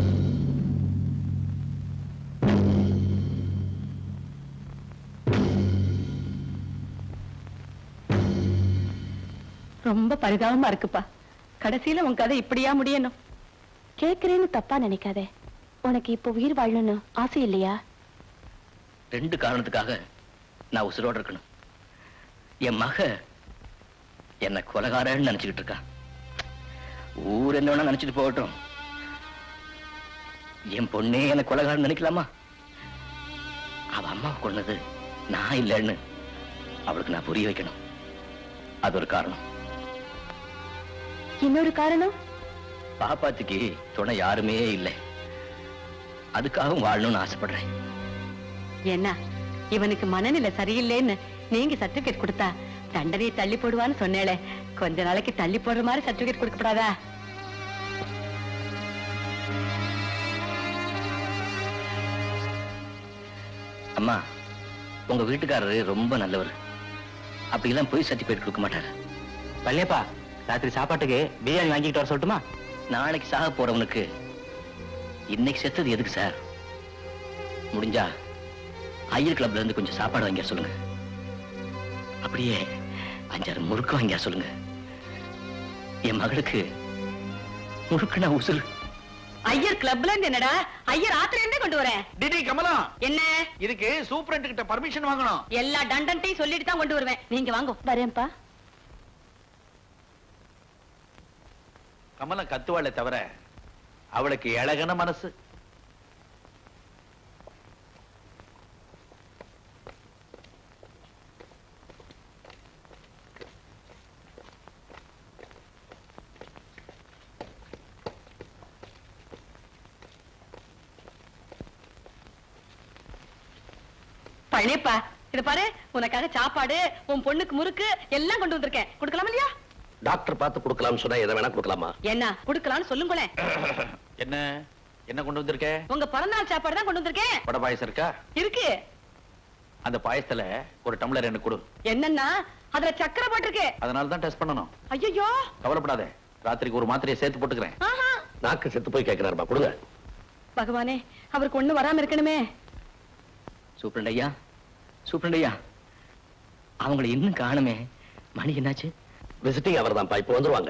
ரொம்ப பரிதாபமா இருக்குப்பா கடைசியில உன் கதை இப்படியா முடியணும் கேக்குறேன்னு தப்பா நினைக்காதே உனக்கு இப்ப உயிர் வாழணும்னு ஆசை இல்லையா ரெண்டு காரணத்துக்காக நான் உசுரோட இருக்கணும் என் மக என்ன கொலகாரன்னு நினைச்சுக்கிட்டு இருக்கான் ஊர் என்ன வேணா நினைச்சிட்டு போகட்டும் என் பொண்ணே என்ன கொலகாரன் நினைக்கலாமா அவ அம்மா கொன்னது நான் இல்லைன்னு அவளுக்கு நான் புரிய வைக்கணும் அது ஒரு காரணம் இன்னொரு காரணம் பாப்பாத்திக்கு துணை யாருமே இல்லை அதுக்காகவும் வாழணும்னு ஆசைப்படுறேன் என்ன இவனுக்கு மனநிலை சரியில்லைன்னு நீங்க சர்டிபிகேட் கொடுத்தா தண்டனையை தள்ளி போடுவான்னு சொன்னேளே கொஞ்ச நாளைக்கு தள்ளி போடுற மாதிரி சர்டிபிகேட் கொடுக்கப்படாதா அம்மா உங்க வீட்டுக்காரரு ரொம்ப நல்லவர் அப்படிலாம் போய் சர்டிபிகேட் கொடுக்க மாட்டாரு பள்ளியப்பா ராத்திரி சாப்பாட்டுக்கு பிரியாணி வாங்கிட்டு வர சொல்லட்டுமா நாளைக்கு சாக போறவனுக்கு இன்னைக்கு செத்தது எதுக்கு சார் முடிஞ்சா ஐயர் கிளப்ல இருந்து கொஞ்சம் சாப்பாடு வாங்கியா சொல்லுங்க அப்படியே அஞ்சாறு முறுக்கு வாங்கியா சொல்லுங்க என் மகளுக்கு முறுக்கு நான் உசுறு ஐயர் கிளப்ல இருந்து என்னடா ஐயர் ஆத்துல இருந்தே கொண்டு வரேன் டிடி கமலா என்ன இதுக்கு சூப்பரண்ட் கிட்ட பர்மிஷன் வாங்கணும் எல்லா டண்டன்ட்டையும் சொல்லிட்டு தான் கொண்டு வருவேன் நீங்க வாங்க வரேன்ப்பா கமலம் கத்துவாளே தவிர அவளுக்கு இழகன மனசு பழனிப்பா இது பாரு உனக்காக சாப்பாடு உன் பொண்ணுக்கு முறுக்கு எல்லாம் கொண்டு வந்திருக்கேன் கொடுக்கலாம் இல்லையா டாக்டர் பார்த்து கொடுக்கலாம்னு சொன்னா எதை வேணா கொடுக்கலாமா என்ன கொடுக்கலாம்னு சொல்லுங்களேன் என்ன என்ன கொண்டு வந்திருக்க உங்க பிறந்தநாள் சாப்பாடு தான் கொண்டு வந்திருக்கேன் வடை பாயசம் இருக்கா இருக்கு அந்த பாயசத்துல ஒரு டம்ளர் எனக்கு கொடு என்னன்னா அதுல சக்கரை போட்டிருக்கு அதனால தான் டெஸ்ட் பண்ணணும் ஐயோ கவலைப்படாத ராத்திரிக்கு ஒரு மாத்திரையை சேர்த்து போட்டுக்கிறேன் ஆஹா நாக்கு செத்து போய் கேட்கிறாருப்பா கொடுங்க பகவானே அவருக்கு ஒண்ணு வராம இருக்கணுமே சூப்பரண்ட் ஐயா சூப்பரண்ட் ஐயா அவங்கள இன்னும் காணுமே மணி என்னாச்சு விசிட்டிங் அவர் தான்ப்பா இப்போ வந்துருவாங்க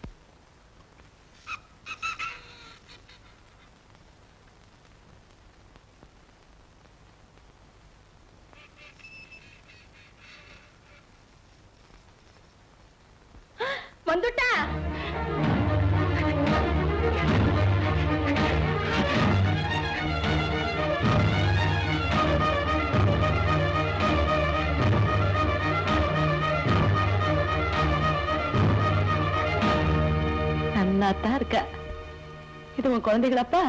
வந்துட்டா நல்லா தான் இருக்க இது உன் குழந்தைகளாப்பா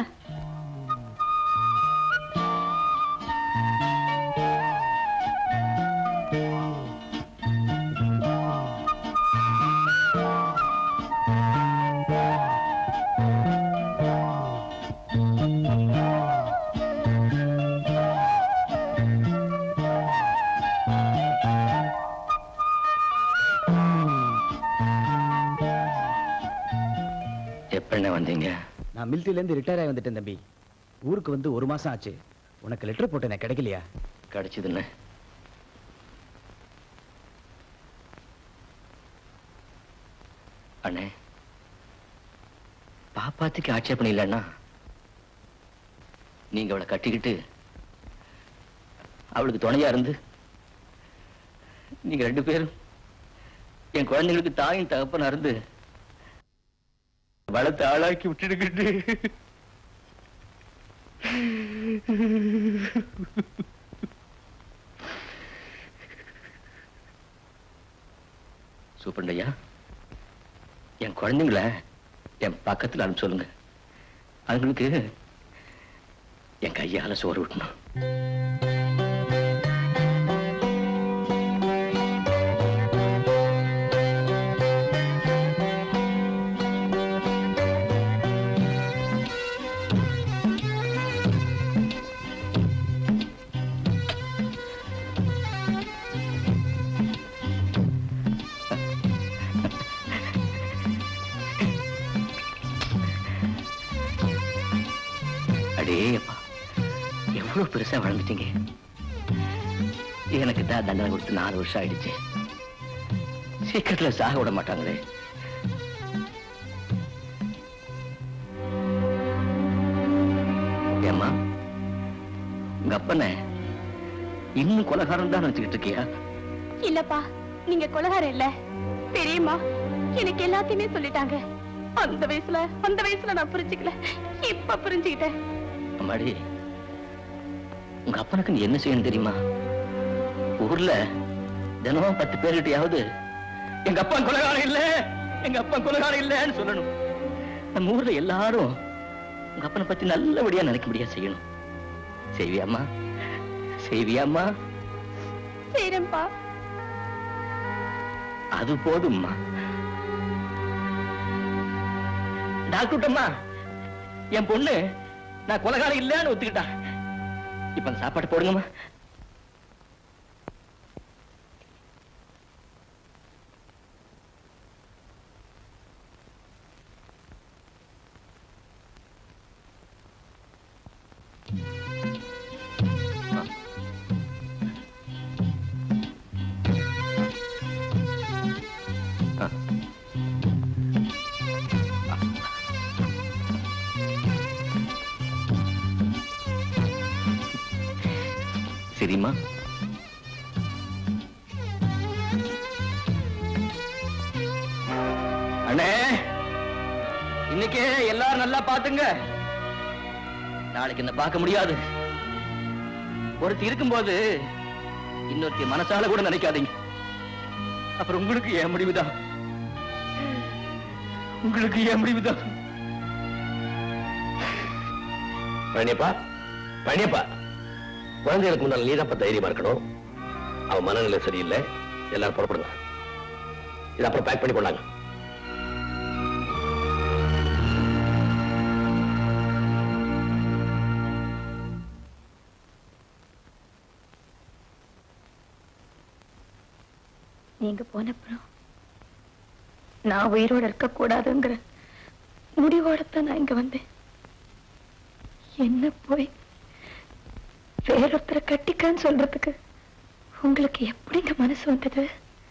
எப்ப வந்தீங்க நான் மிலிட்டரியில இருந்து ரிட்டையர் ஆகி வந்துட்டேன் தம்பி ஊருக்கு வந்து ஒரு மாசம் ஆச்சு உனக்கு லெட்டர் போட்டேன் கிடைக்கலையா கிடைச்சதுன்னு அண்ணே பாப்பாத்துக்கு ஆட்சேபணம் இல்லைன்னா நீங்க அவளை கட்டிக்கிட்டு அவளுக்கு துணையா இருந்து நீங்க ரெண்டு பேரும் என் குழந்தைங்களுக்கு தாயும் தகப்பனா இருந்து வளர்த்து ஆளாக்கி விட்டுடுக்கிட்டு சூப்பரண்டையா என் குழந்தைங்கள என் பக்கத்துல அனுப்ப சொல்லுங்க அதுங்களுக்கு என் கையால சோறு விட்டணும் அடே அப்பா எவ்வளவு பெருசா வளர்ந்துட்டீங்க எனக்கு தான் தண்டனை கொடுத்து நாலு வருஷம் ஆயிடுச்சு சீக்கிரத்துல சாக விட மாட்டாங்களே ஏம்மா உங்க அப்பனை இன்னும் கொலகாரம் தான் நினைச்சுக்கிட்டு இருக்கியா இல்லப்பா நீங்க கொலகாரம் இல்ல தெரியுமா எனக்கு எல்லாத்தையுமே சொல்லிட்டாங்க அந்த வயசுல அந்த வயசுல நான் புரிஞ்சுக்கல இப்ப புரிஞ்சுக்கிட்டேன் அம்மாடி உங்க அப்பனுக்கு நீ என்ன செய்யணும் தெரியுமா ஊர்ல தினமும் பத்து பேர்கிட்டயாவது எங்க அப்பா கொலகாரம் இல்ல எங்க அப்பா கொலகாரம் இல்லன்னு சொல்லணும் நம்ம ஊர்ல எல்லாரும் உங்க அப்பனை பத்தி நல்லபடியா நினைக்கும்படியா செய்யணும் செய்வியாம்மா செய்வியாம்மா செய்யறேன்ப்பா அது போதும்மா டாக்டர்ட்டம்மா என் பொண்ணு நான் கொலகாரம் இல்லைன்னு ஒத்துக்கிட்டா இப்ப அந்த சாப்பாடு போடுங்கம்மா சரிம்மா அண்ணே இன்னைக்கே எல்லாரும் நல்லா பாத்துங்க நாளைக்கு என்ன பார்க்க முடியாது ஒருத்தி இருக்கும்போது இன்னொருத்தி மனசால கூட நினைக்காதீங்க அப்புறம் உங்களுக்கு ஏன் முடிவுதான் உங்களுக்கு ஏன் முடிவுதான் பழனியப்பா பழனியப்பா குழந்தைகளுக்கு முன்னால் நீதாப்பா தைரியமா இருக்கணும் அவன் மனநிலை சரியில்லை எல்லாரும் புறப்படுங்க இது அப்புறம் பேக் பண்ணி கொண்டாங்க நீங்க போனப்புறம் நான் உயிரோட இருக்க கூடாதுங்கிற முடிவோடத்தான் நான் இங்க வந்தேன் என்ன போய் வேறொருத்தரை கட்டிக்கன்னு சொல்றதுக்கு உங்களுக்கு எப்படிங்க மனசு வந்தது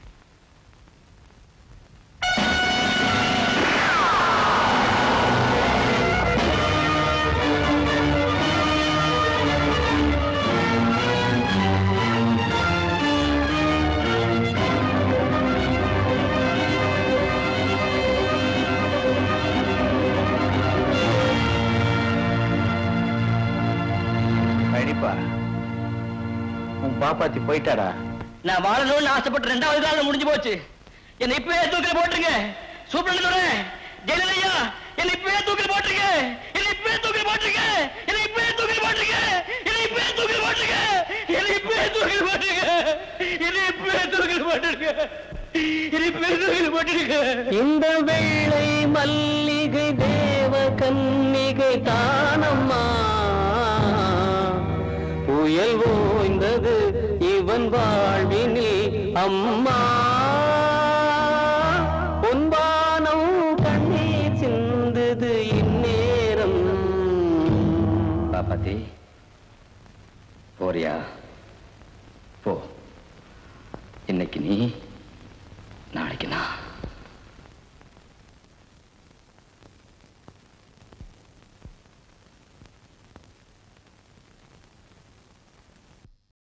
கண்டிப்பா உன் பாப்பாத்தி போயிட்டாடா நான் வாழணும்னு ஆசைப்பட்ட ரெண்டாவது நாள் முடிஞ்சு போச்சு என்னை இப்பவே தூக்கில போட்டுருங்க சூப்பரண்ட் சொல்றேன் ஜெயலலிதா என்னை இப்பவே தூக்கில போட்டுருங்க என்னை இப்பவே தூக்கில போட்டுருங்க என்னை இப்பவே தூக்கில போட்டுருங்க என்னை இப்பவே தூக்கில போட்டுருங்க என்னை இப்பவே தூக்கில போட்டுருங்க என்னை இப்பவே தூக்கில போட்டுருங்க என்னை இப்பவே தூக்கில போட்டுருங்க இந்த வெள்ளை மல்லிகை தேவ கன்னிகை தானம்மா புயல் ஓய்ந்தது இவன் வாழ்வினில் அம்மா பொன்பானம் கண்ணீர் சிந்தது இந்நேரம் பாப்பாத்தி போறியா போ இன்னைக்கு நீ